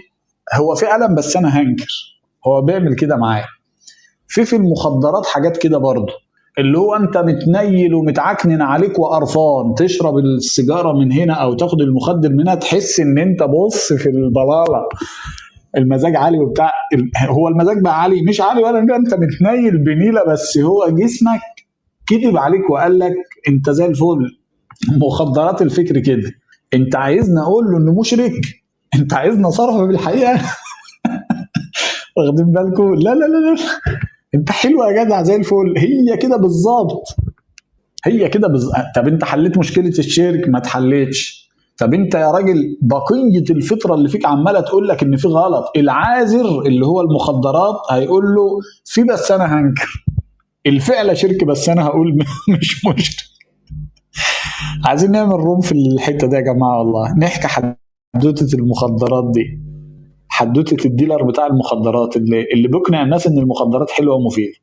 هو فعلا بس انا هنكر هو بيعمل كده معايا في في المخدرات حاجات كده برضه اللي هو انت متنيل ومتعكنن عليك وقرفان تشرب السيجاره من هنا او تاخد المخدر من هنا تحس ان انت بص في الضلاله المزاج عالي وبتاع ال- هو المزاج بقى عالي مش عالي ولا إن انت متنيل بنيله بس هو جسمك كذب عليك وقال لك انت زي الفل مخدرات الفكر كده انت عايزني اقول له انه مشرك انت عايزني اصرفه بالحقيقه واخدين بالكم لا لا لا لا انت حلو يا جدع زي الفل هي كده بالظبط هي كده بز... طب انت حليت مشكله الشرك ما اتحلتش طب انت يا راجل بقيه الفطره اللي فيك عماله تقول لك ان في غلط العازر اللي هو المخدرات هيقول له في بس انا هنكر الفعل شرك بس انا هقول مش مشرك عايزين نعمل روم في الحته دي يا جماعه والله نحكي حدوته المخدرات دي حدوته الديلر بتاع المخدرات اللي اللي بيقنع الناس ان المخدرات حلوه ومفيده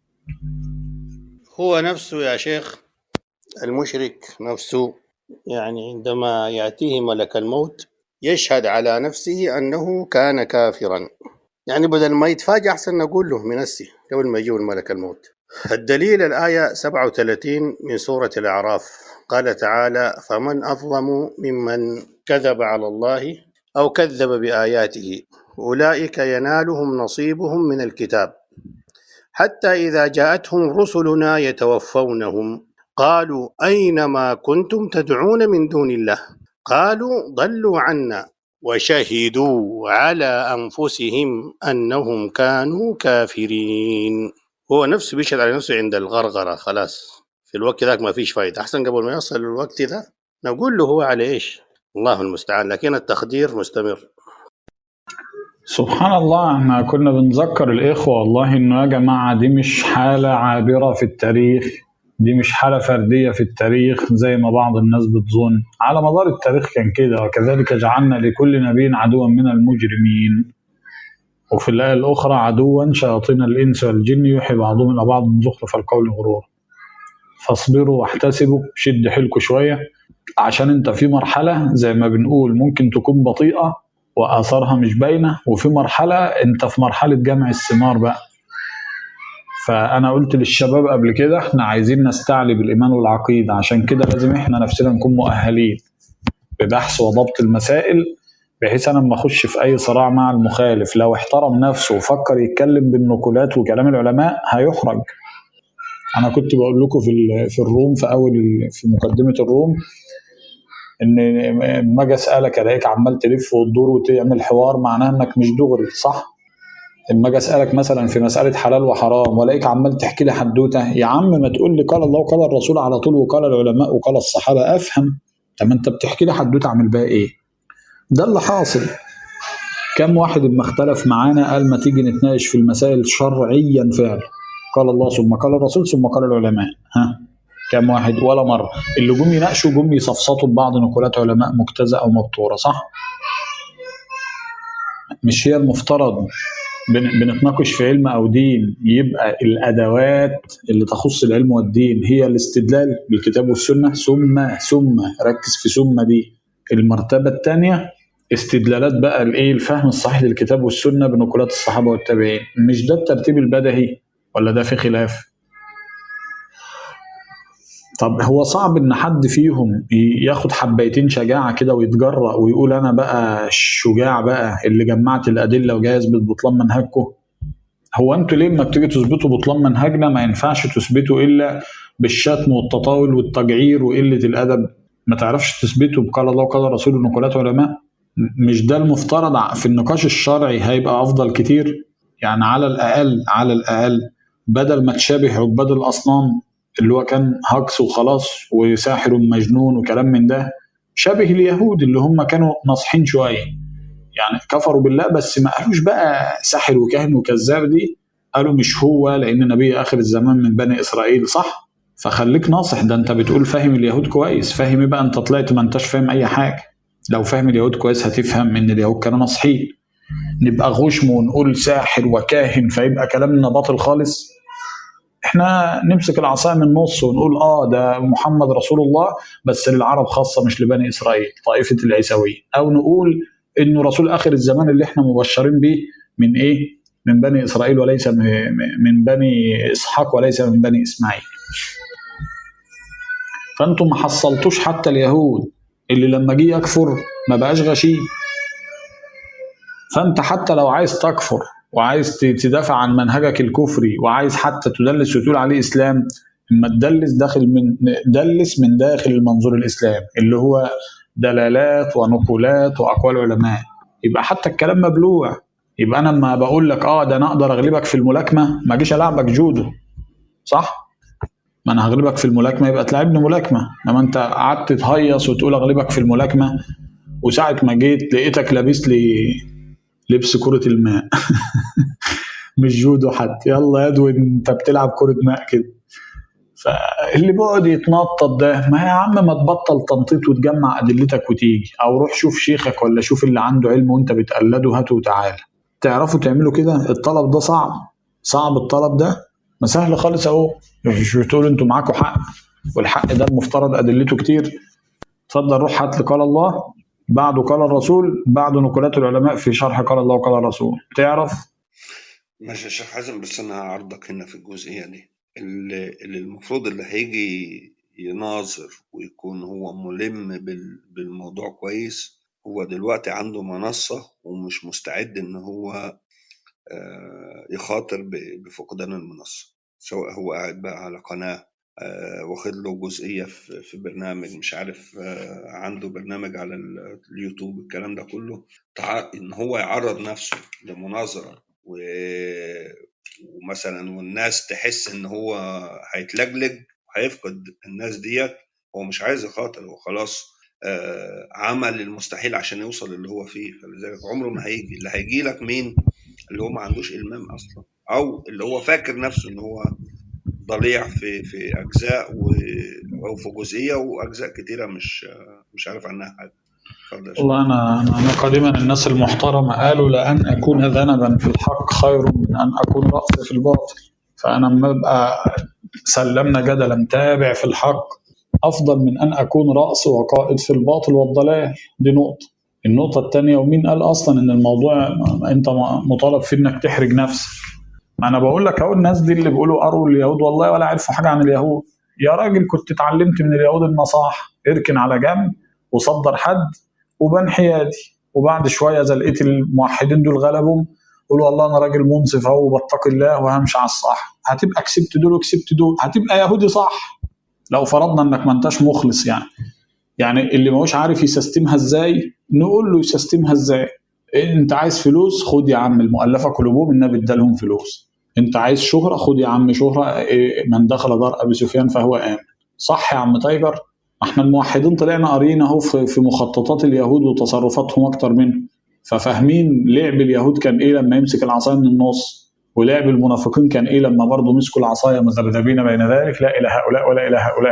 هو نفسه يا شيخ المشرك نفسه يعني عندما يأتيه ملك الموت يشهد على نفسه أنه كان كافرا يعني بدل ما يتفاجأ أحسن نقول له من السي قبل ما يجيب الملك الموت الدليل الآية 37 من سورة الأعراف قال تعالى فمن أظلم ممن كذب على الله أو كذب بآياته أولئك ينالهم نصيبهم من الكتاب حتى إذا جاءتهم رسلنا يتوفونهم قالوا أين ما كنتم تدعون من دون الله قالوا ضلوا عنا وشهدوا على أنفسهم أنهم كانوا كافرين هو نفسه بيشهد على نفسه عند الغرغرة خلاص في الوقت ذاك ما فيش فايدة أحسن قبل ما يصل الوقت ذا نقول له هو على إيش الله المستعان لكن التخدير مستمر سبحان الله احنا كنا بنذكر الإخوة والله إنه يا جماعة دي مش حالة عابرة في التاريخ دي مش حالة فردية في التاريخ زي ما بعض الناس بتظن على مدار التاريخ كان كده وكذلك جعلنا لكل نبي عدوا من المجرمين وفي الآية الأخرى عدوا شياطين الإنس والجن يوحي بعضهم إلى بعض زخرف القول غرور فاصبروا واحتسبوا شد حيلكوا شوية عشان انت في مرحلة زي ما بنقول ممكن تكون بطيئة وآثارها مش باينة وفي مرحلة انت في مرحلة جمع الثمار بقى فأنا قلت للشباب قبل كده احنا عايزين نستعلي بالإيمان والعقيدة عشان كده لازم احنا نفسنا نكون مؤهلين ببحث وضبط المسائل بحيث انا لما اخش في اي صراع مع المخالف لو احترم نفسه وفكر يتكلم بالنقولات وكلام العلماء هيحرج انا كنت بقول لكم في ال- في الروم في اول ال- في مقدمه الروم ان لما اجي اسالك الاقيك عمال تلف وتدور وتعمل حوار معناه انك مش دغري صح؟ لما اجي اسالك مثلا في مساله حلال وحرام والاقيك عمال تحكي لي حدوته يا عم ما تقول لي قال الله وقال الرسول على طول وقال العلماء وقال الصحابه افهم طب ما انت بتحكي لي حدوته اعمل بيها ايه؟ ده اللي حاصل كم واحد لما اختلف معانا قال ما تيجي نتناقش في المسائل شرعيا فعلا قال الله ثم قال الرسول ثم قال العلماء ها كم واحد ولا مرة اللي جم يناقشوا جم يصفصطوا ببعض نقولات علماء مجتزأة أو مبتورة صح مش هي المفترض بن- بنتناقش في علم أو دين يبقى الأدوات اللي تخص العلم والدين هي الاستدلال بالكتاب والسنة ثم ثم ركز في ثم دي المرتبة الثانية استدلالات بقى الايه الفهم الصحيح للكتاب والسنه بنقولات الصحابه والتابعين مش ده الترتيب البدهي ولا ده في خلاف طب هو صعب ان حد فيهم ي- ياخد حبيتين شجاعه كده ويتجرأ ويقول انا بقى الشجاع بقى اللي جمعت الادله وجاي اثبت بطلان منهجكم هو انتوا ليه لما بتيجي تثبتوا بطلان منهجنا ما ينفعش تثبتوا الا بالشتم والتطاول والتجعير وقله الادب ما تعرفش تثبته بقال الله وقال الرسول ونقولات علماء م- مش ده المفترض ع- في النقاش الشرعي هيبقى افضل كتير يعني على الاقل على الاقل بدل ما تشابه عباد الاصنام اللي هو كان هجص وخلاص وساحر مجنون وكلام من ده شبه اليهود اللي هم كانوا ناصحين شويه يعني كفروا بالله بس ما قالوش بقى ساحر وكاهن وكذاب دي قالوا مش هو لان نبي اخر الزمان من بني اسرائيل صح فخليك ناصح ده انت بتقول فاهم اليهود كويس فاهم ايه بقى انت طلعت ما انتش فاهم اي حاجه لو فاهم اليهود كويس هتفهم ان اليهود كانوا ناصحين نبقى غشم ونقول ساحر وكاهن فيبقى كلامنا باطل خالص احنا نمسك العصا من النص ونقول اه ده محمد رسول الله بس للعرب خاصه مش لبني اسرائيل طائفه العيسويه او نقول انه رسول اخر الزمان اللي احنا مبشرين به من ايه من بني اسرائيل وليس م- م- من بني اسحاق وليس من بني اسماعيل فانتم ما حصلتوش حتى اليهود اللي لما جه يكفر ما بقاش غشيم فانت حتى لو عايز تكفر وعايز ت- تدافع عن منهجك الكفري وعايز حتى تدلس وتقول عليه اسلام اما تدلس داخل من دلس من داخل المنظور الاسلام اللي هو دلالات ونقولات واقوال علماء يبقى حتى الكلام مبلوع يبقى انا لما بقول لك اه ده انا اقدر اغلبك في الملاكمه ما اجيش العبك جودو صح؟ ما انا هغلبك في الملاكمه يبقى تلعبني ملاكمه لما انت قعدت تهيص وتقول اغلبك في الملاكمه وساعه ما جيت لقيتك لابس لي لبس كرة الماء مش جودو حتى يلا يا ادوي انت بتلعب كرة ماء كده فاللي بيقعد يتنطط ده ما يا عم ما تبطل تنطيط وتجمع ادلتك وتيجي او روح شوف شيخك ولا شوف اللي عنده علم وانت بتقلده هاته وتعالى تعرفوا تعملوا كده الطلب ده صعب صعب الطلب ده ما سهل خالص اهو مش بتقولوا انتوا معاكم حق والحق ده المفترض ادلته كتير اتفضل روح هات لي قال الله بعده قال الرسول بعده نقولات العلماء في شرح قال الله وقال الرسول تعرف ماشي يا شيخ حازم بس انا هعرضك هنا في الجزئيه دي اللي اللي المفروض اللي هيجي يناظر ويكون هو ملم بال- بالموضوع كويس هو دلوقتي عنده منصة ومش مستعد ان هو آه، يخاطر ب- بفقدان المنصة سواء هو قاعد بقى على قناة آه، واخد له جزئية في في برنامج مش عارف آه، عنده برنامج على ال- اليوتيوب الكلام ده كله تع- ان هو يعرض نفسه لمناظرة و- ومثلا والناس تحس ان هو هيتلجلج هيفقد الناس ديت هو مش عايز يخاطر هو خلاص آه، عمل المستحيل عشان يوصل اللي هو فيه فلذلك عمره ما هيجي اللي هيجي لك مين اللي هو ما عندوش المام اصلا او اللي هو فاكر نفسه ان هو ضليع في في اجزاء و... او في جزئيه واجزاء كتيره مش مش عارف عنها حاجه اتفضل يا شيخ. والله أنا أنا قديما الناس المحترمة قالوا لأن أكون ذنبا في الحق خير من أن أكون رأسا في الباطل فأنا لما أبقى سلمنا جدلا تابع في الحق أفضل من أن أكون رأس وقائد في الباطل والضلال دي نقطة النقطة الثانية ومين قال أصلا إن الموضوع أنت مطالب فيه إنك تحرج نفسك ما أنا بقول لك أهو الناس دي اللي بيقولوا قروا اليهود والله ولا عرفوا حاجة عن اليهود يا راجل كنت اتعلمت من اليهود النصاح اركن على جنب وصدر حد وبان حيادي وبعد شويه اذا لقيت الموحدين دول غلبهم قول والله انا راجل منصف اهو وبتقي الله وهمشي على الصح هتبقى كسبت دول وكسبت دول هتبقى يهودي صح لو فرضنا انك ما انتش مخلص يعني يعني اللي ماهوش عارف يسستمها ازاي نقول له يسستمها ازاي انت عايز فلوس خد يا عم المؤلفه قلوبهم النبي ادالهم فلوس انت عايز شهره خد يا عم شهره إيه، من دخل دار ابي سفيان فهو امن صح يا عم تايجر احنا الموحدين طلعنا قاريين اهو في في مخططات اليهود وتصرفاتهم اكتر منهم ففاهمين لعب اليهود كان ايه لما يمسك العصايه من النص ولعب المنافقين كان ايه لما برضه مسكوا العصايه مذبذبين بين ذلك لا الى هؤلاء ولا الى هؤلاء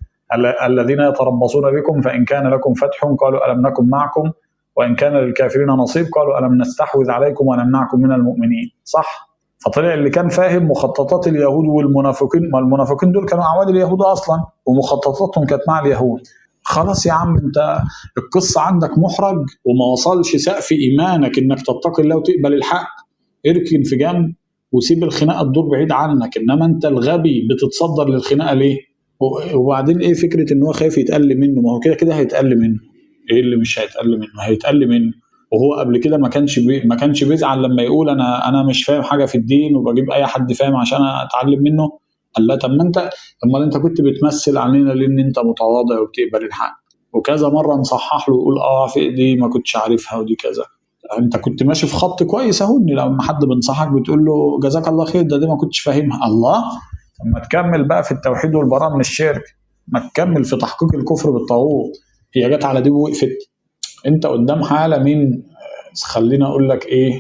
ال- الذين يتربصون بكم فان كان لكم فتح قالوا الم نكن معكم وان كان للكافرين نصيب قالوا الم نستحوذ عليكم ونمنعكم من المؤمنين صح فطلع اللي كان فاهم مخططات اليهود والمنافقين ما المنافقين دول كانوا اعوان اليهود اصلا ومخططاتهم كانت مع اليهود خلاص يا عم انت القصه عندك محرج وما وصلش سقف ايمانك انك تتقي الله وتقبل الحق اركن في جنب وسيب الخناقه تدور بعيد عنك انما انت الغبي بتتصدر للخناقه ليه؟ و- وبعدين ايه فكره ان هو خايف يتقل منه ما هو كده كده هيتقل منه ايه اللي مش هيتقل منه؟ هيتقل منه وهو قبل كده ما كانش بي... ما كانش بيزعل لما يقول انا انا مش فاهم حاجه في الدين وبجيب اي حد فاهم عشان اتعلم منه قال لا طب ما انت امال انت كنت بتمثل علينا ليه ان انت متواضع وبتقبل الحق وكذا مره نصحح له ويقول اه في دي ما كنتش عارفها ودي كذا انت كنت ماشي في خط كويس اهو ان لما حد بينصحك بتقول له جزاك الله خير ده دي ما كنتش فاهمها الله طب ما تكمل بقى في التوحيد والبراءه من الشرك ما تكمل في تحقيق الكفر بالطاغوت هي جت على دي ووقفت انت قدام حاله من خليني اقول لك ايه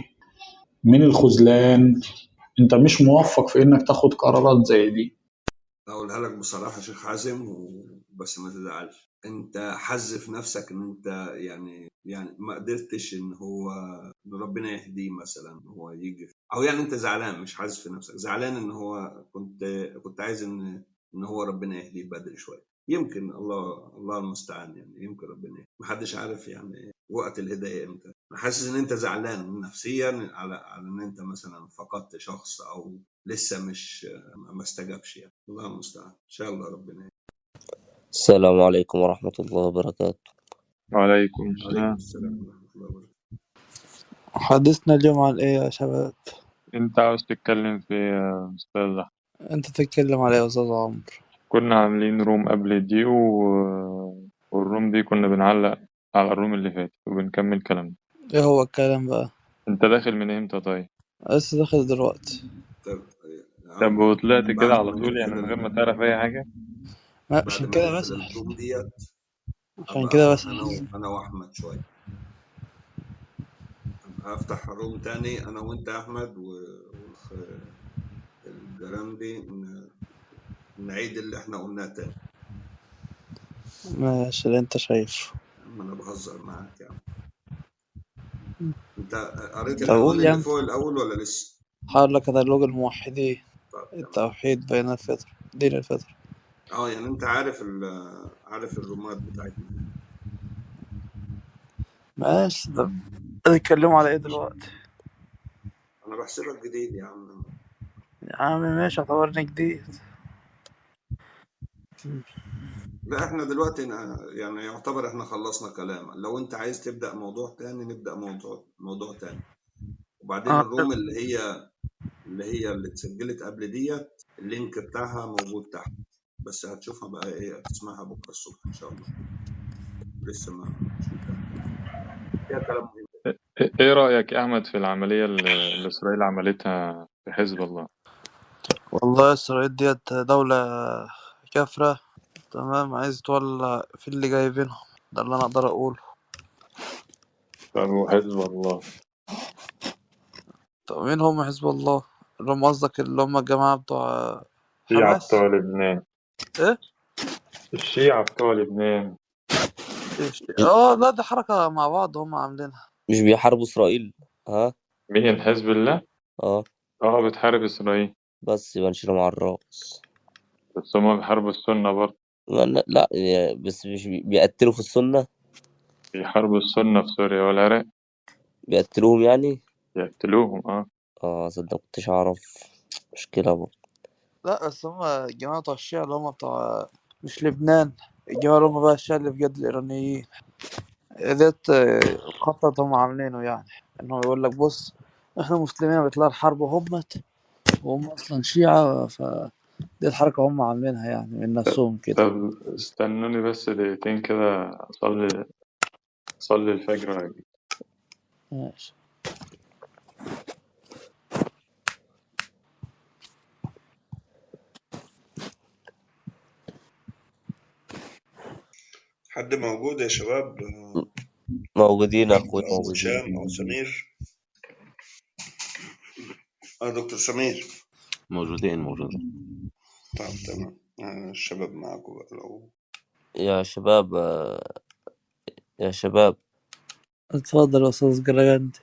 من الخذلان انت مش موفق في انك تاخد قرارات زي دي اقولها لك بصراحه يا شيخ حازم وبس ما تزعلش انت حذف نفسك ان انت يعني يعني ما قدرتش ان هو ان ربنا يهديه مثلا هو يجي او يعني انت زعلان مش حاسس في نفسك زعلان ان هو كنت كنت عايز ان ان هو ربنا يهديه بدري شويه يمكن الله الله المستعان يعني يمكن ربنا يهديه محدش عارف يعني وقت الهدايه امتى انا حاسس ان انت زعلان نفسيا على على ان انت مثلا فقدت شخص او لسه مش ما استجابش يعني الله المستعان ان شاء الله ربنا السلام عليكم ورحمة الله وبركاته وعليكم عليكم السلام السلام ورحمه الله وبركاته حدثنا اليوم عن ايه يا شباب انت عاوز تتكلم في إيه يا استاذ أحمد؟ انت تتكلم على ايه يا استاذ عمرو كنا عاملين روم قبل دي و... والروم دي كنا بنعلق على الروم اللي فاتت وبنكمل كلامنا ايه هو الكلام بقى انت داخل من امتى طيب لسه داخل دلوقتي طب طب وطلعت بعد كده على ما طول يعني نقفل من غير ما ال- تعرف اي حاجة ما- بعد عشان ما كده نقفل بسأل الروم ديت عشان ابقى كده انا بسأل و- انا واحمد شويه أبقى افتح روم تاني انا وانت يا احمد و- والاخ الجرامبي ن- نعيد اللي احنا قلناه تاني ماشي اللي انت شايفه ما انا بهزر معاك يا عم انت قريت طب قول العنوان يا اللي عم فوق الاول ولا لسه؟ حاول كتالوج الموحدين طب تمام التوحيد بين الفطر دين الفطر اه يعني انت عارف ال- عارف الرومات بتاعتنا ماشي طب نتكلموا على ايه دلوقتي انا بحسبك جديد يا عم يا عم ماشي اعتبرني جديد لا احنا دلوقتي ن- يعني يعتبر احنا خلصنا كلام لو انت عايز تبدأ موضوع تاني نبدأ موضوع موضوع تاني وبعدين اه الروم اللي هي اللي هي اللي اتسجلت قبل ديت اللينك بتاعها موجود تحت بس هتشوفها بقى ايه هتسمعها بكره الصبح ان شاء الله لسه ما مش متأكد فيها كلام مهم ايه إيه رأيك يا احمد في العملية اللي اللي اسرائيل عملتها في حزب الله والله اسرائيل ديت دولة كافرة تمام عايز تولع في اللي جايبينهم ده اللي انا اقدر اقوله طب وحزب الله طب مين هم حزب الله اللي هم قصدك اللي هم الجماعة بتوع الشيعة حماس بتوع لبنان ايه الشيعة بتوع لبنان إيش؟ اه لا دي حركة مع بعض هم عاملينها مش بيحاربوا إسرائيل ها مين حزب الله؟ اه اه بتحارب اسرائيل بس يبقى نشيلهم على الرأس بس هما بيحاربوا السنة برضه لا لا لا، يا- بس مش بي- بيقتلوا في السنة بيحاربوا السنة في سوريا والعراق بيقتلوهم يعني يقتلوهم اه اه صدق كنتش أعرف مشكلة برضه لا بس هم الجماعة بتوع الشيعة اللي هم بتوع مش لبنان الجماعة اللي هم بقى الشيعة اللي بجد الإيرانيين ديت خطط هم عاملينه يعني إنه يقول لك بص إحنا مسلمين بيطلعوا الحرب وهمت وهم أصلا شيعة ف دي الحركة هم عاملينها يعني من نفسهم كده طب استنوني بس دقيقتين كده أصلي أصلي الفجر وأجي ماشي حد موجود يا شباب موجودين يا أخوي او موجودين هشام او سمير اه دكتور سمير موجودين موجودين طب تمام آه، الشباب معاكم بقى لو يا شباب آه، يا شباب اتفضل يا أستاذ جراجندي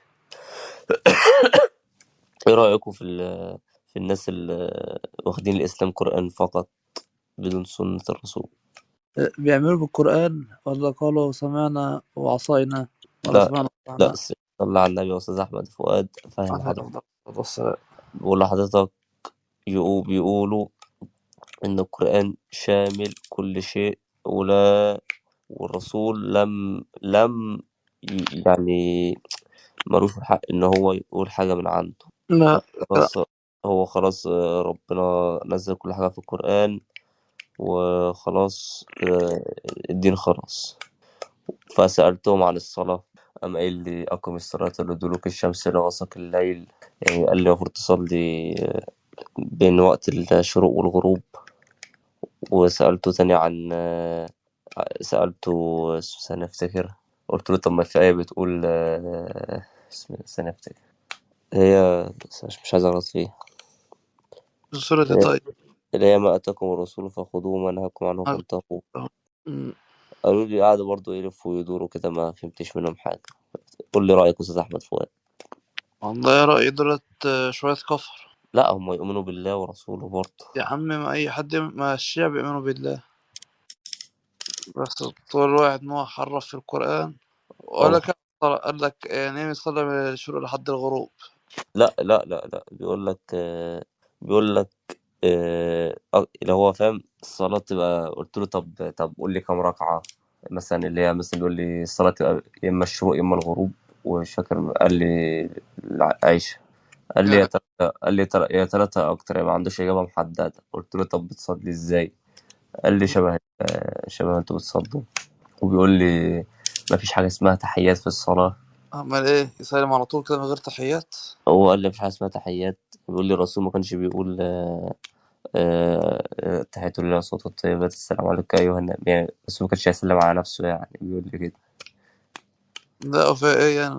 ايه رأيكم في ال- في الناس اللي واخدين الإسلام قرآن فقط بدون سنة الرسول بيعملوا بالقرآن ولا قالوا سمعنا وعصينا ولا لا سمعنا لا وأطعنا س- صلى على النبي وأستاذ أحمد فؤاد فاهم عليه حضرتك أفضل الصلاة والسلام بقول لحضرتك يقو- بيقولوا إن القرآن شامل كل شيء ولا والرسول لم لم ي- يعني ملوش الحق إن هو يقول حاجة من عنده لا لا خلاص هو خلاص آه، ربنا نزل كل حاجة في القرآن وخلاص كده الدين خلاص فسألتهم عن الصلاة أم قايل لي أقم الصلاة لدلوك الشمس لغسق الليل يعني قال لي المفروض تصلي آه، بين وقت الشروق والغروب وسألته تاني عن آه، سألته سنفتكر قلت له طب ما في آية بتقول آه، اسم- سنفتكر هي بس مش مش عايز أغلط فيها سورة هي طيب اللي هي ما أتاكم الرسول فخذوه وما نهاكم عنه فانتهوا أمم. قالوا لي قعدوا برضه يلفوا ويدوروا كده ما فهمتش منهم حاجة قول لي رأيك أستاذ أحمد فؤاد والله يا رأيي دولت آه، شوية كفر لا هم يؤمنوا بالله ورسوله برضه يا عم ما أي حد ما الشيعة بيؤمنوا بالله بس طول الواحد ما هو حرف في القرآن ولا اه كان صلاة قال لك آه، نام يصلي من الشروق لحد الغروب لا لا لا لا بيقول لك آه، بيقول لك آه، أ- اللي هو فاهم الصلاة تبقى قلت له طب طب قول لي كام ركعة مثلا اللي هي مثلا يقول لي الصلاة تبقى يا إما الشروق يا إما الغروب ومش فاكر قال لي عائشة قال لي يا لا تلاتة قال لي تل- يا تلاتة أكتر يعني ما عندوش إجابة محددة قلت له طب بتصلي إزاي قال لي شبه آه، شبه ما أنتوا بتصلوا وبيقول لي ما فيش حاجة اسمها تحيات في الصلاة أمال إيه يسلم على طول كده من غير تحيات هو قال لي مفيش حاجة اسمها تحيات بيقول لي الرسول ما كانش بيقول آه، آه، آه، تحية لله صوت الطيبات السلام عليك أيها النبي يعني بس ما كانش هيسلم على نفسه يعني بيقول لي كده لا وفي إيه يعني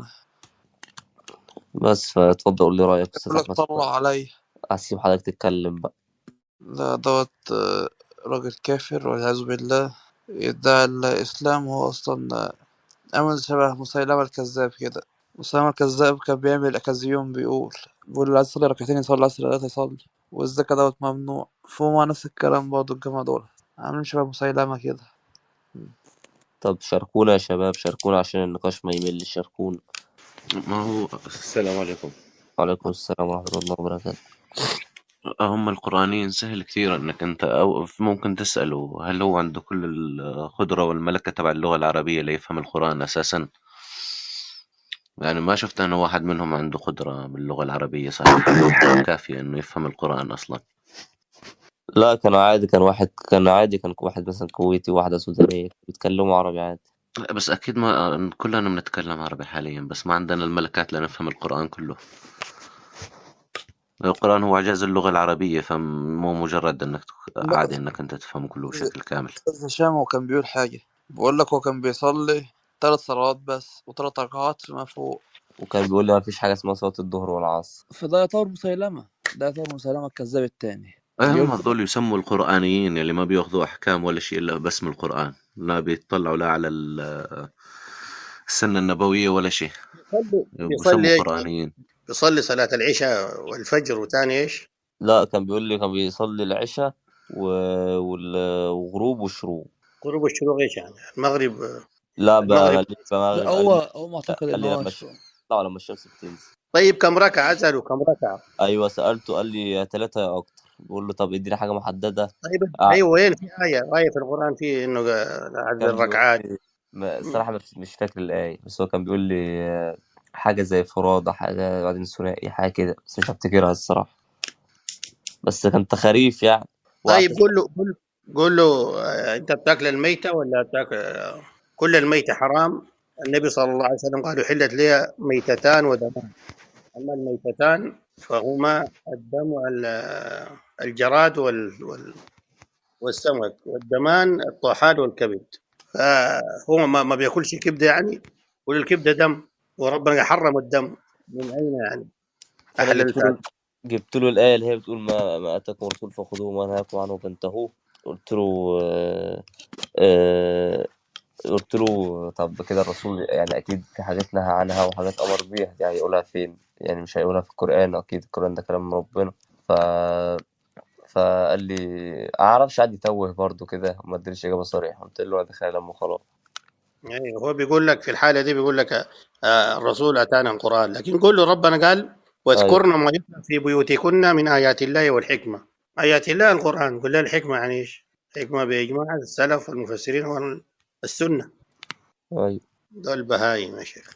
بس فاتفضل قول لي رأيك أستاذ يقول لك أحمد طلع علي هسيب حضرتك تتكلم بقى ده دوت آه، راجل كافر والعياذ بالله يدعي الإسلام وهو أصلا عامل شبه مسيلمة الكذاب كده مسيلمة الكذاب كان بيعمل أكازيون بيقول بيقول اللي عايز يصلي ركعتين يصلي عايز يصلي ثلاثة يصلي والزكاة دوت ممنوع فهو مع نفس الكلام برضه الجماعة دول عاملين شبه مسيلمة كده طب شاركونا يا شباب شاركونا عشان النقاش ما يملش شاركونا ما هو السلام عليكم وعليكم السلام ورحمة الله وبركاته هم القرآنيين سهل كثير انك انت او ممكن تسأله هل هو عنده كل القدرة والملكة تبع اللغة العربية ليفهم القرآن اساسا يعني ما شفت انا واحد منهم عنده قدرة باللغة العربية صحيح كافية انه يفهم القرآن اصلا لا كان عادي كان واحد كان عادي كان واحد مثلا كويتي وواحدة سودانية بيتكلموا عربي عادي لا بس اكيد ما كلنا بنتكلم عربي حاليا بس ما عندنا الملكات لنفهم القرآن كله القرآن هو إعجاز اللغة العربية فمو مجرد انك لا عادي انك انت تفهمه كله بشكل كامل أستاذ هشام هو كان بيقول حاجة بقول لك هو كان بيصلي ثلاث صلوات بس وثلاث ركعات فيما فوق وكان بيقول لي ما فيش حاجة اسمها صلاة الظهر والعصر فده يعتبر مسيلمة ده يعتبر مسيلمة الكذاب التاني ايه هم بيقول هذول يسموا القرآنيين اللي ما بياخذوا احكام ولا شيء الا بس من القرآن لا بيطلعوا لا على ال- السنة النبوية ولا شيء بيصلي بيسموا بيصلي ايش؟ قرآنيين بيصلي صلاة العشاء والفجر وثاني ايش؟ لا كان بيقول لي كان بيصلي العشاء و... وال... وغروب والشروق غروب الشروق ايش يعني؟ المغرب لا بقى المغرب قال لي لا المغرب قال هو لي هو معتقد قال ان لي هو لما ش... الشمس تطلع ولما الشمس بتنزل طيب كم ركعة اسأله كم ركعة؟ ايوه سألته قال لي يا ثلاثة يا اكتر بقول له طب اديني حاجة محددة طيب آه. ايوه وين في آية آية في القرآن في انه عدد كان بيقول الركعات لي ما- الصراحة مش مش فاكر الآية بس هو كان بيقول لي آه، حاجة زي فرادة حاجة بعدين ثنائي حاجة كده بس مش هفتكرها الصراحة بس كان تخاريف يعني طيب وقعدت قول له قول قول له آه، انت بتاكل الميتة ولا بتاكل آه، كل الميتة حرام النبي صلى الله عليه وسلم قال حلت لي ميتتان ودمان اما الميتتان فهما الدم ال- الجراد وال وال والسمك والدمان الطحال والكبد فهو ما, ما بياكلش كبده يعني والكبده دم وربنا حرم الدم من اين يعني فأنا جبت احللت له جبت له الآية اللي هي بتقول ما ما آتاكم الرسول فخذوه وما نهاكم عنه فانتهوا قلت له آه، آه، قلت له طب كده الرسول يعني أكيد في حاجات نهى عنها وحاجات أمر بيها دي هيقولها فين؟ يعني مش هيقولها في القرآن أكيد القرآن ده كلام من ربنا ف فقال لي أعرفش قعد يتوه برضه كده وما ادريش إجابة صريحة قلت له أنا داخل لما خلاص يعني هو بيقول لك في الحاله دي بيقول لك آه، الرسول اتانا القران لكن قول له ربنا قال أيوه واذكرن ما يتلى في بيوتكن من ايات الله والحكمه ايات الله القران قل لها الحكمه يعني ايش؟ حكمه باجماع السلف والمفسرين والسنه أيوه ده البهايم يا شيخ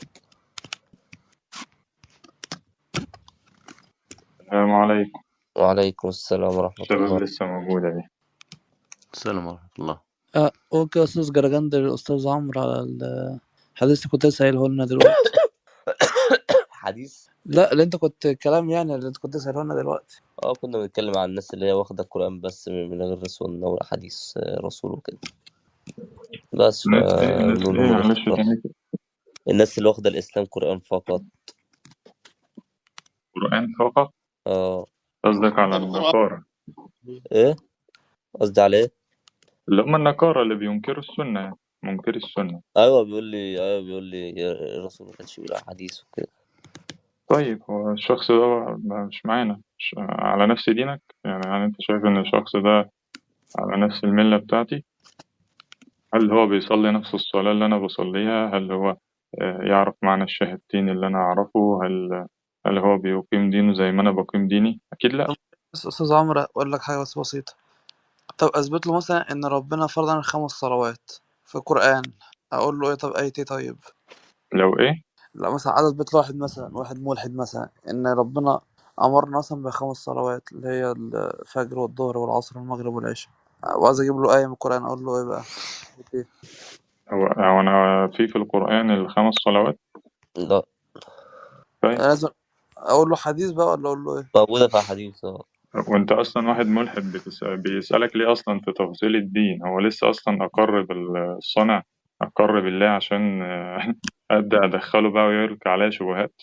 السلام عليكم وعليكم السلام ورحمة الله الشباب لسه موجودة دي السلام ورحمة الله آه اوكي يا استاذ جرجندر الاستاذ عمرو على الحديث اللي كنت لسه قايله لنا دلوقتي حديث لا اللي انت كنت كلام يعني اللي انت كنت لسه قايله لنا دلوقتي اه كنا بنتكلم عن الناس اللي هي واخدة القرآن بس من من غير سنة ولا حديث آه، رسول وكده بس ناس ايه ناس فنقول ايه لهم معلش باختصار تاني كده الناس اللي واخدة الإسلام قرآن فقط قرآن فقط اه قصدك على القران النقارة ايه قصدي على ايه اللي هم النقارة اللي بينكروا السنة يعني منكري السنة ايوه بيقول لي ايوه بيقول لي الرسول ما كانش بيقول حديث وكده طيب هو الشخص ده مش معانا مش على نفس دينك يعني هل انت شايف ان الشخص ده على نفس الملة بتاعتي هل هو بيصلي نفس الصلاة اللي أنا بصليها هل هو آه، يعرف معنى الشهادتين اللي أنا أعرفه هل هل هو بيقيم دينه زي ما أنا بقيم ديني أكيد لأ بس أستاذ عمرو أقول لك حاجة بس بسيطة طب أثبت له مثلا إن ربنا فرض علينا خمس صلوات في القرآن أقول له إيه طب آية إيه طيب لو إيه لا مثلا عدد بيت واحد مثلا واحد ملحد مثلا إن ربنا أمرنا مثلا بخمس صلوات اللي هي الفجر والظهر والعصر والمغرب والعشاء وعايز أجيب له آية من القرآن أقول له إيه بقى؟ إيه؟ هو هو أنا في في القرآن الخمس صلوات لا طيب لازم أقول له حديث بقى ولا أقول له إيه؟ موجودة في أحاديث اه وأنت أصلا واحد ملحد بتسأل بيسألك ليه أصلا في تفاصيل الدين هو لسه أصلا أقر بالصنع أقر بالله عشان آه، أبدأ أدخله بقى ويرك عليا شبهات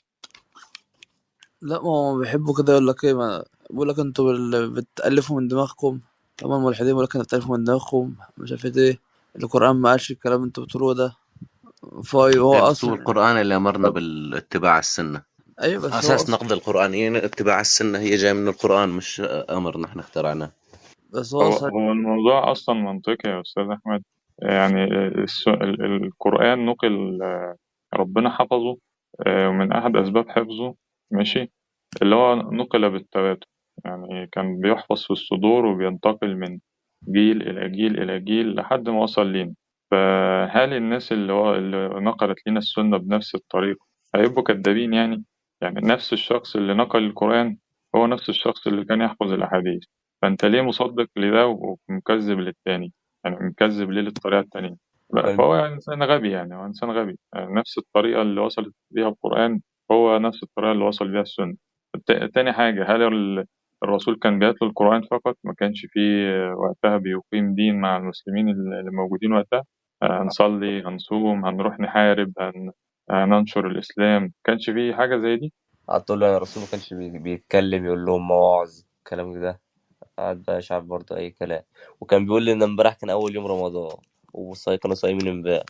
لا ما هو بيحبوا كده يقول لك إيه ما بيقول لك أنتوا بال- بتألفوا من دماغكم هما الملحدين بيقول لك أنتوا بتألفوا من دماغكم مش عارف إيه القرآن ما قالش الكلام اللي أنتوا بتقولوه ده فهو إيه بس هو أصلا القرآن اللي أمرنا بالاتباع السنة أيوه بس هو أساس أصلا نقد القرآنيين اتباع السنة هي جاية من القرآن مش أمر نحن اخترعناه بس هو هو أصلا هو الموضوع أصلا منطقي يا أستاذ أحمد يعني الس- ال- ال- القرآن نقل آه، ربنا حفظه آه، ومن أحد أسباب حفظه ماشي اللي هو نقل بالتواتر يعني كان بيحفظ في الصدور وبينتقل من جيل إلى جيل إلى جيل لحد ما وصل لينا فهل الناس اللي هو اللي نقلت لنا السنة بنفس الطريقة هيبقوا كدابين يعني يعني نفس الشخص اللي نقل القرآن هو نفس الشخص اللي كان يحفظ الأحاديث فأنت ليه مصدق لده ومكذب للتاني يعني مكذب ليه للطريقة التانية لا، فهو يعني إنسان غبي يعني هو إنسان غبي يعني نفس الطريقة اللي وصلت بيها القرآن هو نفس الطريقة اللي وصل بيها السنة الت- تاني حاجة هل ال- الرسول كان بيتلو القرآن فقط ما كانش فيه وقتها بيقيم دين مع المسلمين اللي موجودين وقتها هنصلي هنصوم هنروح نحارب هن... هننشر الإسلام ما كانش فيه حاجة زي دي قعدت تقول له يعني الرسول ما كانش بي- بيتكلم يقول لهم مواعظ الكلام ده قعد بقى يشعب برضه أي كلام وكان بيقول لي إن امبارح كان أول يوم رمضان وصاي كانوا صايمين امبارح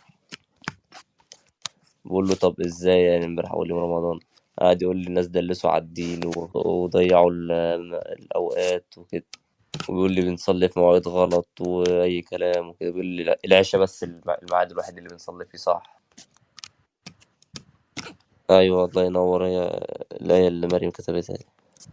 بقول له طب ازاي يعني امبارح أول يوم رمضان قعد يقول لي الناس دلسوا على الدين و- وضيعوا ال- الأوقات وكده وبيقول لي بنصلي في مواعيد غلط وأي كلام وكده بيقول لي لا، العشاء بس الم- الميعاد الوحيد اللي بنصلي فيه صح أيوة الله ينور هي الآية اللي مريم كتبتها دي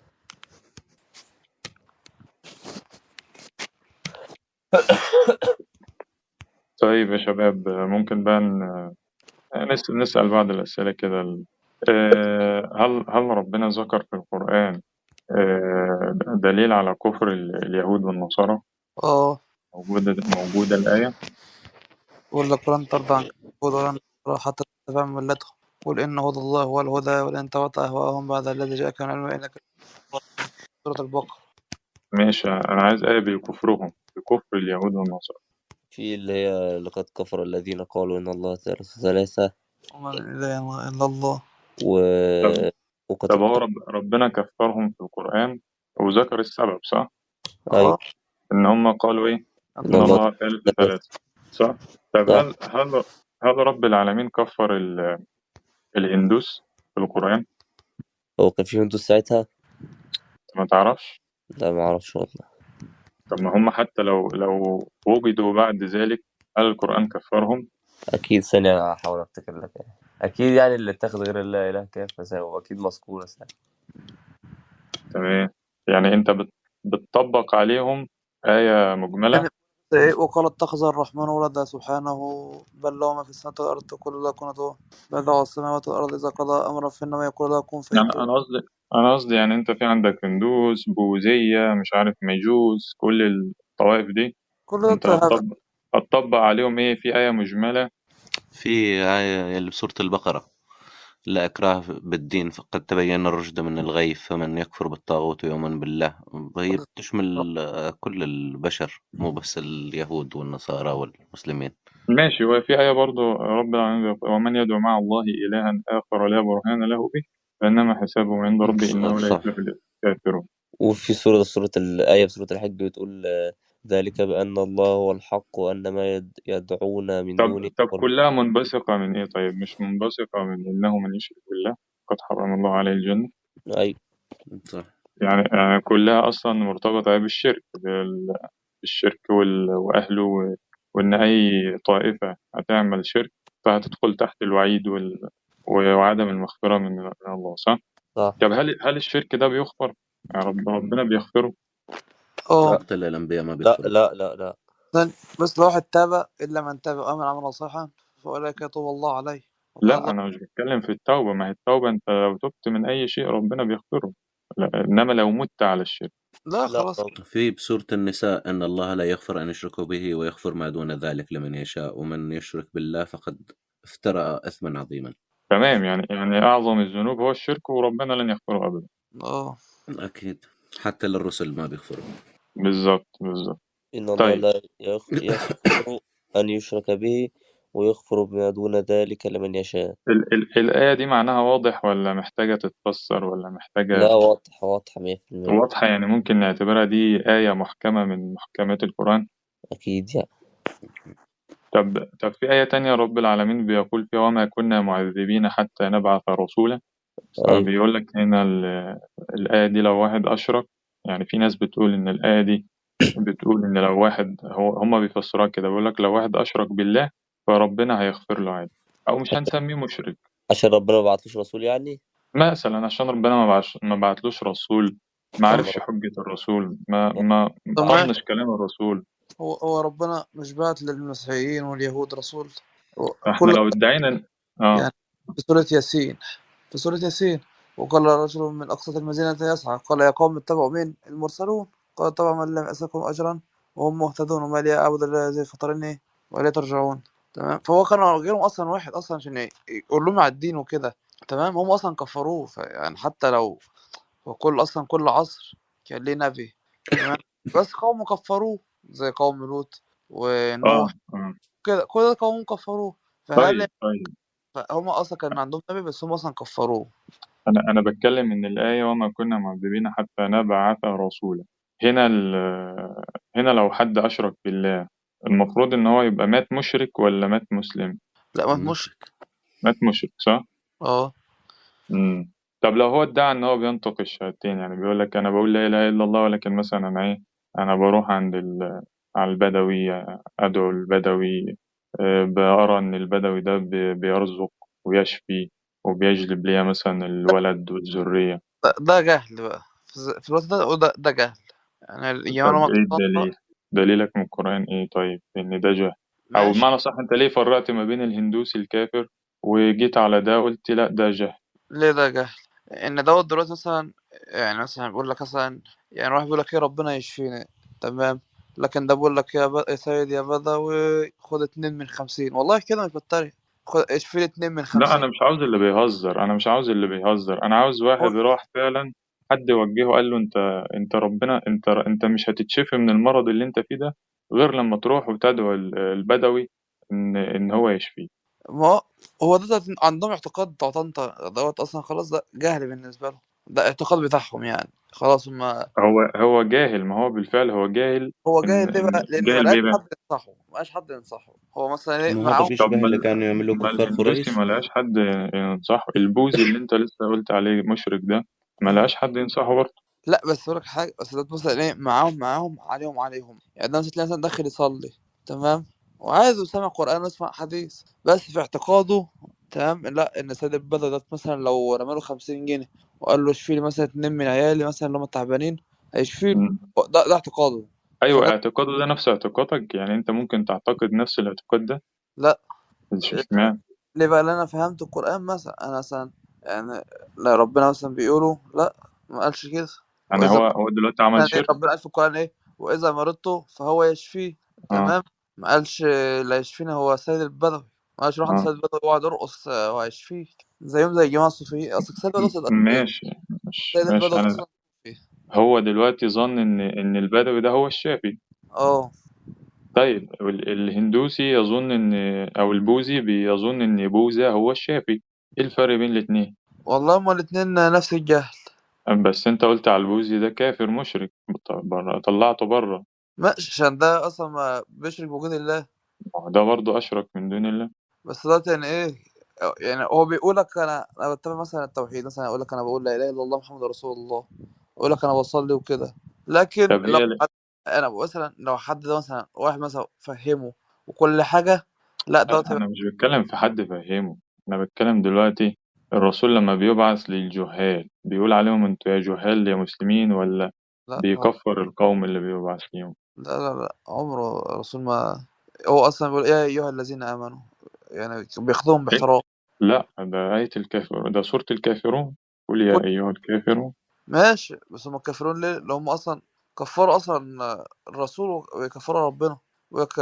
طيب يا شباب ممكن بقى ن- نس- نسأل بعض الأسئلة كده آه، هل هل ربنا ذكر في القرآن آه، دليل على كفر ال- اليهود والنصارى اه موجودة موجودة الآية بقول لك ولن ترضى عنك اليهود ولا النصارى حتى تتبع ملتهم قل إن هدى الله هو الهدى ولن تبعت أهواءهم بعد الذي جاءك من العلم إنك سورة البقرة ماشي أنا عايز آية بكفرهم بكفر اليهود والنصارى في اللي هي لقد كفر الذين قالوا إن الله ثالث ثلاثة وما من إله إلا الله و... طب وقد طب هو رب ربنا كفرهم في القرآن وذكر السبب صح؟ أيوة اه إن هم قالوا إيه؟ إن إن الله الله ثالث ثلاثة ثلاثة صح؟ طب صح هل هل هل رب العالمين كفر ال- الهندوس في القرآن؟ هو كان في هندوس ساعتها ما تعرفش؟ لا ما أعرفش والله طب ما هم حتى لو لو وجدوا بعد ذلك هل القرآن كفرهم؟ أكيد ثانية هحاول أفتكر لك يعني. أكيد يعني اللي اتخذ غير الله إله كيف فساوى أكيد مذكورة ساعة تمام يعني أنت بت- بتطبق عليهم آية مجملة يعني إيه وقال اتخذ الرحمن ولدا سبحانه بل له ما في السماوات والأرض كل له كنته بل له السماوات والأرض إذا قضى أمرا فإنما يقول له كن يعني فيكون أنا قصدي أنا قصدي يعني أنت في عندك هندوس بوذية مش عارف ميجوس كل الطوائف دي كل ده أنت هبل هتطبق هتطبق عليهم إيه في آية مجملة في آية اللي بسورة البقرة لا إكراه بالدين فقد تبين الرشد من الغي فمن يكفر بالطاغوت ويؤمن بالله وهي بتشمل آه، كل البشر مو بس اليهود والنصارى والمسلمين ماشي وفي آية برضو رب العالمين بيقول ومن يدعو مع الله إلها آخر لا برهان له به فإنما حسابه عند ربه إنه لا صح يفلح الكافرون وفي سورة سورة الآية في سورة الحج بتقول آه، ذلك بأن الله هو الحق وأن ما يد- يدعون من طب دونه طب هو كلها منبثقة من إيه طيب مش منبثقة من إنه من يشرك بالله قد حرم الله عليه الجنة أيوة صح يعني يعني كلها أصلا مرتبطة بالشرك بال- بالشرك وال- وأهله و- وإن أي طائفة هتعمل شرك فهتدخل تحت الوعيد وال... وعدم المغفرة من من الله صح؟ صح طب هل هل الشرك ده بيغفر؟ يعني رب ربنا بيغفره؟ اه لا قتل الانبياء ما لا بيغفروا لا لا لا ثاني بس لو واحد تاب إلا من تاب وآمن عملا صالحا فأولئك يتوب الله عليه وكان لا الله أنا مش بتكلم في التوبة ما هي التوبة أنت لو تبت من أي شيء ربنا بيغفره لا. إنما لو مت على الشرك لا لا خلاص طبعا في بسورة النساء أن الله لا يغفر أن يشركوا به ويغفر ما دون ذلك لمن يشاء ومن يشرك بالله فقد افترى إثما عظيما تمام يعني يعني أعظم الذنوب هو الشرك وربنا لن يغفره أبدا اه أكيد حتى للرسل ما بيغفروا بالظبط بالظبط إن الله طيب لا يغ- يغفر أن يشرك به ويغفر بما دون ذلك لمن يشاء ال ال الآية دي معناها واضح ولا محتاجة تتفسر ولا محتاجة لا واضح واضح مية في المية واضحة يعني ممكن نعتبرها دي آية محكمة من محكمات القرآن أكيد يعني طب طب في آية تانية رب العالمين بيقول فيها وما كنا معذبين حتى نبعث رسولا أيوة فبيقول لك هنا ال- الآية دي لو واحد أشرك يعني في ناس بتقول إن الآية دي بتقول إن لو واحد هو هما بيفسروها كده بيقول لك لو واحد أشرك بالله فربنا هيغفر له عادي أو مش عشان هنسميه مشرك عشان ربنا ما بعتلوش رسول يعني مثلا عشان ربنا ما بعش ما بعتلوش رسول ما طب عرفش حجة الرسول ما يعني ما طب ما معلش طنش كلام الرسول هو هو ربنا مش بعت للمسيحيين واليهود رسول هو احنا كل لو ادعينا اه يعني في سورة ياسين في سورة ياسين وقال رجل من أقصى المدينة يسعى قال يا قوم اتبعوا مين المرسلون قال طبعا من لم يسألكم أجرا وهم مهتدون وما لي أعبد الله الذي فطرني وإليه ترجعون تمام فهو كان غيرهم أصلا واحد أصلا عشان ي- يقول لهم على الدين وكده تمام هم أصلا كفروه يعني حتى لو هو كل أصلا كل عصر كان ليه نبي تمام بس قوم كفروه زي قوم لوط ونوح اه اه كده كل ده قوم كفروه فهل طيب طيب هم اصلا كان عندهم نبي بس هم اصلا كفروه انا انا بتكلم ان الآية وما كنا معذبين حتى نبعث رسولا هنا ال هنا لو حد أشرك بالله المفروض ان هو يبقى مات مشرك ولا مات مسلم لا ما مش مشرك مات مشرك صح اه امم طب لو هو ادعى ان هو بينطق الشهادتين يعني بيقول لك انا بقول لا اله الا الله ولكن مثلا انا ايه انا بروح عند ال... على البدوي ادعو البدوي آه، بأرى ان البدوي ده بي- بيرزق ويشفي وبيجلب لي مثلا الولد والذرية ده, ده جهل بقى في ز- في الوقت ده ده, ده جهل يعني الجماعة طب لما ايه بتطبق الدليل دليلك من القرآن ايه طيب ان ده جهل او ماشي بمعنى صح انت ليه فرقت ما بين الهندوسي الكافر وجيت على ده قلت لا ده جهل ليه ده جهل ان دوت دلوقتي مثلا يعني مثلا بيقول لك مثلا يعني واحد بيقول لك ايه ربنا يشفيني تمام لكن ده بيقول لك يا, ب... يا سيد يا بدوي خد اتنين من خمسين والله كده مش بتريق خد اشفي لي اتنين من لا خمسين انا مش عاوز اللي بيهزر انا مش عاوز اللي بيهزر انا عاوز واحد هو راح فعلا حد يوجهه قال له انت انت ربنا انت انت مش هتتشفي من المرض اللي انت فيه ده غير لما تروح وتدعو ال- البدوي ان ان هو يشفيه ما هو هو ده, ده عندهم اعتقاد بتاع طنطا دوت اصلا خلاص ده جهل بالنسبه لهم ده اعتقاد بتاعهم يعني خلاص هم هو هو جاهل ما هو بالفعل هو جاهل هو ان جاهل ليه ان بقى لان ما جاهل لقاش بيه بقى حد ينصحه ما لقاش حد ينصحه هو مثلا ايه ما هذا معاهم طب بيشبه ما اللي ال- كانوا يعملوا ما كفار الهندوسي قريش ما لقاش حد ينصحه البوذي اللي انت لسه قلت عليه مشرك ده ما مم. لقاش حد ينصحه برضه لا بس اقول لك حاجه بس ده مثلا ايه معاهم معاهم عليهم عليهم يعني ده مثلا تلاقي مثلا داخل يصلي تمام وعايز يسمع قران ويسمع حديث بس في اعتقاده تمام لا ان سيد البدوي ده مثلا لو رمى له 50 جنيه وقال له اشفي لي مثلا اتنين من عيالي مثلا اللي هم تعبانين هيشفي له مم. ده, ده اعتقاده ايوه فده اعتقاده ده نفس اعتقادك يعني انت ممكن تعتقد نفس الاعتقاد ده لا مش اشمعنى ليه بقى لأن انا فهمت القرآن مثلا انا مثلا يعني لا ربنا مثلا بيقولوا لا ما قالش كده يعني واذا هو هو دلوقتي عمل يعني شرك ربنا قال في القرآن ايه واذا مرضت فهو يشفيه اه تمام ما قالش لا يشفيني هو سيد البدوي ما قالش روح عند اه سيد البدوي يقعد يرقص آه، وهيشفيك زيهم زي الجماعة الصوفيين اصل سيد البدوي أصلاً- ماشي مش سيد ماشي البدوي انا اصلا صوفي. هو دلوقتي ظن ان ان البدوي ده هو الشافي اه طيب ال- الهندوسي يظن ان او البوذي بيظن ان بوذا هو الشافي ايه الفرق بين الاتنين والله هما الاتنين نفس الجهل بس انت قلت على البوذي ده كافر مشرك ط- بره طلعته بره ماشي عشان ده اصلا ما بيشرك بوجود الله ده برضه اشرك من دون الله بس ده يعني ايه يعني هو بيقول لك انا انا بتبع مثلا التوحيد مثلا يقول لك انا بقول لا اله الا الله محمد رسول الله يقول لك انا بصلي وكده لكن طب لو هي حد انا مثلا لو حد ده مثلا واحد مثلا فهمه وكل حاجة لا دوت أنا مش بتكلم في حد فهمه أنا بتكلم دلوقتي الرسول لما بيبعث للجهال بيقول عليهم انتوا يا جهال يا مسلمين ولا لا بيكفر القوم اللي بيبعث ليهم لا لا لا عمره الرسول ما هو أصلا بيقول يا أيها الذين آمنوا يعني بياخدهم إيه؟ باحترام لا ده آية الكافر ده سورة الكافرون قل يا كل أيها الكافرون ماشي بس هم كافرون ليه؟ لو هم أصلا كفروا أصلا الرسول ويكفروا ربنا ويقول لك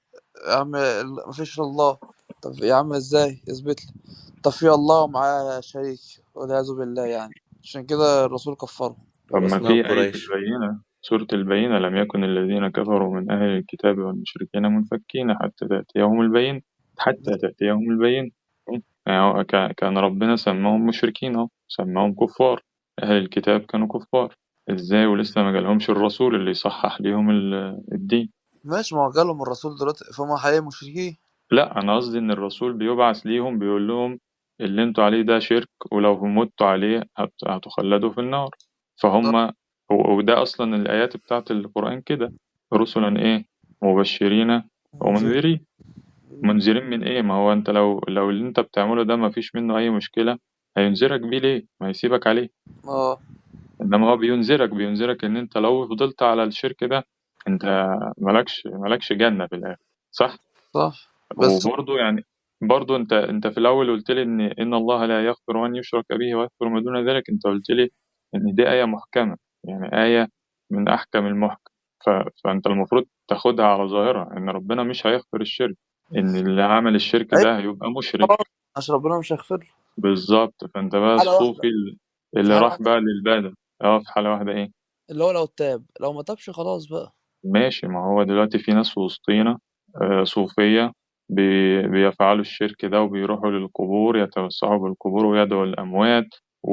يا عم ال- مفيش إلا الله طب يا عم ازاي اثبت لي طب في الله ومعاه شريك والعياذ بالله يعني عشان كده الرسول كفره طب ما وأصنام في آية قريش البينة سورة البينة لم يكن الذين كفروا من أهل الكتاب والمشركين منفكين حتى تأتيهم البينة حتى تأتيهم البينة يعني هو كا- كان ربنا سماهم مشركين أهو سماهم كفار أهل الكتاب كانوا كفار إزاي ولسه ما جالهمش الرسول اللي يصحح ليهم ال- الدين ماشي ما هو جالهم الرسول دلوقتي فهم حقيقي مشركين لا أنا قصدي إن الرسول بيبعث ليهم بيقول لهم اللي انتوا عليه ده شرك ولو متوا عليه هت- هتخلدوا في النار فهم و- وده أصلا الآيات بتاعت القرآن كده رسلا إيه مبشرين ومنذرين منذرين من إيه ما هو أنت لو لو اللي أنت بتعمله ده ما فيش منه أي مشكلة هينذرك بيه ليه ما يسيبك عليه اه إنما هو بينذرك بينذرك إن أنت لو فضلت على الشرك ده أنت مالكش مالكش جنة في الآخر صح صح بس وبرضه يعني برضه انت انت في الاول قلت لي ان ان الله لا يغفر ان يشرك به ويغفر ما دون ذلك انت قلت لي ان دي ايه محكمه يعني ايه من احكم المحكم ف... فانت المفروض تاخدها على ظاهرها ان ربنا مش هيغفر الشرك ان اللي عمل الشرك ايوه ده هيبقى مشرك خلاص عشان ربنا مش هيغفر له بالظبط فانت بقى حالة واحدة الصوفي ال- في اللي حالة راح واحدة بقى للبدع اه في حاله واحده ايه اللي هو لو تاب لو ما تابش خلاص بقى ماشي ما هو دلوقتي في ناس وسطينا آه، صوفية بي- بيفعلوا الشرك ده وبيروحوا للقبور يتوسعوا بالقبور ويدعوا الأموات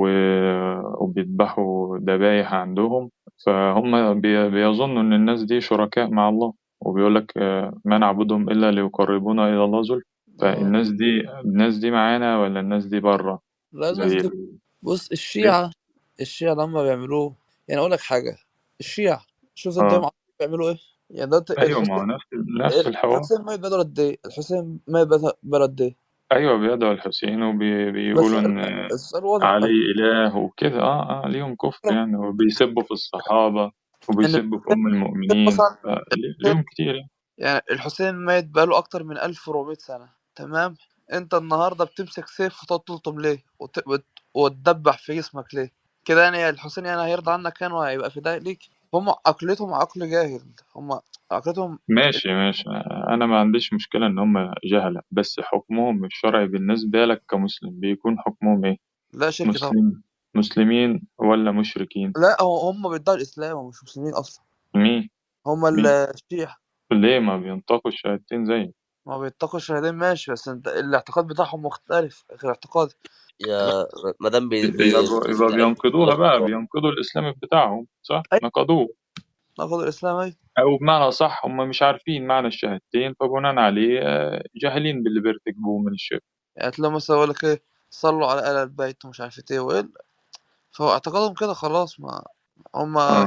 و- وبيذبحوا ذبايح عندهم فهم بي- بيظنوا إن الناس دي شركاء مع الله وبيقول لك آه، ما نعبدهم إلا ليقربونا إلى الله زلفى اه فالناس دي الناس دي معانا ولا الناس دي بره لا الناس زي دي ال... بص إيه؟ الشيعة الشيعة لما بيعملوه يعني اقول لك حاجة الشيعة شوف الدنيا اه بيعملوا ايه يعني دلوقتي أيوة ما الحسين هو نفس نفس الحوار الحسين ميت بقاله قد ايه الحسين ميت بقاله قد ايه أيوة بيدعوا الحسين بس وبيقولوا إن السؤال واضح علي إله وكده اه اه ليهم كفر يعني وبيسبوا في الصحابة ان وبيسبوا في أم المؤمنين مثلا ف- لي- الحسين ليهم كتير يعني يعني الحسين ميت بقاله اكتر من 1400 سنة تمام انت النهارده بتمسك سيف وتقعد تلطم ليه وت... وت... وتدبح في جسمك ليه كده يعني الحسين يعني هيرضى عنك كان وهيبقى فداء ليك هم عقلتهم عقل جاهل هم عقلتهم ماشي ماشي أنا ما عنديش مشكلة إن هم جهلة بس حكمهم الشرعي بالنسبة لك كمسلم بيكون حكمهم إيه؟ لا شرك طبعا مسلم مسلمين ولا مشركين؟ لا هو هم بيدعوا الاسلام هم مش مسلمين اصلا مين؟ هم مين؟ الشيعة ليه ما بينطقوا الشهادتين زي ما بيتقوا الشهادين ماشي بس انت الاعتقاد بتاعهم مختلف غير اعتقادي يا ما دام بي يبقى بي يبقى بينقضوها بقى بينقضوا الإسلام بتاعهم صح؟ اي نقضوه ناخد الاسلام اي أو بمعنى صح هم مش عارفين معنى الشهادتين فبناء عليه آه، جاهلين باللي بيرتكبوه من الشرك يعني تلاقي مثلا يقول لك ايه صلوا على آل البيت ومش عارف ايه وايه فهو اعتقادهم كده خلاص ما هم آه.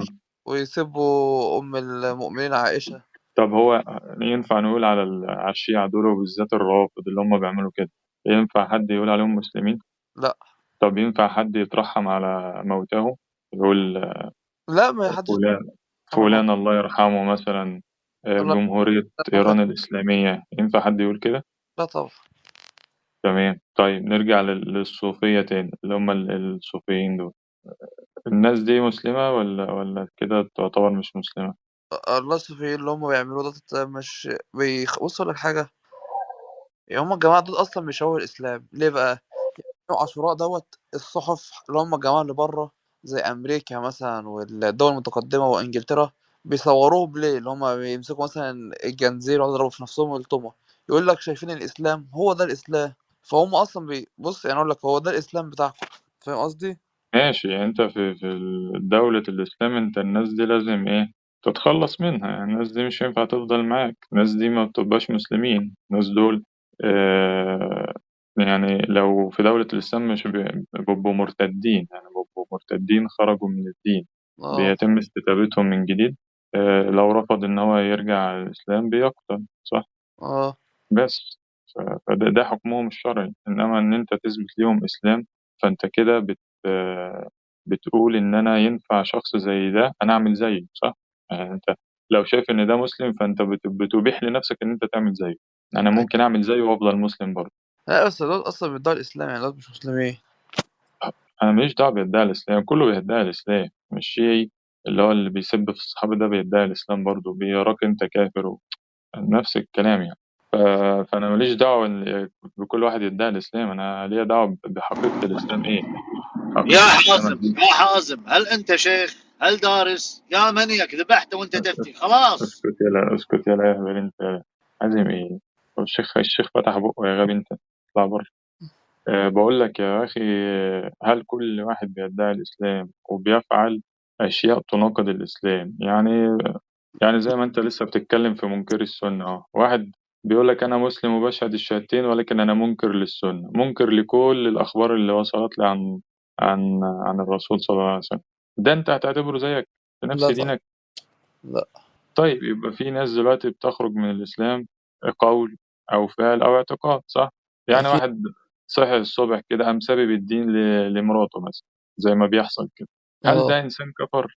ويسبوا ام المؤمنين عائشة طب هو ينفع نقول على ال- على الشيعة دول وبالذات الروافض اللي هم بيعملوا كده ينفع حد يقول عليهم مسلمين؟ لا طب ينفع حد يترحم على موتاهم يقول لا ما حدش فلان فلان الله يرحمه مثلا آه، الله جمهورية إيران الإسلامية ينفع حد يقول كده؟ لا طبعا تمام طيب نرجع لل- للصوفية تاني اللي هم ال- الصوفيين دول الناس دي مسلمة ولا ولا كده تعتبر مش مسلمة؟ الله الصوفيين اللي هم بيعملوه ده مش بيخ... بص اقول لك حاجة يعني هم الجماعة دول أصلا بيشوهوا الإسلام ليه بقى؟ يوم عاشوراء دوت الصحف اللي هم الجماعة اللي بره زي أمريكا مثلا والدول المتقدمة وإنجلترا بيصوروهم ليه؟ اللي هم بيمسكوا مثلا الجنزير ويقعدوا يضربوا في نفسهم ويلطموا يقول لك شايفين الإسلام هو ده الإسلام فهم أصلا بي... بص يعني أقول لك هو ده الإسلام بتاعكم فاهم قصدي؟ ماشي يعني انت في في دولة الإسلام انت الناس دي لازم ايه تتخلص منها يعني الناس دي مش هينفع تفضل معاك الناس دي ما بتبقاش مسلمين الناس دول آه يعني لو في دولة الإسلام مش بي- بيبقوا مرتدين يعني بيبقوا مرتدين خرجوا من الدين اه بيتم استتابتهم من جديد آه لو رفض إن هو يرجع على الإسلام بيقتل صح اه بس ف- فده ده حكمهم الشرعي إنما إن أنت تثبت ليهم إسلام فأنت كده بت بتقول إن أنا ينفع شخص زي ده أنا أعمل زيه صح؟ يعني أنت لو شايف إن ده مسلم فأنت بت- بتبيح لنفسك إن أنت تعمل زيه أنا ممكن أعمل زيه وأفضل مسلم برضه لا بس دول اصلا بيدعوا الاسلام يعني دول مش مسلمين أنا ماليش دعوة بيدعي الإسلام كله بيدعي الإسلام مش شيعي اللي هو اللي بيسب في الصحابة ده بيدعي الإسلام برضه بيراك أنت كافر و... نفس الكلام يعني ف... فأنا ماليش دعوة إن بكل واحد يدعي الإسلام أنا ليا دعوة بحقيقة الإسلام إيه يا حقيقة الإسلام حازم دي يا حازم هل انت شيخ هل دارس يا منيك ذبحت وانت تفتي خلاص اسكت يلا اسكت يلا يا هبل أنت عازم إيه هو الشيخ الشيخ فتح بقه يا غبي أنت اطلع بره أه بقول لك يا أخي هل كل واحد بيدعي الإسلام وبيفعل أشياء تناقض الإسلام يعني يعني زي ما أنت لسه بتتكلم في منكر السنة أهو واحد بيقول لك أنا مسلم وبشهد الشهادتين ولكن أنا منكر للسنة منكر لكل الأخبار اللي وصلت لي عن عن عن الرسول صلى الله عليه وسلم ده أنت هتعتبره زيك في نفس لا طبعا دينك لا طيب يبقى في ناس دلوقتي بتخرج من الإسلام قول أو فعل أو اعتقاد صح؟ يعني اكيد واحد صحي الصبح كده قام سابب الدين ل- لمراته مثلا زي ما بيحصل كده هل اه ده إنسان كفر؟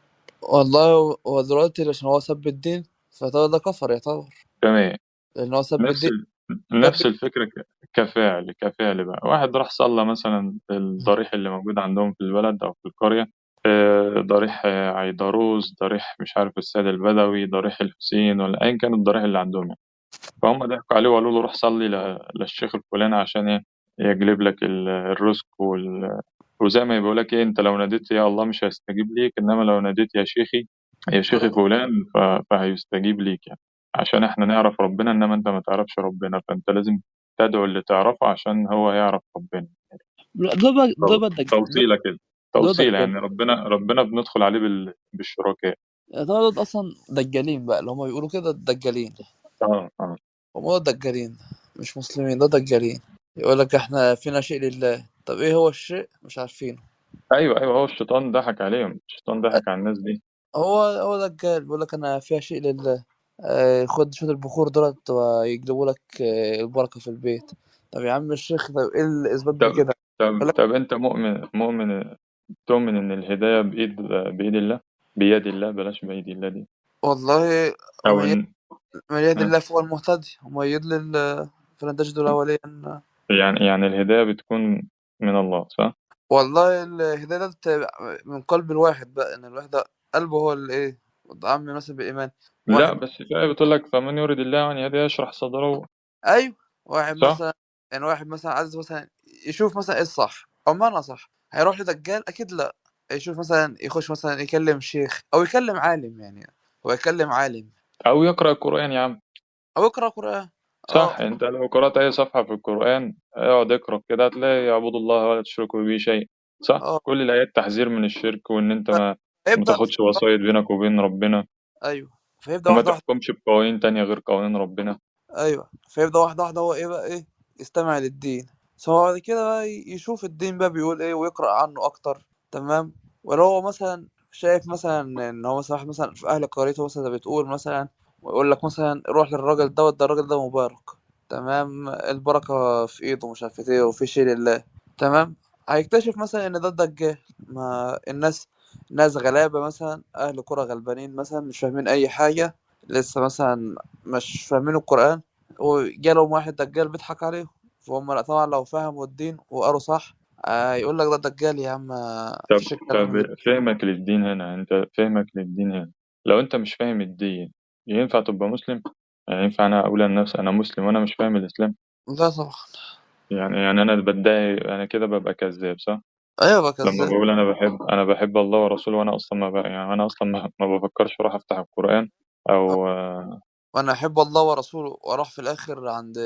والله هو دلوقتي عشان هو سب الدين فده ده كفر يعتبر تمام لان هو سب نفس الدين ال... سب نفس الفكرة ك- كفعل كفعل بقى واحد راح صلى مثلا الضريح اللي موجود عندهم في البلد أو في القرية آه، ضريح آه، عيدروس ضريح مش عارف السيد البدوي ضريح الحسين ولا أيا كان الضريح اللي عندهم يعني. فهم ضحكوا عليه وقالوا له روح صلي ل- للشيخ الفلاني عشان إيه يجلب لك ال- الرزق وال... وزي ما بيقول لك إيه أنت لو ناديت يا الله مش هيستجيب ليك إنما لو ناديت يا شيخي يا شيخي فلان ف... فهيستجيب ليك يعني عشان إحنا نعرف ربنا إنما أنت ما تعرفش ربنا فأنت لازم تدعو اللي تعرفه عشان هو يعرف ربنا لا، ده بقى ده تو- بقى دج... ده توصيلة كده ده توصيلة دجال يعني ربنا ربنا بندخل عليه بال... بالشركاء ده ده اصلا دجالين بقى اللي هم بيقولوا كده دجالين اه اه هم ده دجالين مش مسلمين ده دجالين يقول لك احنا فينا شيء لله طب ايه هو الشيء مش عارفينه ايوه ايوه هو الشيطان ضحك عليهم الشيطان ضحك على الناس دي هو هو دجال بيقول لك انا فيها شيء لله آه، خد شوية البخور دولت ويجلبوا لك آه، البركة في البيت طب يا عم الشيخ طب ايه الإثبات طب بكده؟ يقول طب لك طب انت مؤمن مؤمن تؤمن ان الهداية بايد بايد الله بيد الله بلاش بايد الله دي والله او ومن يهد ان من يهد ها؟ الله فهو المهتدي ومن يضلل فلن تجد له وليا يعني يعني الهداية بتكون من الله صح والله الهداية ده بت- من قلب الواحد بقى ان الواحد ده قلبه هو اللي ايه متعمي مثلا بالإيمان لا واحد بس في آية بتقول لك فمن يريد الله ان يهديه يشرح صدره ايوه واحد صح مثلا يعني واحد مثلا عايز مثلا يشوف مثلا ايه الصح او معنى صح هيروح لدجال اكيد لا يشوف مثلا يخش مثلا يكلم شيخ او يكلم عالم يعني هو يكلم عالم او يقرأ القرآن يا عم او يقرا قران صح اه انت لو قرأت اي صفحة في القرآن اقعد اقرأ كده هتلاقي اعبدوا الله ولا تشركوا به شيء صح اه كل الآيات تحذير من الشرك وان انت ما ما فيبدا تاخدش وسايط بينك وبين ربنا ايوه فيبدا وما واحده واحده تحكمش بقوانين تانية غير قوانين ربنا ايوه فيبدا واحده واحده هو ايه بقى ايه يستمع للدين سواء بعد كده بقى يشوف الدين بقى بيقول ايه ويقرا عنه اكتر تمام ولو هو مثلا شايف مثلا ان هو مثلا واحد مثلا في اهل قريته مثلا بتقول مثلا ويقول لك مثلا روح للراجل دوت ده الراجل ده مبارك تمام البركه في ايده مش عارف ايه وفي شيء لله تمام هيكتشف مثلا ان ده الدجال ما الناس ناس غلابه مثلا اهل قرى غلبانين مثلا مش فاهمين اي حاجه لسه مثلا مش فاهمين القرآن وجالهم واحد دجال بيضحك عليهم فهم لا طبعا لو فهموا الدين وقروا صح آه يقول لك ده دجال يا عم آه، طب مفيش الكلام من ده طب فهمك للدين هنا انت فهمك للدين هنا لو انت مش فاهم الدين ينفع تبقى مسلم يعني ينفع انا اقول للناس انا مسلم وانا مش فاهم الاسلام لا طبعا يعني يعني انا بدعي انا كده ببقى كذاب صح ايوه بقى لما كذاب بقول انا بحب انا بحب الله ورسوله وانا اصلا ما بقى يعني انا اصلا ما, ما بفكرش اروح افتح القرآن او آه، وانا احب الله ورسوله واروح في الاخر عند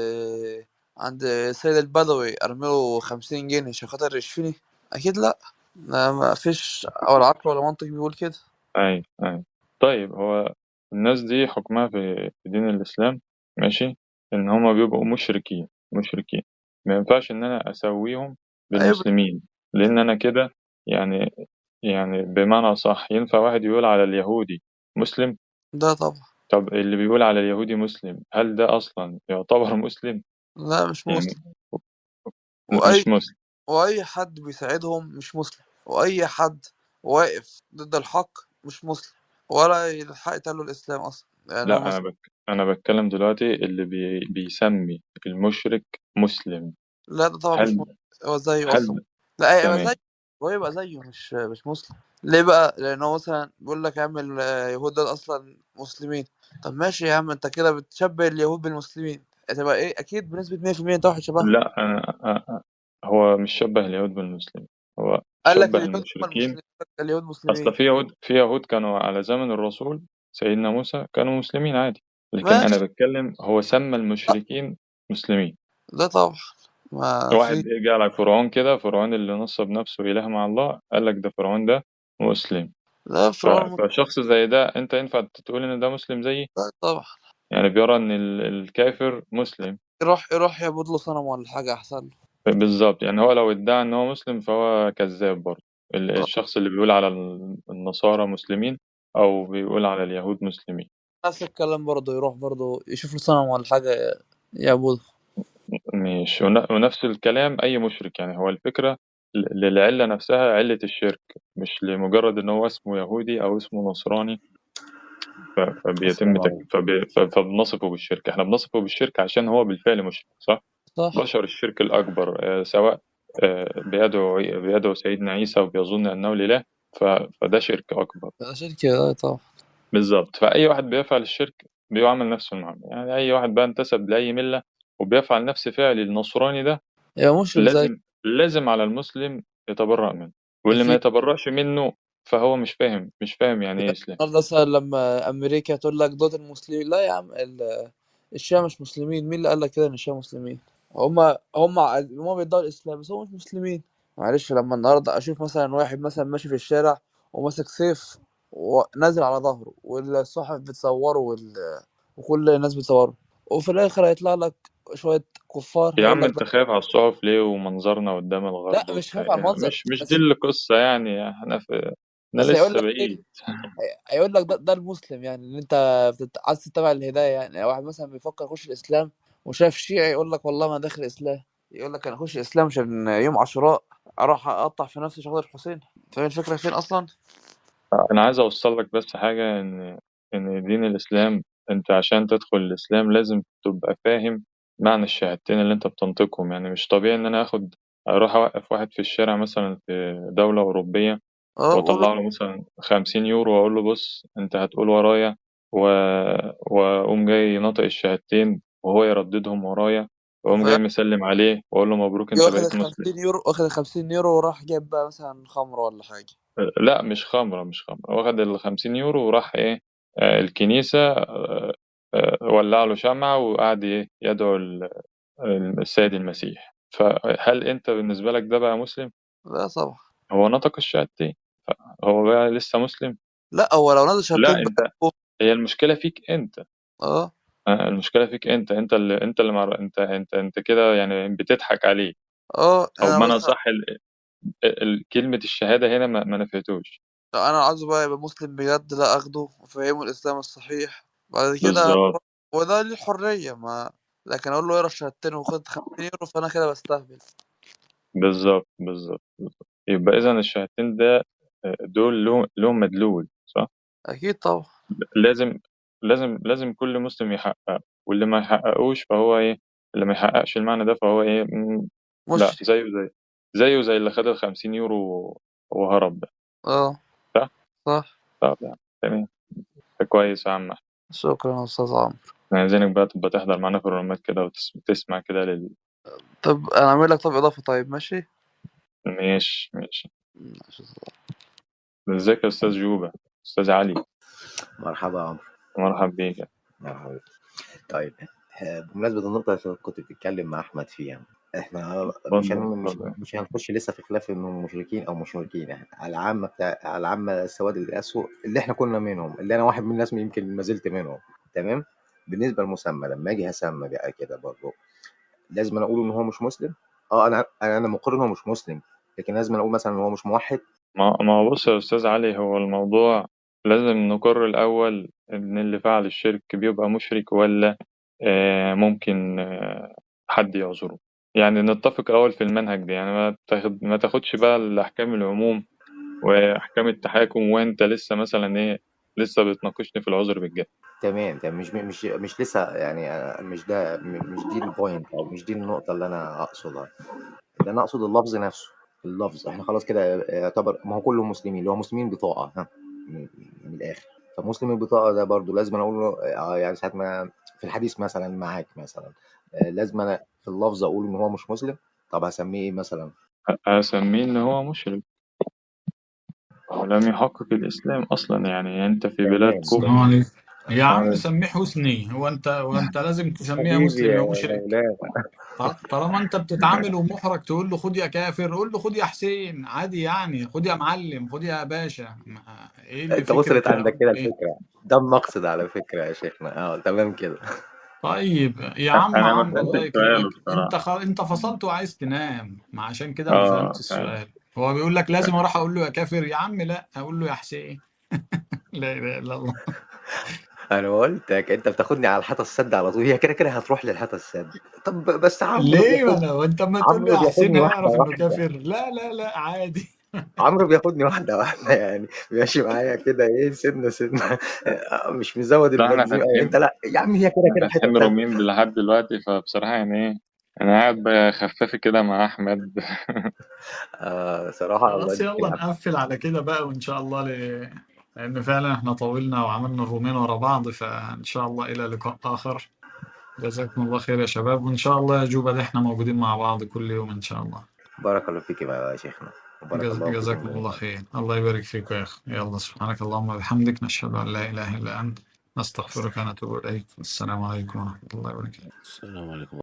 عند سيد البدوي ارمي له 50 جنيه عشان خاطر يشفيني اكيد لا لا ما فيش ولا عقل ولا منطق بيقول كده اي اي طيب هو الناس دي حكمها في في دين الاسلام ماشي ان هما بيبقوا مشركين مشركين ما ينفعش ان انا اسويهم ايوه بالمسلمين لان انا كده يعني يعني بمعنى صح ينفع واحد يقول على اليهودي مسلم ده طبعا طب اللي بيقول على اليهودي مسلم هل ده أصلا يعتبر مسلم؟ لا مش يعني مسلم وأي مش مسلم وأي حد بيساعدهم مش مسلم وأي حد واقف ضد الحق مش مسلم ولا يلحق يتقال الإسلام أصلا يعني لا هو أنا مثلا بك... أنا بتكلم دلوقتي اللي بي... بيسمي المشرك مسلم لا ده طبعا مش هل مسلم هو زيه أصلا هل لا يبقى تمام زيه هو يبقى زيه مش مش مسلم ليه بقى؟ لأن هو مثلا بيقول لك يا عم اليهود دول أصلا مسلمين طب ماشي يا عم أنت كده بتشبه اليهود بالمسلمين هتبقى إيه أكيد بنسبة 100% أنت واحد شبههم لا أنا... أ- أ- هو مش شبه اليهود بالمسلم هو قال لك شبه اليهود هم المشركين المسلمين قال لك اليهود أصل مسلمين في يهود في يهود كانوا على زمن الرسول سيدنا موسى كانوا مسلمين عادي لكن أنا ماشي بتكلم هو سمى المشركين مسلمين ده طبعا ما واحد في إيه جه على فرعون كده فرعون اللي نصب نفسه إله مع الله قال لك ده فرعون ده مسلم لا ف... فرعون فشخص زي ده أنت ينفع تقول إن ده مسلم زيي لا طبعا يعني بيرى إن ال- الكافر مسلم يروح يروح يعبد له صنم ولا حاجة أحسن له بالظبط يعني هو لو ادعى إن هو مسلم فهو كذاب برضه ال- آه. الشخص اللي بيقول على ال- النصارى مسلمين أو بيقول على اليهود مسلمين نفس الكلام برضه يروح برضه يشوف له صنم ولا حاجة يعبده مش ون- ونفس الكلام أي مشرك يعني هو الفكرة ل- للعلة نفسها علة الشرك مش لمجرد إن هو اسمه يهودي أو اسمه نصراني ف- فبيتم السلام تك... عليكم فبي... ف- فبنصفه بالشرك احنا بنصفه بالشرك عشان هو بالفعل مشرك صح؟ صح بشر الشرك الأكبر آه، سواء آه، بيدعو بيدعو سيدنا عيسى وبيظن أنه الإله ف... فده شرك أكبر عشان كده طبعا بالظبط فأي واحد بيفعل الشرك بيعمل نفس المعاملة يعني أي واحد بقى انتسب لأي ملة وبيفعل نفس فعل النصراني ده يا مشرك زي لازم لازم على المسلم يتبرأ منه واللي ما أكيد يتبرأش منه فهو مش فاهم مش فاهم يعني إيه إسلام النهارده مثلا لما أمريكا تقول لك دول المسلمين لا يا عم ال- الشيعة مش مسلمين مين اللي قال لك كده إن الشيعة مسلمين هما هما هما بيدعوا الإسلام بس هم مش مسلمين معلش لما النهارده أشوف مثلا واحد مثلا ماشي في الشارع وماسك سيف ونازل على ظهره والصحف بتصوره وال... وكل الناس بتصوره وفي الآخر هيطلع لك شوية كفار يا هيقول عم لك انت خايف على الصحف ليه ومنظرنا قدام الغرب لا مش وبتاع خايف على يعني المنظر مش مش بس دي القصة يعني احنا في احنا بس هيقول لسه لك ايه بعيد هي- هيقول لك ده, ده المسلم يعني ان انت بتت- عايز تتبع الهدايه يعني واحد مثلا بيفكر يخش الاسلام وشاف شيعي يقول لك والله ما داخل الاسلام يقول لك انا اخش الاسلام عشان يوم عاشوراء اروح اقطع في نفسي شجر الحسين فاهم الفكره فين اصلا؟ انا عايز اوصل لك بس حاجة ان ان دين الاسلام انت عشان تدخل الاسلام لازم تبقى فاهم معنى الشهادتين اللي انت بتنطقهم يعني مش طبيعي ان انا اخد اروح اوقف واحد في الشارع مثلا في دولة اوروبية اه وقول واطلع له له مثلا 50 يورو واقول له بص انت هتقول ورايا و... واقوم جاي ناطق الشهادتين وهو يرددهم ورايا واقوم جاي فيجي مسلم عليه واقول له مبروك انت واخد بقيت ال مسلم 50 يورو واخد ال 50 يورو وراح جاب بقى مثلا خمره ولا حاجه لا مش خمرة مش خمرة واخد ال 50 يورو وراح ايه آه، الكنيسة آه، آه، ولع له شمعة وقعد ايه يدعو ال- السيد المسيح فهل انت بالنسبة لك ده بقى مسلم؟ لا طبعا هو نطق الشهادتين هو بقى لسه مسلم؟ لا هو لو نزل لا شهادتين انت بقى هي المشكلة فيك انت اه آه، المشكلة فيك انت انت اللي انت اللي مر... انت انت انت كده يعني بتضحك عليه اه او انا بمعنى مثلا صح ال... ال... كلمة الشهادة هنا ما, ما نفعتوش لو انا عاوزه بقى يبقى مسلم بجد لا اخده وافهمه الاسلام الصحيح بعد كده بالظبط وده ليه الحريه ما لكن اقول له اقرا الشهادتين وخد 50 يورو فانا كده بستهبل بالظبط بالظبط بالظبط. يبقى اذا الشهادتين ده آه، دول له- لهم مدلول صح اكيد طبعا لازم لازم لازم كل مسلم يحقق واللي ما يحققوش فهو ايه اللي ما يحققش المعنى ده فهو ايه مم، لا مشرك زيه زي زيه زي اللي خد ال 50 يورو وهرب ده اه صح صح طب يعني تمام ده كويس يا عم شكرا يا استاذ عمرو احنا عايزينك بقى تبقى تحضر معانا في الرومات كده وتسمع كده لل طب انا اعمل لك طب اضافه طيب ماشي ماشي ماشي ماشي. ازيك يا استاذ جوبة استاذ علي مرحبا يا عمرو مرحب بيك مرحبا طيب آه، بمناسبة النقطة اللي كنت بتتكلم مع أحمد فيها احنا مش هن... اتفضل مش اتفضل مش هنخش لسه في خلاف انهم مشركين او مش مشركين احنا على العامة بتاع على العامة السواد الاسود اللي احنا كنا منهم اللي انا واحد من الناس يمكن ما زلت منهم تمام بالنسبة للمسمى لما اجي هسمى بقى كده برضه لازم أنا اقول ان هو مش مسلم اه انا انا انا مقر ان هو مش مسلم لكن لازم أنا اقول مثلا ان هو مش موحد ما ما هو بص يا استاذ علي هو الموضوع لازم نقر الاول إن اللي فعل الشرك بيبقى مشرك ولا آه، ممكن آه، حد يعذره يعني نتفق الأول في المنهج ده يعني ما تاخد ما تاخدش بقى الأحكام العموم وأحكام التحاكم وأنت لسه مثلا إيه لسه بتناقشني في العذر بالجهل تمام تمام مش مش مش لسه يعني آه، مش ده م- مش دي البوينت او مش دي النقطه اللي انا اقصدها اللي انا اقصد اللفظ نفسه اللفظ احنا خلاص كده يعتبر ما هو كله مسلمين اللي هو مسلمين بطاقه ها من, من الاخر فمسلم البطاقه ده برضو لازم أنا اقول له آه، يعني ساعه ما في الحديث مثلا معاك مثلا آه، لازم انا في اللفظ اقول ان هو مش مسلم طب هسميه ايه مثلا هسميه إن هو مشرك ولم يحقق الإسلام أصلا يعني أنت في بلاد تمام كفر السلام عليكم يا عم عليكم. سميه حسني هو انت وانت لازم تسميها حبيبي مسلم يا يا مشرك مولانا ط- طالما انت بتتعامل ومحرج تقول له خد يا كافر قول له خد يا حسين عادي يعني خد يا معلم خد يا باشا ما- ايه اللي انت فكرة وصلت عندك كده ايه الفكره ده المقصد على فكره يا شيخنا اه تمام كده طيب يا عم أنا ما عمرو الله فهمتش سؤاله يكرمك انت بصراحة خ... انت فصلت وعايز تنام ما عشان كده ما آه فهمت فعلا السؤال هو بيقول لك لازم اروح اقول له يا كافر يا عم لا اقول له يا حسين لا اله الا الله انا قلت لك انت بتاخدني على الحيطه السد على طول هي كده كده هتروح للحيطه السد طب بس عمرو ليه ما بياخد انا وانت ما تقول له عمرو يا حسين بياخدني واحده هيعرف انه واحده كافر لا لا لا عادي عمرو بياخدني واحده واحده يعني ماشي معايا كده ايه سنه سنه آه، مش مزود لا احنا المجزوع فاتحين انت لا يا عم هي كده احنا كده الحيطه فاتحين السد رومين لحد دلوقتي فبصراحة يعني ايه أنا قاعد بخففي كده مع أحمد آه صراحه الله خلاص يديك يلا العافيه نقفل على كده بقى وإن شاء الله ل... لأن فعلا احنا طولنا وعملنا الرومين ورا بعض فإن شاء الله إلى لقاء آخر جزاكم الله خير يا شباب وإن شاء الله يا جوبا ده احنا موجودين مع بعض كل يوم إن شاء الله بارك الله فيك يا شيخنا وبارك جز... الله فيكم جزاكم الله خير الله يبارك فيك يا أخي يلا سبحانك اللهم وبحمدك نشهد أن لا إله إلا أنت نستغفرك ونتوب إليك السلام عليكم ورحمة الله وبركاته السلام عليكم